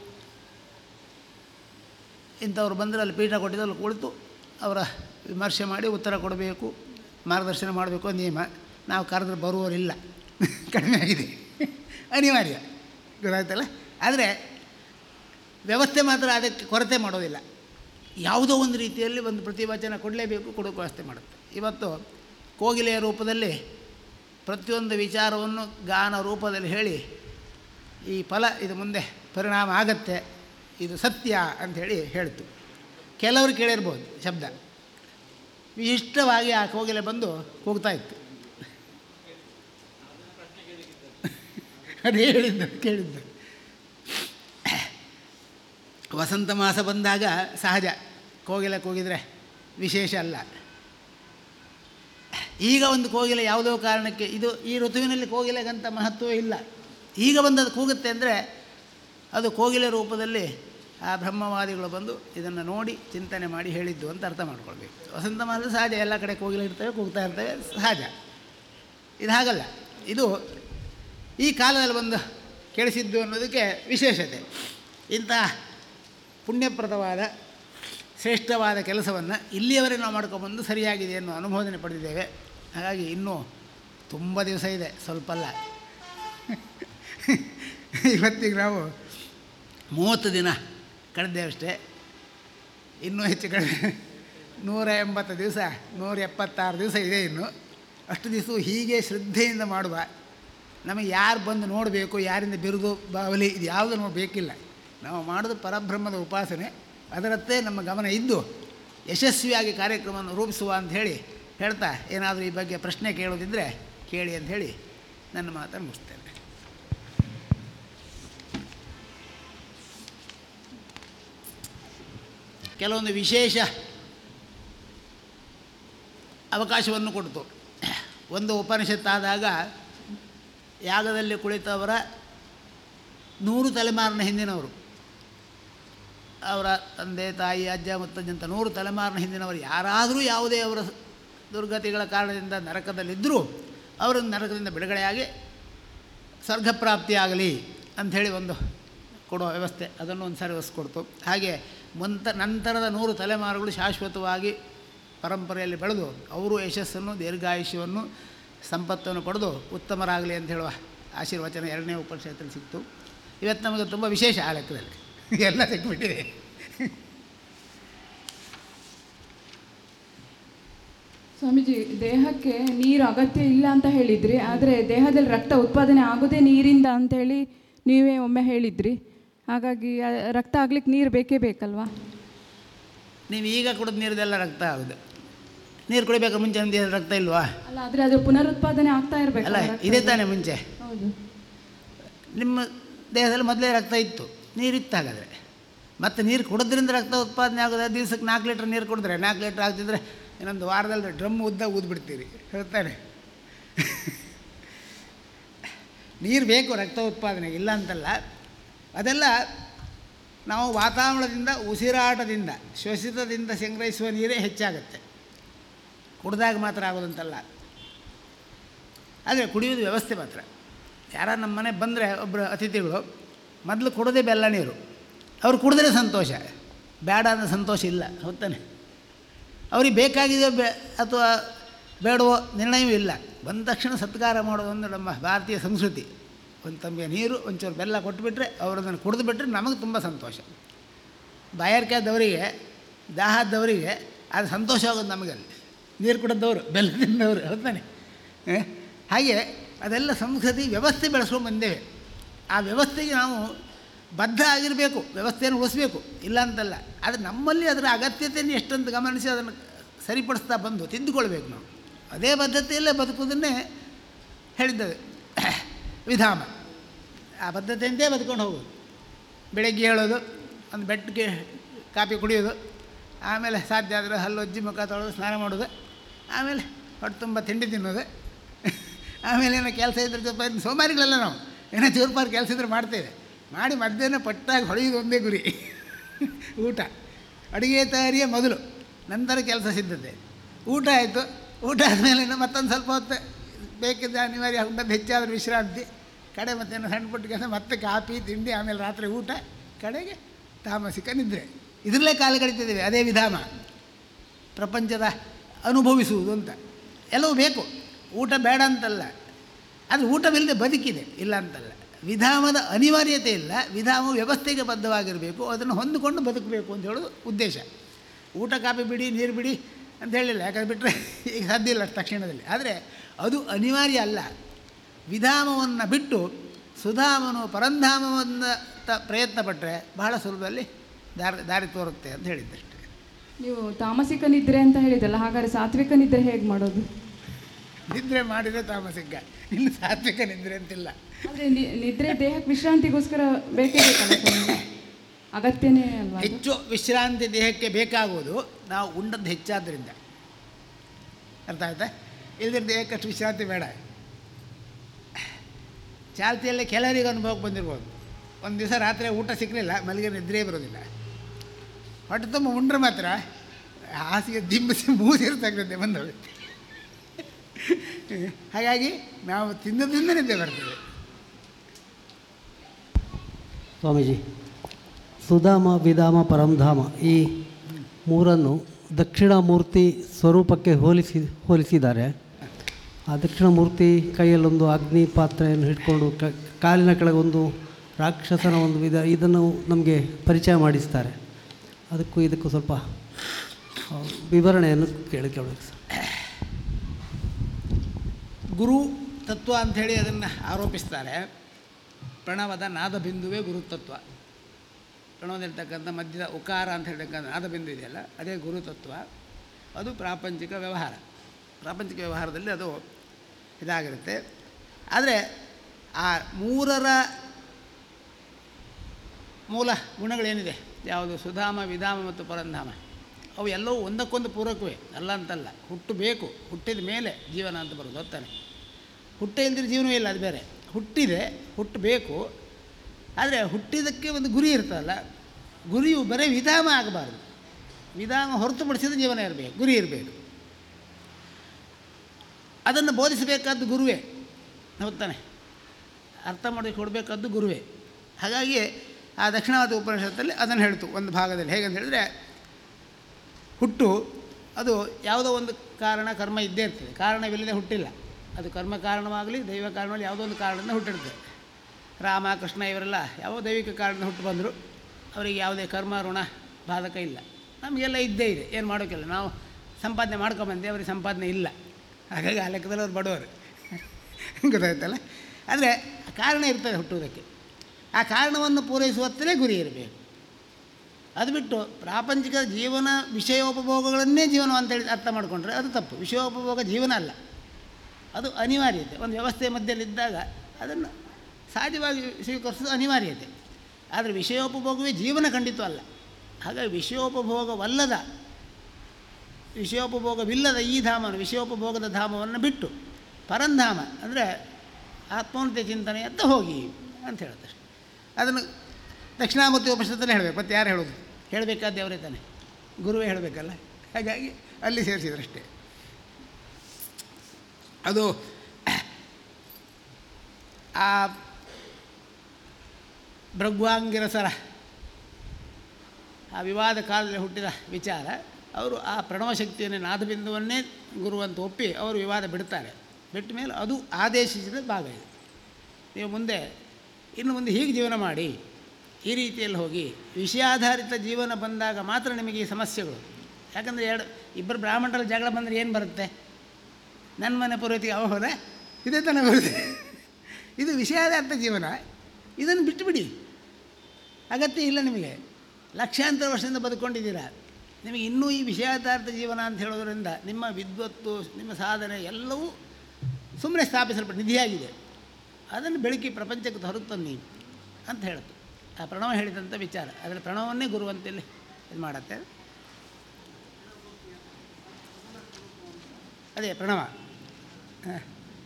ಇಂಥವ್ರು ಬಂದರೆ ಅಲ್ಲಿ ಪೀಠ ಕೊಟ್ಟಿದ್ದು ಅಲ್ಲಿ ಕುಳಿತು ಅವರ ವಿಮರ್ಶೆ ಮಾಡಿ ಉತ್ತರ ಕೊಡಬೇಕು ಮಾರ್ಗದರ್ಶನ ಮಾಡಬೇಕು ನಿಯಮ ನಾವು ಕರೆದ್ರೆ ಬರುವವರಿಲ್ಲ ಕಡಿಮೆ ಆಗಿದೆ ಅನಿವಾರ್ಯ ಗೊತ್ತಾಯ್ತಲ್ಲ ಆದರೆ ವ್ಯವಸ್ಥೆ ಮಾತ್ರ ಅದಕ್ಕೆ ಕೊರತೆ ಮಾಡೋದಿಲ್ಲ ಯಾವುದೋ ಒಂದು ರೀತಿಯಲ್ಲಿ ಒಂದು ಪ್ರತಿವಚನ ಕೊಡಲೇಬೇಕು ಕೊಡೋಕೆ ವ್ಯವಸ್ಥೆ ಮಾಡುತ್ತೆ ಇವತ್ತು ಕೋಗಿಲೆಯ ರೂಪದಲ್ಲಿ ಪ್ರತಿಯೊಂದು ವಿಚಾರವನ್ನು ಗಾನ ರೂಪದಲ್ಲಿ ಹೇಳಿ ಈ ಫಲ ಇದು ಮುಂದೆ ಪರಿಣಾಮ ಆಗತ್ತೆ ಇದು ಸತ್ಯ ಅಂಥೇಳಿ ಹೇಳ್ತು ಕೆಲವರು ಕೇಳಿರ್ಬೋದು ಶಬ್ದ ವಿಶಿಷ್ಟವಾಗಿ ಆ ಕೋಗಿಲೆ ಬಂದು ಕೂಗ್ತಾ ಇತ್ತು ಅದೇ ಹೇಳಿದ್ದು ಕೇಳಿದ್ದು ವಸಂತ ಮಾಸ ಬಂದಾಗ ಸಹಜ ಕೋಗಿಲೆ ಕೂಗಿದರೆ ವಿಶೇಷ ಅಲ್ಲ ಈಗ ಒಂದು ಕೋಗಿಲೆ ಯಾವುದೋ ಕಾರಣಕ್ಕೆ ಇದು ಈ ಋತುವಿನಲ್ಲಿ ಕೋಗಿಲೆಗಂತ ಮಹತ್ವ ಇಲ್ಲ ಈಗ ಬಂದದ್ದು ಕೂಗುತ್ತೆ ಅಂದರೆ ಅದು ಕೋಗಿಲೆ ರೂಪದಲ್ಲಿ ಆ ಬ್ರಹ್ಮವಾದಿಗಳು ಬಂದು ಇದನ್ನು ನೋಡಿ ಚಿಂತನೆ ಮಾಡಿ ಹೇಳಿದ್ದು ಅಂತ ಅರ್ಥ ಮಾಡ್ಕೊಳ್ಬೇಕು ವಸಂತ ಮಾಸ ಸಹಜ ಎಲ್ಲ ಕಡೆ ಕೋಗಿಲೆ ಇರ್ತವೆ ಕೂಗ್ತಾ ಇರ್ತವೆ ಸಹಜ ಇದು ಹಾಗಲ್ಲ ಇದು ಈ ಕಾಲದಲ್ಲಿ ಬಂದು ಕೇಳಿಸಿದ್ದು ಅನ್ನೋದಕ್ಕೆ ವಿಶೇಷತೆ ಇಂತಹ ಪುಣ್ಯಪ್ರದವಾದ ಶ್ರೇಷ್ಠವಾದ ಕೆಲಸವನ್ನು ಇಲ್ಲಿಯವರೆಗೆ ನಾವು ಮಾಡ್ಕೊಂಬಂದು ಸರಿಯಾಗಿದೆ ಅನ್ನೋ ಅನುಮೋದನೆ ಪಡೆದಿದ್ದೇವೆ ಹಾಗಾಗಿ ಇನ್ನೂ ತುಂಬ ದಿವಸ ಇದೆ ಸ್ವಲ್ಪ ಅಲ್ಲ ಇವತ್ತಿಗೆ ನಾವು ಮೂವತ್ತು ದಿನ ಕಳೆದೇವಷ್ಟೇ ಇನ್ನೂ ಹೆಚ್ಚು ಕಡಿಮೆ ನೂರ ಎಂಬತ್ತು ದಿವಸ ನೂರ ಎಪ್ಪತ್ತಾರು ದಿವಸ ಇದೆ ಇನ್ನು ಅಷ್ಟು ದಿವಸ ಹೀಗೆ ಶ್ರದ್ಧೆಯಿಂದ ಮಾಡುವ ನಮಗೆ ಯಾರು ಬಂದು ನೋಡಬೇಕು ಯಾರಿಂದ ಬಿರುದು ಬಾವಲಿ ಇದು ಯಾವುದು ನಮಗೆ ಬೇಕಿಲ್ಲ ನಾವು ಮಾಡೋದು ಪರಬ್ರಹ್ಮದ ಉಪಾಸನೆ ಅದರತ್ತೇ ನಮ್ಮ ಗಮನ ಇದ್ದು ಯಶಸ್ವಿಯಾಗಿ ಕಾರ್ಯಕ್ರಮವನ್ನು ರೂಪಿಸುವ ಅಂತ ಹೇಳಿ ಹೇಳ್ತಾ ಏನಾದರೂ ಈ ಬಗ್ಗೆ ಪ್ರಶ್ನೆ ಕೇಳೋದಿದ್ದರೆ ಕೇಳಿ ಅಂತ ಹೇಳಿ ನನ್ನ ಮಾತನ್ನು ಮುಗಿಸ್ತೇನೆ ಕೆಲವೊಂದು ವಿಶೇಷ ಅವಕಾಶವನ್ನು ಕೊಡ್ತು ಒಂದು ಉಪನಿಷತ್ತಾದಾಗ ಯಾಗದಲ್ಲಿ ಕುಳಿತವರ ನೂರು ತಲೆಮಾರಿನ ಹಿಂದಿನವರು ಅವರ ತಂದೆ ತಾಯಿ ಅಜ್ಜ ಮುತ್ತಜ್ಜಂತ ನೂರು ತಲೆಮಾರಿನ ಹಿಂದಿನವರು ಯಾರಾದರೂ ಯಾವುದೇ ಅವರ ದುರ್ಗತಿಗಳ ಕಾರಣದಿಂದ ನರಕದಲ್ಲಿದ್ದರೂ ಅವರು ನರಕದಿಂದ ಬಿಡುಗಡೆಯಾಗಿ ಸ್ವರ್ಗಪ್ರಾಪ್ತಿಯಾಗಲಿ ಅಂಥೇಳಿ ಒಂದು ಕೊಡೋ ವ್ಯವಸ್ಥೆ ಅದನ್ನು ಒಂದು ಸಾರಿ ಒಸ್ಕೊಡ್ತು ಹಾಗೆ ಮುಂತ ನಂತರದ ನೂರು ತಲೆಮಾರುಗಳು ಶಾಶ್ವತವಾಗಿ ಪರಂಪರೆಯಲ್ಲಿ ಬೆಳೆದು ಅವರು ಯಶಸ್ಸನ್ನು ದೀರ್ಘಾಯುಷ್ಯವನ್ನು ಸಂಪತ್ತನ್ನು ಪಡೆದು ಉತ್ತಮರಾಗಲಿ ಅಂತ ಹೇಳುವ ಆಶೀರ್ವಚನ ಎರಡನೇ ಉಪನಿಷತ್ತಲ್ಲಿ ಸಿಕ್ತು ಇವತ್ತು ನಮಗೆ ತುಂಬ ವಿಶೇಷ ಆ ಲೆಕ್ಕದಲ್ಲಿ ಎಲ್ಲ ಸಿಕ್ಬಿಟ್ಟಿದೆ ಸ್ವಾಮೀಜಿ ದೇಹಕ್ಕೆ ನೀರು ಅಗತ್ಯ ಇಲ್ಲ ಅಂತ ಹೇಳಿದ್ರಿ ಆದರೆ ದೇಹದಲ್ಲಿ ರಕ್ತ ಉತ್ಪಾದನೆ ಆಗೋದೇ ನೀರಿಂದ ಅಂತೇಳಿ ನೀವೇ ಒಮ್ಮೆ ಹೇಳಿದ್ರಿ ಹಾಗಾಗಿ ಆ ರಕ್ತ ಆಗ್ಲಿಕ್ಕೆ ನೀರು ಬೇಕೇ ಬೇಕಲ್ವಾ ನೀವು ಈಗ ಕುಡಿದ ನೀರದೆಲ್ಲ ರಕ್ತ ಆಗೋದು ನೀರು ಕುಡಿಬೇಕಾದ್ರೆ ಮುಂಚೆ ನಮ್ಮ ದೇಹದ ರಕ್ತ ಇಲ್ವಾ ಅಲ್ಲ ಆದರೆ ಅದು ಪುನರುತ್ಪಾದನೆ ಆಗ್ತಾ ಇರಬೇಕು ಅಲ್ಲ ಇದೇ ತಾನೇ ಮುಂಚೆ ಹೌದು ನಿಮ್ಮ ದೇಹದಲ್ಲಿ ಮೊದಲೇ ರಕ್ತ ಇತ್ತು ನೀರಿತ್ತು ಹಾಗಾದರೆ ಮತ್ತು ನೀರು ಕುಡಿದ್ರಿಂದ ರಕ್ತ ಉತ್ಪಾದನೆ ಆಗೋದು ದಿವ್ಸಕ್ಕೆ ನಾಲ್ಕು ಲೀಟ್ರ್ ನೀರು ಕುಡಿದ್ರೆ ನಾಲ್ಕು ಲೀಟ್ರ್ ಆಗ್ತಿದ್ರೆ ಇನ್ನೊಂದು ವಾರದಲ್ಲಿ ಡ್ರಮ್ ಉದ್ದ ಊದ್ಬಿಡ್ತೀರಿ ಹೇಳ್ತಾನೆ ನೀರು ಬೇಕು ರಕ್ತ ಉತ್ಪಾದನೆಗೆ ಇಲ್ಲ ಅಂತಲ್ಲ ಅದೆಲ್ಲ ನಾವು ವಾತಾವರಣದಿಂದ ಉಸಿರಾಟದಿಂದ ಶ್ವಸಿತದಿಂದ ಸಂಗ್ರಹಿಸುವ ನೀರೇ ಹೆಚ್ಚಾಗುತ್ತೆ ಕುಡ್ದಾಗ ಮಾತ್ರ ಆಗೋದಂತಲ್ಲ ಆದರೆ ಕುಡಿಯೋದು ವ್ಯವಸ್ಥೆ ಮಾತ್ರ ಯಾರ ನಮ್ಮ ಮನೆ ಬಂದರೆ ಒಬ್ಬರು ಅತಿಥಿಗಳು ಮೊದಲು ಕುಡೋದೇ ಬೆಲ್ಲ ನೀರು ಅವ್ರು ಕುಡಿದ್ರೆ ಸಂತೋಷ ಬೇಡ ಅನ್ನೋ ಸಂತೋಷ ಇಲ್ಲ ಹೊತ್ತಾನೆ ಅವ್ರಿಗೆ ಬೇಕಾಗಿದೆಯೋ ಬೇ ಅಥವಾ ಬೇಡವೋ ನಿರ್ಣಯವೂ ಇಲ್ಲ ಬಂದ ತಕ್ಷಣ ಸತ್ಕಾರ ಮಾಡೋದೊಂದು ನಮ್ಮ ಭಾರತೀಯ ಸಂಸ್ಕೃತಿ ಒಂದು ತಂಬಿಯ ನೀರು ಒಂಚೂರು ಬೆಲ್ಲ ಕೊಟ್ಬಿಟ್ರೆ ಅವರು ಅದನ್ನು ಕುಡಿದು ಬಿಟ್ಟರೆ ನಮಗೆ ತುಂಬ ಸಂತೋಷ ಬಾಯಾರಿಕೆದವರಿಗೆ ದಾಹದವರಿಗೆ ಅದು ಸಂತೋಷ ಆಗೋದು ನಮಗಲ್ಲಿ ನೀರು ಕುಡಿದವರು ಬೆಲ್ಲ ತಿಂದವರು ಹೌದಾನೆ ಏ? ಹಾಗೆ ಅದೆಲ್ಲ ಸಂಸ್ಕೃತಿ ವ್ಯವಸ್ಥೆ ಬೆಳೆಸ್ಕೊಂಡು ಬಂದೇವೆ ಆ ವ್ಯವಸ್ಥೆಗೆ ನಾವು ಬದ್ಧ ಆಗಿರಬೇಕು ವ್ಯವಸ್ಥೆಯನ್ನು ಉಳಿಸ್ಬೇಕು ಇಲ್ಲ ಅಂತಲ್ಲ ಆದರೆ ನಮ್ಮಲ್ಲಿ ಅದರ ಅಗತ್ಯತೆಯನ್ನು ಎಷ್ಟಂತ ಗಮನಿಸಿ ಅದನ್ನು ಸರಿಪಡಿಸ್ತಾ ಬಂದು ತಿದ್ದುಕೊಳ್ಬೇಕು ನಾವು ಅದೇ ಬದ್ಧತೆಯಲ್ಲೇ ಬದುಕುವುದನ್ನೇ ಹೇಳಿದ್ದೇವೆ ವಿಧಾಮ ಆ ಬದ್ಧತೆಯಂತೆ ಬದುಕೊಂಡು ಹೋಗೋದು ಬೆಳಗ್ಗೆ ಹೇಳೋದು ಒಂದು ಬೆಟ್ಟಿಗೆ ಕಾಫಿ ಕುಡಿಯೋದು ಆಮೇಲೆ ಸಾಧ್ಯ ಆದರೆ ಹಲ್ಲೊಜ್ಜಿ ಮುಖ ತೊಳೆದು ಸ್ನಾನ ಮಾಡೋದು ಆಮೇಲೆ ಹೊಟ್ಟೆ ತುಂಬ ತಿಂಡಿ ತಿನ್ನೋದು ಆಮೇಲೆ ಏನೋ ಕೆಲಸ ಇದ್ರೆ ಸ್ವಲ್ಪ ಸೋಮಾರಿಗಳಲ್ಲ ನಾವು ಏನೋ ಚೂರ್ಪಾರು ಕೆಲಸ ಇದ್ರೆ ಮಾಡ್ತೇವೆ ಮಾಡಿ ಮಧ್ಯಾಹ್ನ ಪಟ್ಟಾಗಿ ಹೊಡೆಯೋದು ಒಂದೇ ಗುರಿ ಊಟ ಅಡುಗೆ ತಯಾರಿಯೇ ಮೊದಲು ನಂತರ ಕೆಲಸ ಸಿದ್ಧತೆ ಊಟ ಆಯಿತು ಊಟ ಆದಮೇಲೆ ಮತ್ತೊಂದು ಸ್ವಲ್ಪ ಹೊತ್ತು ಬೇಕಿದ್ದ ಅನಿವಾರ್ಯ ಉಂಟದ್ದು ಹೆಚ್ಚಾದರೂ ವಿಶ್ರಾಂತಿ ಕಡೆ ಮತ್ತೇನು ಸಣ್ಣ ಪುಟ್ಟ ಕೆಲಸ ಮತ್ತೆ ಕಾಫಿ ತಿಂಡಿ ಆಮೇಲೆ ರಾತ್ರಿ ಊಟ ಕಡೆಗೆ ತಾಮಸಿಕ ನಿದ್ರೆ ಇದರಲ್ಲೇ ಕಾಲ ಕಳೀತಿದ್ದೇವೆ ಅದೇ ವಿಧಾನ ಪ್ರಪಂಚದ ಅನುಭವಿಸುವುದು ಅಂತ ಎಲ್ಲವೂ ಬೇಕು ಊಟ ಬೇಡ ಅಂತಲ್ಲ ಆದರೆ ಊಟವಿಲ್ಲದೆ ಬದುಕಿದೆ ಇಲ್ಲ ಅಂತಲ್ಲ ವಿಧಾಮದ ಅನಿವಾರ್ಯತೆ ಇಲ್ಲ ವಿಧಾಮ ವ್ಯವಸ್ಥೆಗೆ ಬದ್ಧವಾಗಿರಬೇಕು ಅದನ್ನು ಹೊಂದಿಕೊಂಡು ಬದುಕಬೇಕು ಅಂತ ಹೇಳೋದು ಉದ್ದೇಶ ಊಟ ಕಾಫಿ ಬಿಡಿ ನೀರು ಬಿಡಿ ಅಂತ ಹೇಳಿಲ್ಲ ಯಾಕಂದ್ರೆ ಬಿಟ್ಟರೆ ಈಗ ಸಾಧ್ಯ ಇಲ್ಲ ತಕ್ಷಣದಲ್ಲಿ ಆದರೆ ಅದು ಅನಿವಾರ್ಯ ಅಲ್ಲ ವಿಧಾಮವನ್ನು ಬಿಟ್ಟು ಸುಧಾಮನು ಪರಂಧಾಮವನ್ನು ತ ಪ್ರಯತ್ನ ಪಟ್ಟರೆ ಬಹಳ ಸುಲಭದಲ್ಲಿ ದಾರಿ ದಾರಿ ತೋರುತ್ತೆ ಅಂತ ಹೇಳಿದ್ದಷ್ಟೇ ನೀವು ತಾಮಸಿಕ ನಿದ್ರೆ ಅಂತ ಹೇಳಿದಲ್ಲ ಹಾಗಾದ್ರೆ ಸಾತ್ವಿಕ ನಿದ್ರೆ ಹೇಗೆ ಮಾಡೋದು ನಿದ್ರೆ ಮಾಡಿದರೆ ತಾಮಸಿಕ ಇನ್ನು ಸಾತ್ವಿಕ ನಿದ್ರೆ ಅಂತಿಲ್ಲ ಆದರೆ ನಿದ್ರೆ ದೇಹಕ್ಕೆ ವಿಶ್ರಾಂತಿಗೋಸ್ಕರ ಬೇಕೇ ಬೇಕಲ್ಲ ಸ್ವಾಮಿ? ಅಗತ್ಯನೇ ಅಲ್ವಾ ಅದು? ಹೆಚ್ಚು ವಿಶ್ರಾಂತಿ ದೇಹಕ್ಕೆ ಬೇಕಾಗುವುದು ನಾವು ಉಂಡದ್ದು ಹೆಚ್ಚಾದ್ದರಿಂದ ಅರ್ಥ ಆಯ್ತಾ ಇಲ್ಲದಿದ್ದ ದೇಹಕ್ಕೆ ಅಷ್ಟು ವಿಶ್ರಾಂತಿ ಬೇಡ ಚಾಲ್ತಿಯಲ್ಲಿ ಕೆಲವರಿಗೆ ಅನುಭವಕ್ಕೆ ಬಂದಿರ್ಬೋದು ಒಂದು ದಿವಸ ರಾತ್ರಿ ಊಟ ಸಿಕ್ಕಲಿಲ್ಲ ಮಲ್ಲಿಗೆ ನಿದ್ರೆ ಬರೋದಿಲ್ಲ ಹೊಟ್ಟೆ ತುಂಬ ಉಂಡ್ರೆ ಮಾತ್ರ ಹಾಸಿಗೆ ದಿಂಬಿಸಿ ಮೂಸಿರ್ತಕ್ಕಂತೆ ಬಂದವು ಹಾಗಾಗಿ ನಾವು ತಿನ್ನೋದ್ರಿಂದ ನಿದ್ದೆ ಬರ್ತದೆ ಸ್ವಾಮೀಜಿ ಸುಧಾಮ ವಿಧಾಮ ಪರಂಧಾಮ ಈ ಮೂರನ್ನು ದಕ್ಷಿಣಾಮೂರ್ತಿ ಸ್ವರೂಪಕ್ಕೆ ಹೋಲಿಸಿ ಹೋಲಿಸಿದ್ದಾರೆ ಆ ದಕ್ಷಿಣಾಮೂರ್ತಿ ಕೈಯಲ್ಲೊಂದು ಅಗ್ನಿ ಪಾತ್ರೆಯನ್ನು ಹಿಡ್ಕೊಂಡು ಕ ಕಾಲಿನ ಕೆಳಗೊಂದು ರಾಕ್ಷಸನ ಒಂದು ವಿಧ ಇದನ್ನು ನಮಗೆ ಪರಿಚಯ ಮಾಡಿಸ್ತಾರೆ ಅದಕ್ಕೂ ಇದಕ್ಕೂ ಸ್ವಲ್ಪ ಆ, ವಿವರಣೆಯನ್ನು ಕೇಳಿ ಕೇಳಬೇಕು ಸರ್ ಗುರು ತತ್ವ ಅಂಥೇಳಿ ಅದನ್ನು ಆರೋಪಿಸ್ತಾರೆ ಪ್ರಣವದ ನಾದಬಿಂದುವೇ ಗುರುತತ್ವ ಪ್ರಣವದಲ್ಲಿರ್ತಕ್ಕಂಥ ಮಧ್ಯದ ಉಕಾರ ಅಂತ ಹೇಳ್ತಕ್ಕಂಥ ನಾದಬಿಂದು ಇದೆಯಲ್ಲ ಅದೇ ಗುರುತತ್ವ ಅದು ಪ್ರಾಪಂಚಿಕ ವ್ಯವಹಾರ ಪ್ರಾಪಂಚಿಕ ವ್ಯವಹಾರದಲ್ಲಿ ಅದು ಇದಾಗಿರುತ್ತೆ ಆದರೆ ಆ ಮೂರರ ಮೂಲ ಗುಣಗಳೇನಿದೆ ಯಾವುದು ಸುಧಾಮ ವಿಧಾಮ ಮತ್ತು ಪರಂಧಾಮ ಅವು ಎಲ್ಲವೂ ಒಂದಕ್ಕೊಂದು ಪೂರಕವೇ ಅಲ್ಲ ಅಂತಲ್ಲ ಹುಟ್ಟು ಬೇಕು ಹುಟ್ಟಿದ ಮೇಲೆ ಜೀವನ ಅಂತ ಬರೋದು ಗೊತ್ತಾನೆ ಹುಟ್ಟೆ ಇಲ್ದಿರ ಜೀವನವೇ ಇಲ್ಲ ಅದು ಬೇರೆ ಹುಟ್ಟಿದೆ ಹುಟ್ಟು ಬೇಕು ಆದರೆ ಹುಟ್ಟಿದ್ದಕ್ಕೆ ಒಂದು ಗುರಿ ಇರ್ತದಲ್ಲ ಗುರಿಯು ಬರೀ ವಿಧಾಮ ಆಗಬಾರ್ದು ವಿಧಾಮ ಹೊರತುಪಡಿಸಿದ ಜೀವನ ಇರಬೇಕು ಗುರಿ ಇರಬೇಕು ಅದನ್ನು ಬೋಧಿಸಬೇಕಾದ್ದು ಗುರುವೇ ಹೌದಾನೆ ಅರ್ಥ ಮಾಡಿ ಕೊಡಬೇಕಾದ್ದು ಗುರುವೇ ಹಾಗಾಗಿ ಆ ದಕ್ಷಿಣವಾದ ಉಪನಿಷತ್ತಲ್ಲಿ ಅದನ್ನು ಹೇಳ್ತು ಒಂದು ಭಾಗದಲ್ಲಿ ಹೇಗಂತ ಹೇಳಿದ್ರೆ ಹುಟ್ಟು ಅದು ಯಾವುದೋ ಒಂದು ಕಾರಣ ಕರ್ಮ ಇದ್ದೇ ಇರ್ತದೆ ಕಾರಣವಿಲ್ಲದೆ ಹುಟ್ಟಿಲ್ಲ ಅದು ಕರ್ಮ ಕಾರಣವಾಗಲಿ ದೈವ ಕಾರಣವಾಗಲಿ ಯಾವುದೋ ಒಂದು ಕಾರಣದಿಂದ ಹುಟ್ಟಿರ್ತದೆ ರಾಮ ಕೃಷ್ಣ ಇವರೆಲ್ಲ ಯಾವ ದೈವಿಕ ಕಾರಣದಿಂದ ಹುಟ್ಟು ಬಂದರು ಅವರಿಗೆ ಯಾವುದೇ ಕರ್ಮ ಋಣ ಬಾಧಕ ಇಲ್ಲ ನಮಗೆಲ್ಲ ಇದ್ದೇ ಇದೆ ಏನು ಮಾಡೋಕ್ಕಿಲ್ಲ ನಾವು ಸಂಪಾದನೆ ಮಾಡ್ಕೊಂಬಂದೆ ಅವ್ರಿಗೆ ಸಂಪಾದನೆ ಇಲ್ಲ ಹಾಗಾಗಿ ಆ ಲೆಕ್ಕದಲ್ಲಿ ಅವ್ರು ಬಡವರು ಗೊತ್ತಾಯ್ತಲ್ಲ ಅಂದರೆ ಕಾರಣ ಇರ್ತದೆ ಹುಟ್ಟುವುದಕ್ಕೆ ಆ ಕಾರಣವನ್ನು ಪೂರೈಸುವತ್ತಲೇ ಗುರಿ ಇರಬೇಕು ಅದು ಬಿಟ್ಟು ಪ್ರಾಪಂಚಿಕ ಜೀವನ ವಿಷಯೋಪಭೋಗಗಳನ್ನೇ ಜೀವನ ಅಂತೇಳಿ ಅರ್ಥ ಮಾಡಿಕೊಂಡ್ರೆ ಅದು ತಪ್ಪು ವಿಷಯೋಪಭೋಗ ಜೀವನ ಅಲ್ಲ ಅದು ಅನಿವಾರ್ಯತೆ ಒಂದು ವ್ಯವಸ್ಥೆಯ ಮಧ್ಯದಲ್ಲಿದ್ದಾಗ ಅದನ್ನು ಸಹಜವಾಗಿ ಸ್ವೀಕರಿಸೋದು ಅನಿವಾರ್ಯತೆ ಆದರೆ ವಿಷಯೋಪಭೋಗವೇ ಜೀವನ ಖಂಡಿತ ಅಲ್ಲ ಹಾಗಾಗಿ ವಿಷಯೋಪಭೋಗವಲ್ಲದ ವಿಷಯೋಪಭೋಗವಿಲ್ಲದ ಈ ಧಾಮವನ್ನು ವಿಷಯೋಪಭೋಗದ ಧಾಮವನ್ನು ಬಿಟ್ಟು ಪರಂಧಾಮ ಅಂದರೆ ಆತ್ಮೋನ್ನತ ಚಿಂತನೆ ಅಂತ ಹೋಗಿ ಅಂತ ಹೇಳುತ್ತೆ ಅಷ್ಟೆ ಅದನ್ನು ದಕ್ಷಿಣಾಮೂರ್ತಿ ಉಪನಿಷತ್ತಲ್ಲೇ ಹೇಳಬೇಕು ಮತ್ತೆ ಯಾರು ಹೇಳೋದು ಹೇಳಬೇಕಾದ್ದೆ ಅವರೇ ತಾನೆ ಗುರುವೇ ಹೇಳಬೇಕಲ್ಲ ಹಾಗಾಗಿ ಅಲ್ಲಿ ಸೇರಿಸಿದ್ರಷ್ಟೇ ಅದು ಆ ಭೃಗ್ವಾಂಗಿರಸರ ಆ ವಿವಾದ ಕಾಲದಲ್ಲಿ ಹುಟ್ಟಿದ ವಿಚಾರ ಅವರು ಆ ಪ್ರಣವ ಶಕ್ತಿಯನ್ನೇ ನಾದಬಿಂದುವನ್ನೇ ಗುರು ಅಂತ ಒಪ್ಪಿ ಅವರು ವಿವಾದ ಬಿಡ್ತಾರೆ ಬಿಟ್ಟ ಮೇಲೆ ಅದು ಆದೇಶಿಸಿದ ಭಾಗ ಇದು ನೀವು ಮುಂದೆ ಇನ್ನು ಮುಂದೆ ಹೀಗೆ ಜೀವನ ಮಾಡಿ ಈ ರೀತಿಯಲ್ಲಿ ಹೋಗಿ ವಿಷಯಾಧಾರಿತ ಜೀವನ ಬಂದಾಗ ಮಾತ್ರ ನಿಮಗೆ ಈ ಸಮಸ್ಯೆಗಳು ಯಾಕಂದರೆ ಎರಡು ಇಬ್ಬರು ಬ್ರಾಹ್ಮಣರ ಜಗಳ ಬಂದರೆ ಏನು ಬರುತ್ತೆ ನನ್ನ ಮನೆ ಪೂರ್ವತಿಗೆ ಅವ ಹೋದ ಇದೇ ತಾನೇ ಬರುತ್ತೆ ಇದು ವಿಷಯಾಧಾರಿತ ಜೀವನ ಇದನ್ನು ಬಿಟ್ಟುಬಿಡಿ ಅಗತ್ಯ ಇಲ್ಲ ನಿಮಗೆ ಲಕ್ಷಾಂತರ ವರ್ಷದಿಂದ ಬದುಕೊಂಡಿದ್ದೀರಾ ನಿಮಗೆ ಇನ್ನೂ ಈ ವಿಷಯಾಧಾರಿತ ಜೀವನ ಅಂತ ಹೇಳೋದರಿಂದ ನಿಮ್ಮ ವಿದ್ವತ್ತು ನಿಮ್ಮ ಸಾಧನೆ ಎಲ್ಲವೂ ಸುಮ್ಮನೆ ಸ್ಥಾಪಿಸಲ್ಪಟ್ಟ ನಿಧಿಯಾಗಿದೆ ಅದನ್ನು ಬೆಳಕಿ ಪ್ರಪಂಚಕ್ಕೆ ಹೊರಗೆ ತನ್ನಿ ಅಂತ ಹೇಳುತ್ತೆ ಆ ಪ್ರಣವ ಹೇಳಿದಂಥ ವಿಚಾರ ಅದರ ಪ್ರಣವನ್ನೇ ಗುರು ಅಂತೇಳಿ ಇದು ಮಾಡತ್ತೆ ಅದೇ ಪ್ರಣವ ಹಾಂ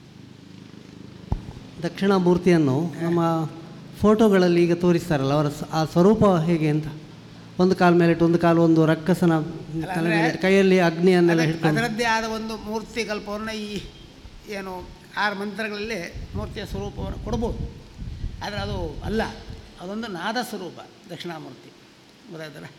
ದಕ್ಷಿಣಾಮೂರ್ತಿಯನ್ನು ನಮ್ಮ ಫೋಟೋಗಳಲ್ಲಿ ಈಗ ತೋರಿಸ್ತಾರಲ್ಲ ಅವರ ಸ- ಆ ಸ್ವರೂಪ ಹೇಗೆ ಅಂತ ಒಂದು ಕಾಲ ಮೇಲೆ ಇಟ್ಟು ಒಂದು ಕಾಲು ಒಂದು ರಕ್ಕಸನ ತಲೆ ಮೇಲೆ ಇಟ್ಟು ಕೈಯಲ್ಲಿ ಅಗ್ನಿಯನ್ನೆಲ್ಲ ಅದಕ್ಕೆ ಹಿಡ್ಕೊಂಡು ಅದರದ್ದೇ ಆದ ಒಂದು ಮೂರ್ತಿ ಕಲ್ಪವನ್ನು ಈ ಏನು ಆರು ಮಂತ್ರಗಳಲ್ಲಿ ಮೂರ್ತಿಯ ಸ್ವರೂಪವನ್ನು ಕೊಡ್ಬೋದು ಆದರೆ ಅದು ಅಲ್ಲ ಅದೊಂದು ನಾದ ಸ್ವರೂಪ ದಕ್ಷಿಣಾಮೂರ್ತಿ ಗೊತ್ತಾಯ್ತಲ್ಲ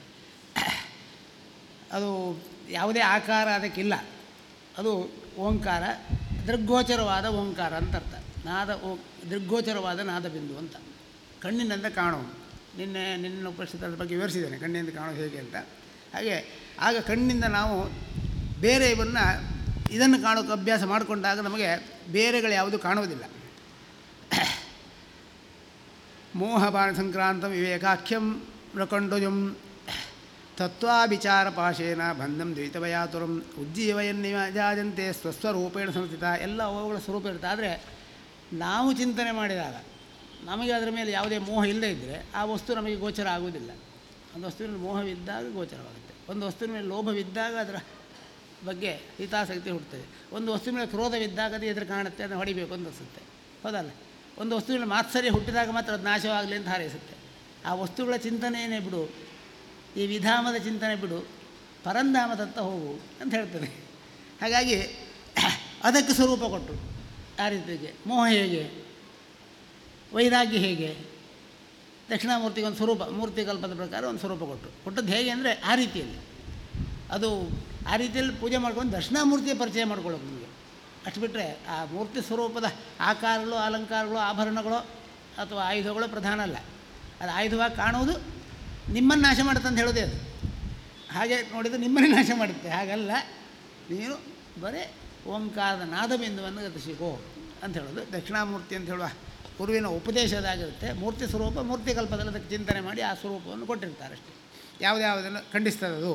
ಅದು ಯಾವುದೇ ಆಕಾರ ಅದಕ್ಕಿಲ್ಲ ಅದು ಓಂಕಾರ ದೃಗ್ಗೋಚರವಾದ ಓಂಕಾರ ಅಂತ ಅರ್ಥ ನಾದ ಓ- ದೃಗ್ಗೋಚರವಾದ ನಾದಬಿಂದು ಅಂತ ಕಣ್ಣಿನಿಂದ ಕಾಣೋದು ನಿನ್ನೆ ನಿನ್ನ ಉಪಸ್ಥಿತದ ಬಗ್ಗೆ ವಿವರಿಸಿದ್ದೇನೆ ಕಣ್ಣಿನಿಂದ ಕಾಣೋದು ಹೇಗೆ ಅಂತ ಹಾಗೆ ಆಗ ಕಣ್ಣಿಂದ ನಾವು ಬೇರೆ ಇವನ್ನ ಇದನ್ನು ಕಾಣೋಕ್ಕೆ ಅಭ್ಯಾಸ ಮಾಡಿಕೊಂಡಾಗ ನಮಗೆ ಬೇರೆಗಳು ಯಾವುದು ಕಾಣುವುದಿಲ್ಲ ಮೋಹಪಾನ ಸಂಕ್ರಾಂತ ವಿವೇಕಾಖ್ಯಂ ಪ್ರಕಂಡುಜಂ ತತ್ವಾಭಿಚಾರಪಾಶೇನ ಬಂಧಂ ದ್ವೈತವಯಾತುರಂ ಉಜ್ಜೀವಯನ್ನಿಜಾಜಂತೆ ಸ್ವಸ್ವರೂಪೇಣ ಸಂಸ್ಥಿತ ಎಲ್ಲ ಅವುಗಳ ಸ್ವರೂಪ ಇರುತ್ತೆ ಆದರೆ ನಾವು ಚಿಂತನೆ ಮಾಡಿದಾಗ ನಮಗೆ ಅದರ ಮೇಲೆ ಯಾವುದೇ ಮೋಹ ಇಲ್ಲದೇ ಇದ್ದರೆ ಆ ವಸ್ತು ನಮಗೆ ಗೋಚರ ಆಗುವುದಿಲ್ಲ ಒಂದು ವಸ್ತುವಿನಲ್ಲಿ ಮೋಹವಿದ್ದಾಗ ಗೋಚರವಾಗುತ್ತೆ ಒಂದು ವಸ್ತುವಿನ ಮೇಲೆ ಲೋಭವಿದ್ದಾಗ ಅದರ ಬಗ್ಗೆ ಹಿತಾಸಕ್ತಿ ಹುಡ್ತದೆ ಒಂದು ವಸ್ತುವಿನ ಮೇಲೆ ಕ್ರೋಧವಿದ್ದಾಗ ಅದು ಎದುರು ಕಾಣುತ್ತೆ ಅದನ್ನು ಹೊಡಿಬೇಕು ಅಂತ ಅನಿಸುತ್ತೆ ಹೌದಲ್ಲ ಒಂದು ವಸ್ತುವಿನ ಮಾತ್ಸರ್ಯ ಹುಟ್ಟಿದಾಗ ಮಾತ್ರ ಅದು ನಾಶವಾಗಲಿ ಅಂತ ಹಾರೈಸುತ್ತೆ ಆ ವಸ್ತುಗಳ ಚಿಂತನೆಯೇ ಬಿಡು ಈ ವಿಧಾಮದ ಚಿಂತನೆ ಬಿಡು ಪರಂಧಾಮದತ್ತ ಹೋಗು ಅಂತ ಹೇಳ್ತದೆ ಹಾಗಾಗಿ ಅದಕ್ಕೆ ಸ್ವರೂಪ ಕೊಟ್ಟು ಆ ರೀತಿಗೆ ಮೋಹ ಹೇಗೆ ವೈರಾಗ್ಯ ಹೇಗೆ ದಕ್ಷಿಣಾಮೂರ್ತಿಗೆ ಒಂದು ಸ್ವರೂಪ ಮೂರ್ತಿ ಕಲ್ಪದ ಪ್ರಕಾರ ಒಂದು ಸ್ವರೂಪ ಕೊಟ್ಟು ಕೊಟ್ಟದ್ದು ಹೇಗೆ ಅಂದರೆ ಆ ರೀತಿಯಲ್ಲಿ ಅದು ಆ ರೀತಿಯಲ್ಲಿ ಪೂಜೆ ಮಾಡ್ಕೊಂಡು ದಕ್ಷಿಣಾಮೂರ್ತಿಯ ಪರಿಚಯ ಮಾಡ್ಕೊಳ್ಳೋದು ನಿಮಗೆ ಅಷ್ಟು ಬಿಟ್ಟರೆ ಆ ಮೂರ್ತಿ ಸ್ವರೂಪದ ಆಕಾರಗಳು ಅಲಂಕಾರಗಳು ಆಭರಣಗಳು ಅಥವಾ ಆಯುಧಗಳು ಪ್ರಧಾನ ಅಲ್ಲ ಅದು ಆಯುಧವಾಗಿ ಕಾಣುವುದು ನಿಮ್ಮನ್ನು ನಾಶ ಮಾಡುತ್ತೆ ಅಂತ ಹೇಳೋದೇ ಅದು ಹಾಗೆ ನೋಡಿದರೆ ನಿಮ್ಮನ್ನೇ ನಾಶ ಮಾಡುತ್ತೆ ಹಾಗಲ್ಲ ನೀನು ಬರೀ ಓಂಕಾರದ ನಾದಬಿಂದುವನ್ನು ಗತಿಸಿಕೋ ಅಂತ ಹೇಳೋದು ದಕ್ಷಿಣಾಮೂರ್ತಿ ಅಂತ ಹೇಳುವ ಗುರುವಿನ ಉಪದೇಶದಾಗಿರುತ್ತೆ ಮೂರ್ತಿ ಸ್ವರೂಪ ಮೂರ್ತಿ ಕಲ್ಪದಲ್ಲಿ ಅದಕ್ಕೆ ಚಿಂತನೆ ಮಾಡಿ ಆ ಸ್ವರೂಪವನ್ನು ಕೊಟ್ಟಿರ್ತಾರೆ ಅಷ್ಟೇ ಯಾವುದ್ಯಾವುದನ್ನು ಖಂಡಿಸ್ತದೆ ಅದು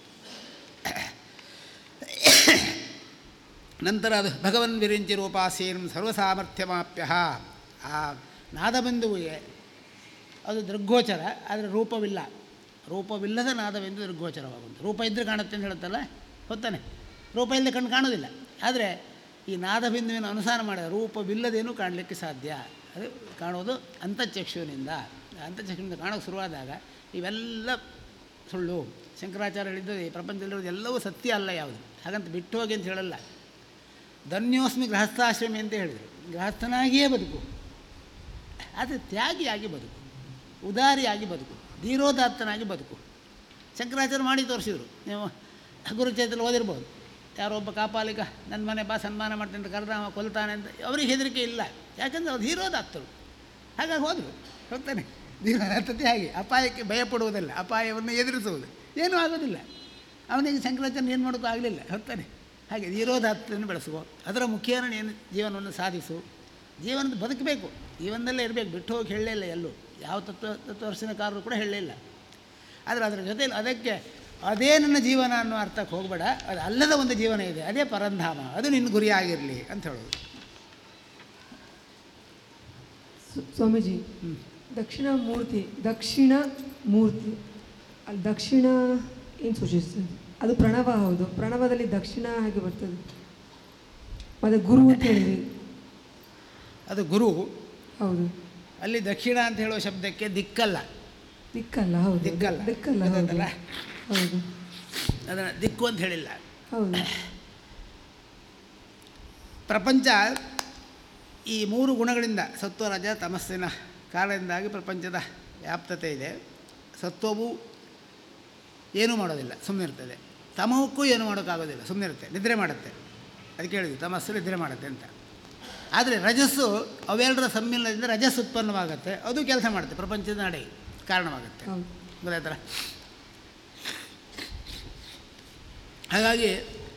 ನಂತರ ಅದು ಭಗವನ್ ವಿರಿಂಚಿ ರೂಪಾಸೀನ್ ಸರ್ವಸಾಮರ್ಥ್ಯಮಾಪ್ಯ ಆ ನಾದಬಿಂದುವಿಗೆ ಅದು ದೃಗ್ಗೋಚರ ಆದರೆ ರೂಪವಿಲ್ಲ ರೂಪವಿಲ್ಲದ ನಾದವೆಂದು ದೃಗ್ಗೋಚರವಾಗುವುದು ರೂಪ ಇದ್ದರೆ ಕಾಣುತ್ತೆ ಅಂತ ಹೇಳುತ್ತಲ್ಲ ಗೊತ್ತಾನೆ ರೂಪ ಇಲ್ಲದೆ ಕಣ್ಣು ಕಾಣೋದಿಲ್ಲ ಆದರೆ ಈ ನಾದಬಿಂದುವಿನ ಅನುಸಾರ ಮಾಡಿದ ರೂಪವಿಲ್ಲದೇನೂ ಕಾಣಲಿಕ್ಕೆ ಸಾಧ್ಯ ಅದು ಕಾಣೋದು ಅಂತಚಕ್ಷುವಿನಿಂದ ಅಂತಚಕ್ಷುವಿನಿಂದ ಕಾಣೋಕ್ಕೆ ಶುರುವಾದಾಗ ಇವೆಲ್ಲ ಸುಳ್ಳು ಶಂಕರಾಚಾರ್ಯ ಹೇಳಿದ್ದು ಈ ಪ್ರಪಂಚದಲ್ಲಿರೋದು ಎಲ್ಲವೂ ಸತ್ಯ ಅಲ್ಲ ಯಾವುದು ಹಾಗಂತ ಬಿಟ್ಟು ಹೋಗಿ ಅಂತ ಹೇಳಲ್ಲ ಧನ್ಯೋಸ್ಮಿ ಗೃಹಸ್ಥಾಶ್ರಮಿ ಅಂತ ಹೇಳಿದರು ಗೃಹಸ್ಥನಾಗಿಯೇ ಬದುಕು ಆದರೆ ತ್ಯಾಗಿಯಾಗಿ ಬದುಕು ಉದಾರಿಯಾಗಿ ಬದುಕು ಧೀರೋದಾತ್ತನಾಗಿ ಬದುಕು ಶಂಕರಾಚಾರ್ಯ ಮಾಡಿ ತೋರಿಸಿದರು ನೀವು ಗುರುಚೈತಲ್ಲಿ ಓದಿರ್ಬೋದು ಯಾರೋ ಒಬ್ಬ ಕಾಪಾಲಿಕ ನನ್ನ ಮನೆ ಬಾ ಸನ್ಮಾನ ಮಾಡ್ತೀನಿ ಅಂತ ಕರೆದ ಅವ ಕೊಲ್ತಾನೆ ಅಂತ ಅವ್ರಿಗೆ ಹೆದರಿಕೆ ಇಲ್ಲ ಯಾಕಂದರೆ ಅವ್ರು ಧೀರೋದಾತ್ತರು ಹಾಗಾಗಿ ಹೋದರು ಹೋಗ್ತಾನೆ ಧೀರೋದಾತ್ತತೆ ಹಾಗೆ ಅಪಾಯಕ್ಕೆ ಭಯಪಡುವುದಿಲ್ಲ ಅಪಾಯವನ್ನು ಎದುರಿಸುವುದು ಏನೂ ಆಗೋದಿಲ್ಲ ಅವನಿಗೆ ಶಂಕರಾಚಾರ್ಯ ಏನು ಮಾಡೋಕ್ಕೂ ಆಗಲಿಲ್ಲ ಹೋಗ್ತಾನೆ ಹಾಗೆ ಧೀರೋದಾತ್ತನ್ನು ಬೆಳೆಸುವ ಅದರ ಮುಖೇನ ನೀನು ಜೀವನವನ್ನು ಸಾಧಿಸು ಜೀವನದ ಬದುಕಬೇಕು ಜೀವನದಲ್ಲೇ ಇರಬೇಕು ಬಿಟ್ಟು ಹೋಗಿ ಹೇಳಲೇ ಇಲ್ಲ ಎಲ್ಲೂ ಯಾವ ತತ್ವ ತತ್ವದರ್ಶನಕಾರರು ಕೂಡ ಹೇಳಲೇ ಇಲ್ಲ ಆದರೆ ಅದರ ಜೊತೆಯಲ್ಲಿ ಅದಕ್ಕೆ ಅದೇ ನನ್ನ ಜೀವನ ಅನ್ನೋ ಅರ್ಥಕ್ಕೆ ಹೋಗಬೇಡ ಅದು ಅಲ್ಲದ ಒಂದು ಜೀವನ ಇದೆ ಅದೇ ಪರಂಧಾಮ ಅದು ನಿನ್ನ ಗುರಿಯಾಗಿರಲಿ ಅಂತ ಹೇಳೋದು ಸ್ವ- ಸ್ವಾಮೀಜಿ ದಕ್ಷಿಣ ಮೂರ್ತಿ ದಕ್ಷಿಣ ಮೂರ್ತಿ ಅಲ್ಲಿ ದಕ್ಷಿಣ ಏನು ಸೂಚಿಸ್ತದೆ ಅದು ಪ್ರಣವ ಹೌದು ಪ್ರಣವದಲ್ಲಿ ದಕ್ಷಿಣ ಹಾಗೆ ಬರ್ತದೆ ಮತ್ತು ಗುರು ಅಂತ ಹೇಳಿದ್ರಿ ಅದು ಗುರು ಹೌದು ಅಲ್ಲಿ ದಕ್ಷಿಣ ಅಂತ ಹೇಳುವ ಶಬ್ದಕ್ಕೆ ದಿಕ್ಕಲ್ಲ ದಿಕ್ಕಲ್ಲ ಹೌದು ದಿಕ್ಕಲ್ಲ. ದಿಕ್ಕಲ್ಲ ಹೌದು ಗೊತ್ತಾಯ್ತಲ್ಲ? ಹೌದು ಅದನ್ನು ದಿಕ್ಕು ಅಂತ ಹೇಳಿಲ್ಲ ಹೌದು ಪ್ರಪಂಚ ಈ ಮೂರು ಗುಣಗಳಿಂದ ಸತ್ವ ರಜ ತಮಸ್ಸಿನ ಕಾರಣದಿಂದಾಗಿ ಪ್ರಪಂಚದ ವ್ಯಾಪ್ತತೆ ಇದೆ ಸತ್ವವು ಏನೂ ಮಾಡೋದಿಲ್ಲ ಸುಮ್ಮನೆ ಇರ್ತದೆ ತಮವಕ್ಕೂ ಏನೂ ಮಾಡೋಕ್ಕಾಗೋದಿಲ್ಲ ಸುಮ್ಮನೆ ಇರುತ್ತೆ ನಿದ್ರೆ ಮಾಡುತ್ತೆ ಅದಕ್ಕೆ ಹೇಳಿದ್ವಿ ತಮಸ್ಸು ನಿದ್ರೆ ಮಾಡುತ್ತೆ ಅಂತ ಆದರೆ ರಜಸ್ಸು ಅವೆರಡರ ಸಮ್ಮಿಲನದಿಂದ ರಜಸ್ಸು ಉತ್ಪನ್ನವಾಗುತ್ತೆ ಅದು ಕೆಲಸ ಮಾಡುತ್ತೆ ಪ್ರಪಂಚದ ನಡೆ ಕಾರಣವಾಗುತ್ತೆ ಹೌದು ಗೊತ್ತಾಯ್ತಲ್ಲ ಹಾಗಾಗಿ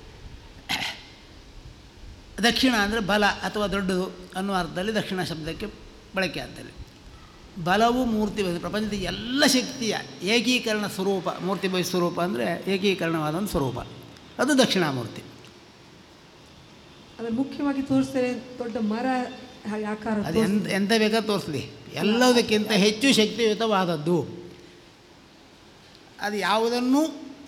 ದಕ್ಷಿಣ ಅಂದರೆ ಬಲ ಅಥವಾ ದೊಡ್ಡದು ಅನ್ನುವ ಅರ್ಥದಲ್ಲಿ ದಕ್ಷಿಣ ಶಬ್ದಕ್ಕೆ ಬಳಕೆ ಆಗ್ತದೆ ಬಲವು ಮೂರ್ತಿ ಭವಿ ಪ್ರಪಂಚದ ಎಲ್ಲ ಶಕ್ತಿಯ ಏಕೀಕರಣ ಸ್ವರೂಪ ಮೂರ್ತಿ ಭವಿ ಸ್ವರೂಪ ಅಂದರೆ ಏಕೀಕರಣವಾದ ಒಂದು ಸ್ವರೂಪ ಅದು ದಕ್ಷಿಣಾಮೂರ್ತಿ ಅದನ್ನು ಮುಖ್ಯವಾಗಿ ತೋರಿಸ್ತಾರೆ ದೊಡ್ಡ ಮರ ಹಾಗೆ ಆಕಾರ ಅದು ಎಂತ ಎಂತ ಬೇಕಾದ್ರೂ ತೋರಿಸಲಿ ಎಲ್ಲದಕ್ಕಿಂತ ಹೆಚ್ಚು ಶಕ್ತಿಯುತವಾದದ್ದು ಅದು ಯಾವುದನ್ನು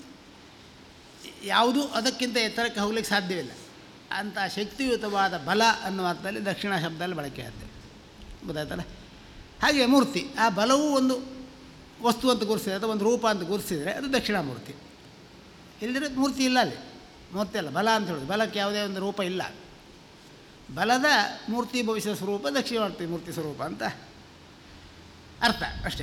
ಯಾವುದು ಅದಕ್ಕಿಂತ ಎತ್ತರಕ್ಕೆ ಹೋಗ್ಲಿಕ್ಕೆ ಸಾಧ್ಯವಿಲ್ಲ ಅಂಥ ಶಕ್ತಿಯುತವಾದ ಬಲ ಅನ್ನುವ ಅರ್ಥದಲ್ಲಿ ದಕ್ಷಿಣ ಶಬ್ದದಲ್ಲಿ ಬಳಕೆ ಆಗ್ತದೆ ಗೊತ್ತಾಯ್ತಲ್ಲ ಹಾಗೆ ಮೂರ್ತಿ ಆ ಬಲವು ಒಂದು ವಸ್ತು ಅಂತ ಗುರುಸಿದ್ರೆ ಅಥವಾ ಒಂದು ರೂಪ ಅಂತ ಗುರುಸಿದರೆ ಅದು ದಕ್ಷಿಣಾಮೂರ್ತಿ ಇಲ್ಲದ್ರೆ ಮೂರ್ತಿ ಇಲ್ಲ ಅಲ್ಲಿ ಮೂರ್ತಿ ಅಲ್ಲ ಬಲ ಅಂತ ಹೇಳೋದು ಬಲಕ್ಕೆ ಯಾವುದೇ ಒಂದು ರೂಪ ಇಲ್ಲ ಬಲದ ಮೂರ್ತಿ ಭವಿಷ್ಯ ಸ್ವರೂಪ ದಕ್ಷಿಣಾಮೂರ್ತಿ ಮೂರ್ತಿ ಸ್ವರೂಪ ಅಂತ ಅರ್ಥ ಅಷ್ಟೇ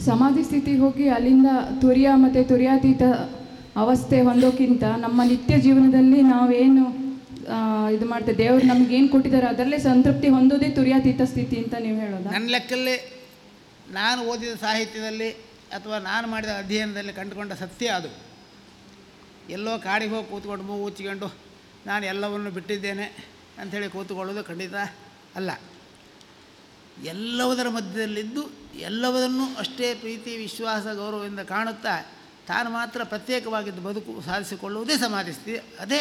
ಸಮಾಧಿ ಸ್ಥಿತಿಗೆ ಹೋಗಿ ಅಲ್ಲಿಂದ ತುರಿಯ ಮತ್ತು ತುರಿಯಾತೀತ ಅವಸ್ಥೆ ಹೊಂದೋಕ್ಕಿಂತ ನಮ್ಮ ನಿತ್ಯ ಜೀವನದಲ್ಲಿ ನಾವೇನು ಆ, ಇದು ಮಾಡ್ತೇವೆ ದೇವ್ರು ನಮ್ಗೆ ಏನು ಕೊಟ್ಟಿದ್ದಾರೆ ಅದರಲ್ಲೇ ಸಂತೃಪ್ತಿ ಹೊಂದೋದೇ ತುರಿಯಾತೀತ ಸ್ಥಿತಿ ಅಂತ ನೀವು ಹೇಳೋದಾ ನನ್ನ ಲೆಕ್ಕಲ್ಲಿ ನಾನು ಓದಿದ ಸಾಹಿತ್ಯದಲ್ಲಿ ಅಥವಾ ನಾನು ಮಾಡಿದ ಅಧ್ಯಯನದಲ್ಲಿ ಕಂಡುಕೊಂಡ ಸತ್ಯ ಅದು ಎಲ್ಲೋ ಕಾಡಿಗೆ ಹೋಗಿ ಕೂತ್ಕೊಂಡು ಮೂಗು ಉಚ್ಚಿಕೊಂಡು ನಾನು ಎಲ್ಲವನ್ನು ಬಿಟ್ಟಿದ್ದೇನೆ ಅಂಥೇಳಿ ಕೂತ್ಕೊಳ್ಳೋದು ಖಂಡಿತ ಅಲ್ಲ ಎಲ್ಲವುದರ ಮಧ್ಯದಲ್ಲಿದ್ದು ಎಲ್ಲವನ್ನೂ ಅಷ್ಟೇ ಪ್ರೀತಿ ವಿಶ್ವಾಸ ಗೌರವದಿಂದ ಕಾಣುತ್ತಾ ತಾನು ಮಾತ್ರ ಪ್ರತ್ಯೇಕವಾಗಿದ್ದು ಬದುಕು ಸಾಧಿಸಿಕೊಳ್ಳುವುದೇ ಸಮಾಧಿ ಸ್ಥಿತಿ ಅದೇ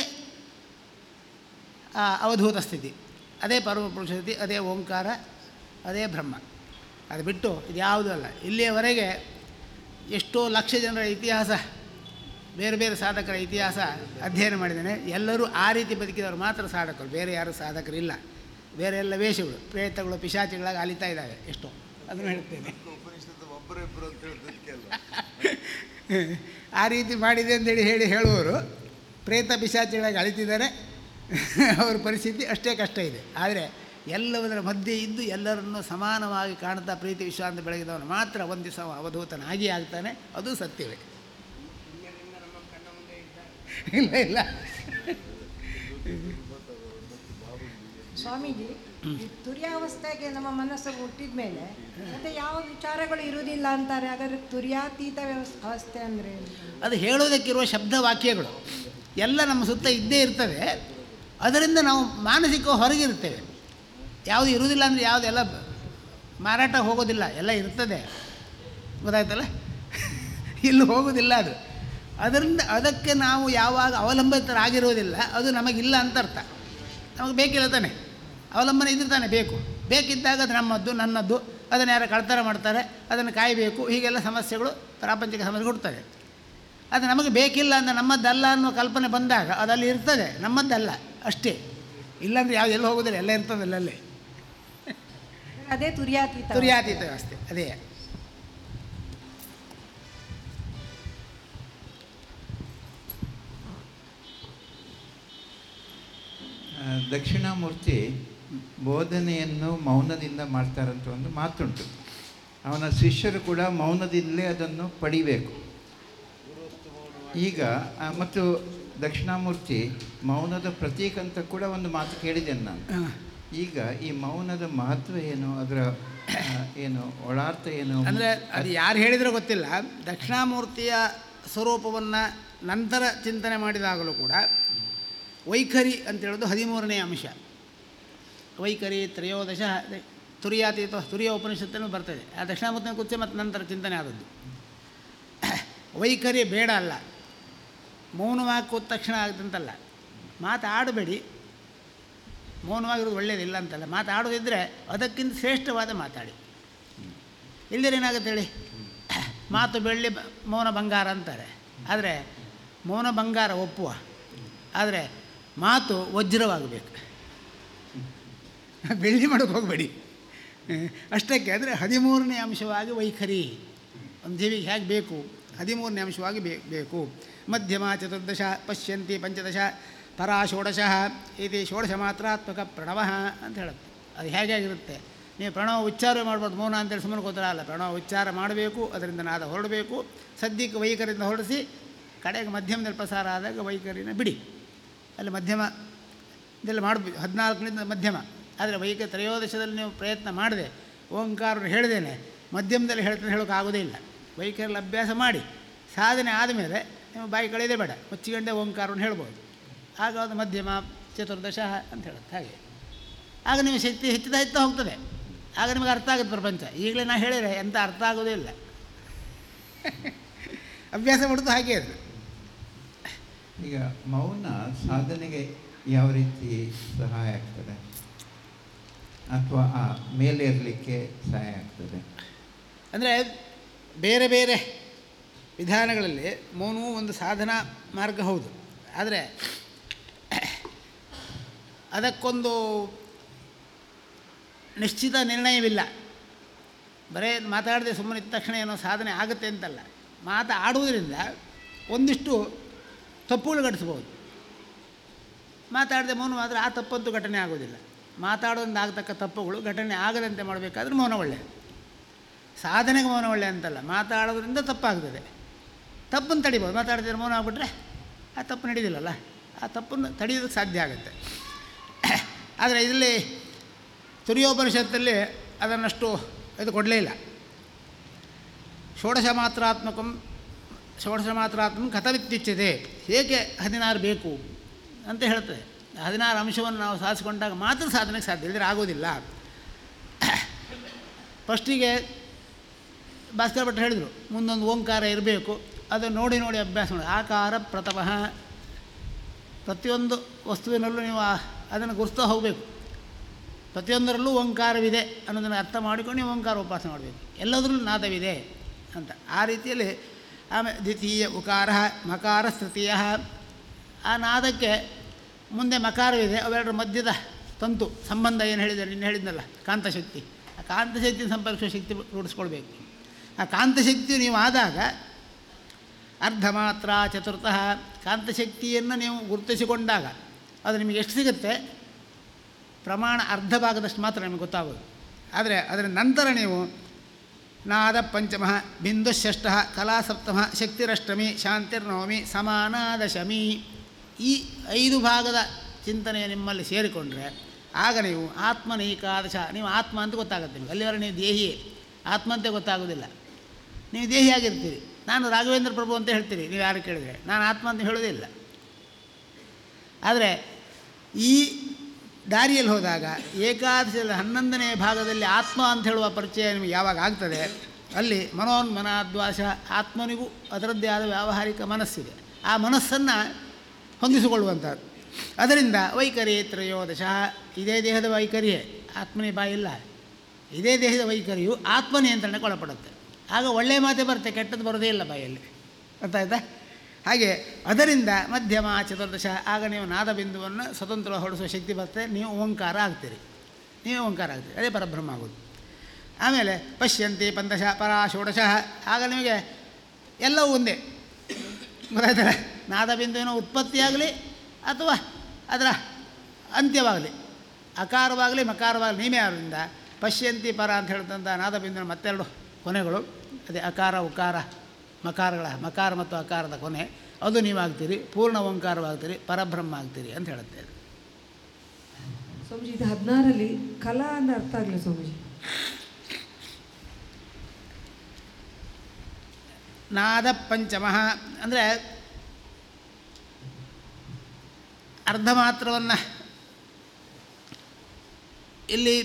ಆ ಅವಧೂತ ಸ್ಥಿತಿ ಅದೇ ಪರಮಪುರುಷ ಸ್ಥಿತಿ ಅದೇ ಓಂಕಾರ ಅದೇ ಬ್ರಹ್ಮ ಅದು ಬಿಟ್ಟು ಇದು ಯಾವುದೂ ಅಲ್ಲ ಇಲ್ಲಿಯವರೆಗೆ ಎಷ್ಟೋ ಲಕ್ಷ ಜನರ ಇತಿಹಾಸ ಬೇರೆ ಬೇರೆ ಸಾಧಕರ ಇತಿಹಾಸ ಅಧ್ಯಯನ ಮಾಡಿದ್ದೇನೆ ಎಲ್ಲರೂ ಆ ರೀತಿ ಬದುಕಿದವರು ಮಾತ್ರ ಸಾಧಕರು ಬೇರೆ ಯಾರು ಸಾಧಕರಿಲ್ಲ ಬೇರೆ ಎಲ್ಲ ವೇಷಗಳು ಪ್ರೇತಗಳು ಪಿಶಾಚಿಗಳಾಗಿ ಅಲಿತಾ ಇದ್ದಾವೆ ಎಷ್ಟೋ ಅದನ್ನು ಹೇಳ್ತೇನೆ ಆ ರೀತಿ ಮಾಡಿದೆ ಅಂತೇಳಿ ಹೇಳಿ ಹೇಳುವವರು ಪ್ರೇತ ಪಿಶಾಚಿಗಳಾಗಿ ಅಳಿತಿದ್ದಾರೆ ಅವ್ರ ಪರಿಸ್ಥಿತಿ ಅಷ್ಟೇ ಕಷ್ಟ ಇದೆ ಆದರೆ ಎಲ್ಲದರ ಮಧ್ಯೆ ಇದ್ದು ಎಲ್ಲರನ್ನು ಸಮಾನವಾಗಿ ಕಾಣ್ತಾ ಪ್ರೀತಿ ವಿಶ್ವಾಸ ಬೆಳಗಿದವನು ಮಾತ್ರ ಒಂದು ದಿವಸ ಅವಧೂತನಾಗಿ ಆಗ್ತಾನೆ ಅದು ಸತ್ಯವೇ ಇಲ್ಲ ಇಲ್ಲ ಸ್ವಾಮೀಜಿ ಈ ತುರ್ಯಾವಸ್ಥೆಗೆ ನಮ್ಮ ಮನಸ್ಸು ಹುಟ್ಟಿದ ಮೇಲೆ ಮತ್ತೆ ಯಾವ ವಿಚಾರಗಳು ಇರುವುದಿಲ್ಲ ಅಂತಾರೆ ಹಾಗಾದ್ರೆ ತುರ್ಯಾತೀತ ವ್ಯವಸ್ ಅವಸ್ಥೆ ಅಂದರೆ ಅದು ಹೇಳೋದಕ್ಕಿರುವ ಶಬ್ದ ವಾಕ್ಯಗಳು ಎಲ್ಲ ನಮ್ಮ ಸುತ್ತ ಇದ್ದೇ ಇರ್ತವೆ ಅದರಿಂದ ನಾವು ಮಾನಸಿಕ ಹೊರಗಿರ್ತೇವೆ ಯಾವುದು ಇರುವುದಿಲ್ಲ ಅಂದರೆ ಯಾವುದೆಲ್ಲ ಮಾರಾಟ ಹೋಗೋದಿಲ್ಲ ಎಲ್ಲ ಇರ್ತದೆ ಗೊತ್ತಾಯ್ತಲ್ಲ ಇಲ್ಲಿ ಹೋಗೋದಿಲ್ಲ ಅದು ಅದರಿಂದ ಅದಕ್ಕೆ ನಾವು ಯಾವಾಗ ಅವಲಂಬಿತರಾಗಿರುವುದಿಲ್ಲ ಅದು ನಮಗಿಲ್ಲ ಅಂತ ಅರ್ಥ ನಮಗೆ ಬೇಕಿಲ್ಲ ತಾನೆ ಅವಲಂಬನೆ ಇದ್ರೆ ತಾನೇ ಬೇಕು ಬೇಕಿದ್ದಾಗ ಅದು ನಮ್ಮದ್ದು ನನ್ನದ್ದು ಅದನ್ನು ಯಾರು ಕಳ್ತನ ಮಾಡ್ತಾರೆ ಅದನ್ನು ಕಾಯಬೇಕು ಹೀಗೆಲ್ಲ ಸಮಸ್ಯೆಗಳು ಪ್ರಾಪಂಚಿಕ ಸಮಸ್ಯೆ ಹುಡ್ತವೆ ಅದು ನಮಗೆ ಬೇಕಿಲ್ಲ ಅಂದರೆ ನಮ್ಮದ್ದಲ್ಲ ಅನ್ನೋ ಕಲ್ಪನೆ ಬಂದಾಗ ಅದಲ್ಲಿ ಇರ್ತದೆ ನಮ್ಮದ್ದಲ್ಲ ಅಷ್ಟೇ ಇಲ್ಲಾಂದರೆ ಯಾವ್ದು ಎಲ್ಲ ಹೋಗೋದಿಲ್ಲ ಎಲ್ಲ ಇರ್ತದೆ ಅಲ್ಲಲ್ಲೇ ಅದೇ ತುರ್ಯಾತೀತ ತುರ್ಯಾತೀತ ವ್ಯವಸ್ಥೆ ಅದೇ ಆ, ದಕ್ಷಿಣಾಮೂರ್ತಿ ಬೋಧನೆಯನ್ನು ಮೌನದಿಂದ ಮಾಡ್ತಾರಂತ ಒಂದು ಮಾತುಂಟು ಅವನ ಶಿಷ್ಯರು ಕೂಡ ಮೌನದಿಂದಲೇ ಅದನ್ನು ಪಡಿಬೇಕು ಈಗ ಆ, ಮತ್ತು ದಕ್ಷಿಣಾಮೂರ್ತಿ ಮೌನದ ಪ್ರತೀಕ ಅಂತ ಕೂಡ ಒಂದು ಮಾತು ಕೇಳಿದ್ದೇನೆ ನಾನು ಈಗ ಈ ಮೌನದ ಮಹತ್ವ ಏನು ಅದರ ಆ, ಏನು ಒಳಾರ್ಥ ಏನು ಅಂದರೆ ಅದು ಯಾರು ಹೇಳಿದರೂ ಗೊತ್ತಿಲ್ಲ ದಕ್ಷಿಣಾಮೂರ್ತಿಯ ಸ್ವರೂಪವನ್ನು ನಂತರ ಚಿಂತನೆ ಮಾಡಿದಾಗಲೂ ಕೂಡ ವೈಖರಿ ಅಂತ ಹೇಳೋದು ಹದಿಮೂರನೇ ಅಂಶ ವೈಖರಿ ತ್ರಯೋದಶ ಅದೇ ತುರಿಯಾತೀತ ತುರಿಯ ಉಪನಿಷತ್ತನ್ನು ಬರ್ತದೆ ಆ ದಕ್ಷಿಣಾಮೂರ್ತಿನ ಕುರಿತು ಮತ್ತು ನಂತರ ಚಿಂತನೆ ಆದದ್ದು ವೈಖರಿ ಬೇಡ ಅಲ್ಲ ಮೌನವಾಗಿ ಕೂತ ತಕ್ಷಣ ಆಗುತ್ತಂತಲ್ಲ ಮಾತಾಡಬೇಡಿ ಮೌನವಾಗಿರೋದು ಒಳ್ಳೆಯದಿಲ್ಲ ಅಂತಲ್ಲ ಮಾತಾಡೋದಿದ್ದರೆ ಅದಕ್ಕಿಂತ ಶ್ರೇಷ್ಠವಾದ ಮಾತಾಡಿ ಇಲ್ಲದ್ರೆ ಏನಾಗುತ್ತೆ ಹೇಳಿ ಮಾತು ಬೆಳ್ಳಿ ಬ- ಮೌನ ಬಂಗಾರ ಅಂತಾರೆ ಆದರೆ ಮೌನ ಬಂಗಾರ ಒಪ್ಪುವ ಆದರೆ ಮಾತು ವಜ್ರವಾಗಬೇಕು ಬೆಳ್ಳಿ ಮಾಡೋಕ್ಕೆ ಹೋಗಬೇಡಿ ಅಷ್ಟಕ್ಕೆ ಅಂದರೆ ಹದಿಮೂರನೇ ಅಂಶವಾಗಿ ವೈಖರಿ ಒಂದು ಜೀವಿಗೆ ಹೇಗೆ ಬೇಕು ಹದಿಮೂರನೇ ಅಂಶವಾಗಿ ಬೇ ಬೇಕು ಮಧ್ಯಮ ಚತುರ್ದಶ ಪಶ್ಯಂತಿ ಪಂಚದಶ ಪರಾ ಷೋಡಶ ಇದು ಷೋಡಶ ಮಾತ್ರಾತ್ಮಕ ಪ್ರಣವ ಅಂತ ಹೇಳುತ್ತೆ ಅದು ಹೇಗಾಗಿರುತ್ತೆ ನೀವು ಪ್ರಣವ ಉಚ್ಚಾರ ಮಾಡ್ಬೋದು ಮೌನ ಅಂತೇಳಿ ಸುಮ್ಮನೆ ಗೊತ್ತಿಲ್ಲ ಅಲ್ಲ ಪ್ರಣವ ಉಚ್ಚಾರ ಮಾಡಬೇಕು ಅದರಿಂದ ನಾದ ಹೊರಡಬೇಕು ಸದ್ಯಕ್ಕೆ ವೈಖರಿಯಿಂದ ಹೊರಡಿಸಿ ಕಡೆಗೆ ಮಧ್ಯಮದಲ್ಲಿ ಪ್ರಸಾರ ಆದಾಗ ವೈಖರಿನ ಬಿಡಿ ಅಲ್ಲಿ ಮಧ್ಯಮ ಇದೆಲ್ಲ ಮಾಡಬೇಕು ಹದಿನಾಲ್ಕರಿಂದ ಮಧ್ಯಮ ಆದರೆ ವೈಕ ತ್ರಯೋದಶದಲ್ಲಿ ನೀವು ಪ್ರಯತ್ನ ಮಾಡಿದೆ ಓಂಕಾರ ಹೇಳಿದ್ದೇನೆ ಮಧ್ಯಮದಲ್ಲಿ ಹೇಳ್ತಾನೆ ಹೇಳೋಕ್ಕಾಗೋದೇ ಇಲ್ಲ ವೈಖರಲ್ಲಿ ಅಭ್ಯಾಸ ಮಾಡಿ ಸಾಧನೆ ಆದಮೇಲೆ ನೀವು ಬಾಯಿ ಕಳೆಯೋದೇ ಬೇಡ ಮುಚ್ಚಿಕೊಂಡೇ ಓಂಕಾರವನ್ನು ಹೇಳ್ಬೋದು ಆಗ ಅದು ಮಧ್ಯಮ ಚತುರ್ದಶ ಅಂತ ಹೇಳುತ್ತೆ ಹಾಗೆ ಆಗ ನಿಮ್ಮ ಶಕ್ತಿ ಹೆಚ್ಚುತ್ತಾ ಹೆಚ್ಚುತ್ತಾ ಹೋಗ್ತದೆ ಆಗ ನಿಮಗೆ ಅರ್ಥ ಆಗುತ್ತೆ ಪ್ರಪಂಚ ಈಗಲೇ ನಾ ಹೇಳಿದರೆ ಎಂಥ ಅರ್ಥ ಆಗೋದೇ ಇಲ್ಲ ಅಭ್ಯಾಸ ಮಾಡೋದು ಹಾಗೆ ಅದು ಈಗ ಮೌನ ಸಾಧನೆಗೆ ಯಾವ ರೀತಿ ಸಹಾಯ ಆಗ್ತದೆ ಅಥವಾ ಆ ಮೇಲೇರಲಿಕ್ಕೆ ಸಹಾಯ ಆಗ್ತದೆ ಅಂದರೆ ಬೇರೆ ಬೇರೆ ವಿಧಾನಗಳಲ್ಲಿ ಮೌನವು ಒಂದು ಸಾಧನಾ ಮಾರ್ಗ ಹೌದು ಆದರೆ ಅದಕ್ಕೊಂದು ನಿಶ್ಚಿತ ನಿರ್ಣಯವಿಲ್ಲ ಬರೇ ಮಾತಾಡದೆ ಸುಮ್ಮನೆ ಇದ್ದ ತಕ್ಷಣ ಏನೋ ಸಾಧನೆ ಆಗುತ್ತೆ ಅಂತಲ್ಲ ಮಾತಾಡುವುದರಿಂದ ಒಂದಿಷ್ಟು ತಪ್ಪುಗಳು ಘಟಿಸ್ಬೋದು ಮಾತಾಡದೆ ಮೌನ ಆದರೆ ಆ ತಪ್ಪಂತೂ ಘಟನೆ ಆಗೋದಿಲ್ಲ ಮಾತಾಡೋದ್ರಿಂದ ಆಗತಕ್ಕ ತಪ್ಪುಗಳು ಘಟನೆ ಆಗದಂತೆ ಮಾಡಬೇಕಾದ್ರೆ ಮೌನ ಒಳ್ಳೆಯದು ಸಾಧನೆಗೆ ಮೌನ ಒಳ್ಳೆ ಅಂತಲ್ಲ ಮಾತಾಡೋದ್ರಿಂದ ತಪ್ಪಾಗ್ತದೆ ತಪ್ಪನ್ನು ತಡಿಬೋದು ಮಾತಾಡ್ತಿದ್ರೆ ಮೌನ ಆಗ್ಬಿಟ್ರೆ ಆ ತಪ್ಪು ನಡೀದಿಲ್ಲಲ್ಲ ಆ ತಪ್ಪನ್ನು ತಡೆಯೋದಕ್ಕೆ ಸಾಧ್ಯ ಆಗುತ್ತೆ ಆದರೆ ಇದರಲ್ಲಿ ತುರಿಯೋಪನಿಷತ್ತಲ್ಲಿ ಅದನ್ನಷ್ಟು ಇದು ಕೊಡಲೇ ಇಲ್ಲ ಷೋಡಶ ಮಾತ್ರಾತ್ಮಕಂ ಷೋಡಶ ಮಾತ್ರಾತ್ಮಕಂ ಕಥವಿತ್ಯುಚ್ಯತೆ ಏಕೆ ಹದಿನಾರು ಬೇಕು ಅಂತ ಹೇಳ್ತದೆ ಹದಿನಾರು ಅಂಶವನ್ನು ನಾವು ಸಾಧಿಸಿಕೊಂಡಾಗ ಮಾತ್ರ ಸಾಧನೆಗೆ ಸಾಧ್ಯ ಇಲ್ಲದ್ರೆ ಆಗೋದಿಲ್ಲ ಫಸ್ಟಿಗೆ ಭಾಸ್ಕರ ಭಟ್ರು ಹೇಳಿದರು ಮುಂದೊಂದು ಓಂಕಾರ ಇರಬೇಕು ಅದು ನೋಡಿ ನೋಡಿ ಅಭ್ಯಾಸ ಮಾಡಿ ಆಕಾರ ಪ್ರಥಮಃ ಪ್ರತಿಯೊಂದು ವಸ್ತುವಿನಲ್ಲೂ ನೀವು ಆ- ಅದನ್ನು ಗುರುಸ್ತಾ ಹೋಗಬೇಕು ಪ್ರತಿಯೊಂದರಲ್ಲೂ ಓಂಕಾರವಿದೆ ಅನ್ನೋದನ್ನು ಅರ್ಥ ಮಾಡಿಕೊಂಡು ನೀವು ಓಂಕಾರ ಉಪಾಸನೆ ಮಾಡಬೇಕು ಎಲ್ಲದರಲ್ಲೂ ನಾದವಿದೆ ಅಂತ ಆ ರೀತಿಯಲ್ಲಿ ಆಮೇಲೆ ದ್ವಿತೀಯ ಉಕಾರ ಮಕಾರ ತೃತೀಯ ಆ ನಾದಕ್ಕೆ ಮುಂದೆ ಮಕಾರವಿದೆ ಅವೆರಡರ ಮಧ್ಯದ ತಂತು ಸಂಬಂಧ ಏನು ಹೇಳಿದೆ ನಿನ್ನೆ ಹೇಳಿದ್ನಲ್ಲ ಕಾಂತಶಕ್ತಿ ಆ ಕಾಂತಶಕ್ತಿ ಸಂಪರ್ಕಿಸುವ ಶಕ್ತಿ ರೂಢಿಸ್ಕೊಳ್ಬೇಕು ಆ ಕಾಂತಶಕ್ತಿ ನೀವು ಆದಾಗ ಅರ್ಧ ಮಾತ್ರ ಚತುರ್ಥಃ ಕಾಂತಶಕ್ತಿಯನ್ನು ನೀವು ಗುರುತಿಸಿಕೊಂಡಾಗ ಅದು ನಿಮಗೆ ಎಷ್ಟು ಸಿಗುತ್ತೆ ಪ್ರಮಾಣ ಅರ್ಧ ಭಾಗದಷ್ಟು ಮಾತ್ರ ನಿಮಗೆ ಗೊತ್ತಾಗೋದು ಆದರೆ ಅದರ ನಂತರ ನೀವು ನಾದ ಪಂಚಮ ಬಿಂದು ಷಷ್ಠ ಕಲಾ ಸಪ್ತಮ ಶಕ್ತಿರಷ್ಟಮಿ ಶಾಂತಿರ್ನವಮಿ ಸಮಾನಾದಶಮಿ ಈ ಐದು ಭಾಗದ ಚಿಂತನೆ ನಿಮ್ಮಲ್ಲಿ ಸೇರಿಕೊಂಡ್ರೆ ಆಗ ನೀವು ಆತ್ಮನೈಕಾದಶ ನೀವು ಆತ್ಮ ಅಂತ ಗೊತ್ತಾಗುತ್ತೆ ನಿಮಗೆ ಅಲ್ಲಿವರೆಗೆ ನೀವು ದೇಹಿಯೇ ಆತ್ಮ ಅಂತ ಗೊತ್ತಾಗೋದಿಲ್ಲ ನೀವು ದೇಹಿಯಾಗಿರ್ತೀರಿ ನಾನು ರಾಘವೇಂದ್ರ ಪ್ರಭು ಅಂತ ಹೇಳ್ತೀರಿ ನೀವು ಯಾರು ಕೇಳಿದರೆ ನಾನು ಆತ್ಮ ಅಂತ ಹೇಳೋದೇ ಇಲ್ಲ ಆದರೆ ಈ ದಾರಿಯಲ್ಲಿ ಹೋದಾಗ ಏಕಾದಶಿಯಲ್ಲಿ ಹನ್ನೊಂದನೇ ಭಾಗದಲ್ಲಿ ಆತ್ಮ ಅಂತ ಹೇಳುವ ಪರಿಚಯ ನಿಮಗೆ ಯಾವಾಗ ಆಗ್ತದೆ ಅಲ್ಲಿ ಮನೋನ್ಮನಾದ್ವಾಸ ಆತ್ಮನಿಗೂ ಅದರದ್ದೇ ಆದ ವ್ಯಾವಹಾರಿಕ ಮನಸ್ಸಿದೆ ಆ ಮನಸ್ಸನ್ನು ಹೊಂದಿಸಿಕೊಳ್ಳುವಂಥದ್ದು ಅದರಿಂದ ವೈಖರಿ ತ್ರಯೋದಶ ಇದೇ ದೇಹದ ವೈಖರಿಯೇ ಆತ್ಮನೇ ಬಾಯಿಲ್ಲ ಇದೇ ದೇಹದ ವೈಖರಿಯು ಆತ್ಮ ನಿಯಂತ್ರಣಕ್ಕೆ ಒಳಪಡುತ್ತೆ ಆಗ ಒಳ್ಳೆಯ ಮಾತೇ ಬರುತ್ತೆ ಕೆಟ್ಟದ್ದು ಬರೋದೇ ಇಲ್ಲ ಬಾಯಲ್ಲಿ ಅರ್ಥ ಆಯ್ತಾ ಹಾಗೆ ಅದರಿಂದ ಮಧ್ಯಮ ಚತುರ್ದಶ ಆಗ ನೀವು ನಾದಬಿಂದುವನ್ನು ಸ್ವತಂತ್ರ ಹೊಡಿಸುವ ಶಕ್ತಿ ಬರ್ತದೆ ನೀವು ಓಂಕಾರ ಆಗ್ತೀರಿ ನೀವು ಓಂಕಾರ ಆಗ್ತೀರಿ ಅದೇ ಪರಬ್ರಹ್ಮ ಆಗೋದು ಆಮೇಲೆ ಪಶ್ಯಂತಿ ಪಂದಶ ಪರ ಷೋಡಶ ಆಗ ನಿಮಗೆ ಎಲ್ಲವೂ ಒಂದೇ ಗೊತ್ತಾಯ್ತಲ್ಲ ನಾದಬಿಂದುವಿನ ಉತ್ಪತ್ತಿಯಾಗಲಿ ಅಥವಾ ಅದರ ಅಂತ್ಯವಾಗಲಿ ಅಕಾರವಾಗಲಿ ಮಕಾರವಾಗಲಿ ನೀವೇ ಆದ್ರಿಂದ ಪಶ್ಯಂತಿ ಪರ ಅಂತ ಹೇಳ್ತಂಥ ನಾದಬಿಂದುವಿನ ಮತ್ತೆರಡು ಕೊನೆಗಳು ಅದೇ ಅಕಾರ ಉಕಾರ ಮಕಾರಗಳ ಮಕಾರ ಮತ್ತು ಅಕಾರದ ಕೊನೆ ಅದು ನೀವಾಗ್ತೀರಿ ಪೂರ್ಣ ಓಂಕಾರವಾಗ್ತೀರಿ ಪರಬ್ರಹ್ಮ ಆಗ್ತೀರಿ ಅಂತ ಹೇಳುತ್ತೆ ಅದು. ಸ್ವಾಮೀಜಿ ಇದು ಹದಿನಾರಲ್ಲಿ ಕಲಾ ಅಂದ್ರೆ ಅರ್ಥ ಆಗಲಿಲ್ಲ ಸ್ವಾಮೀಜಿ ನಾದ ಪಂಚಮ ಅಂದರೆ ಅರ್ಧ ಮಾತ್ರವನ್ನು ಇಲ್ಲಿ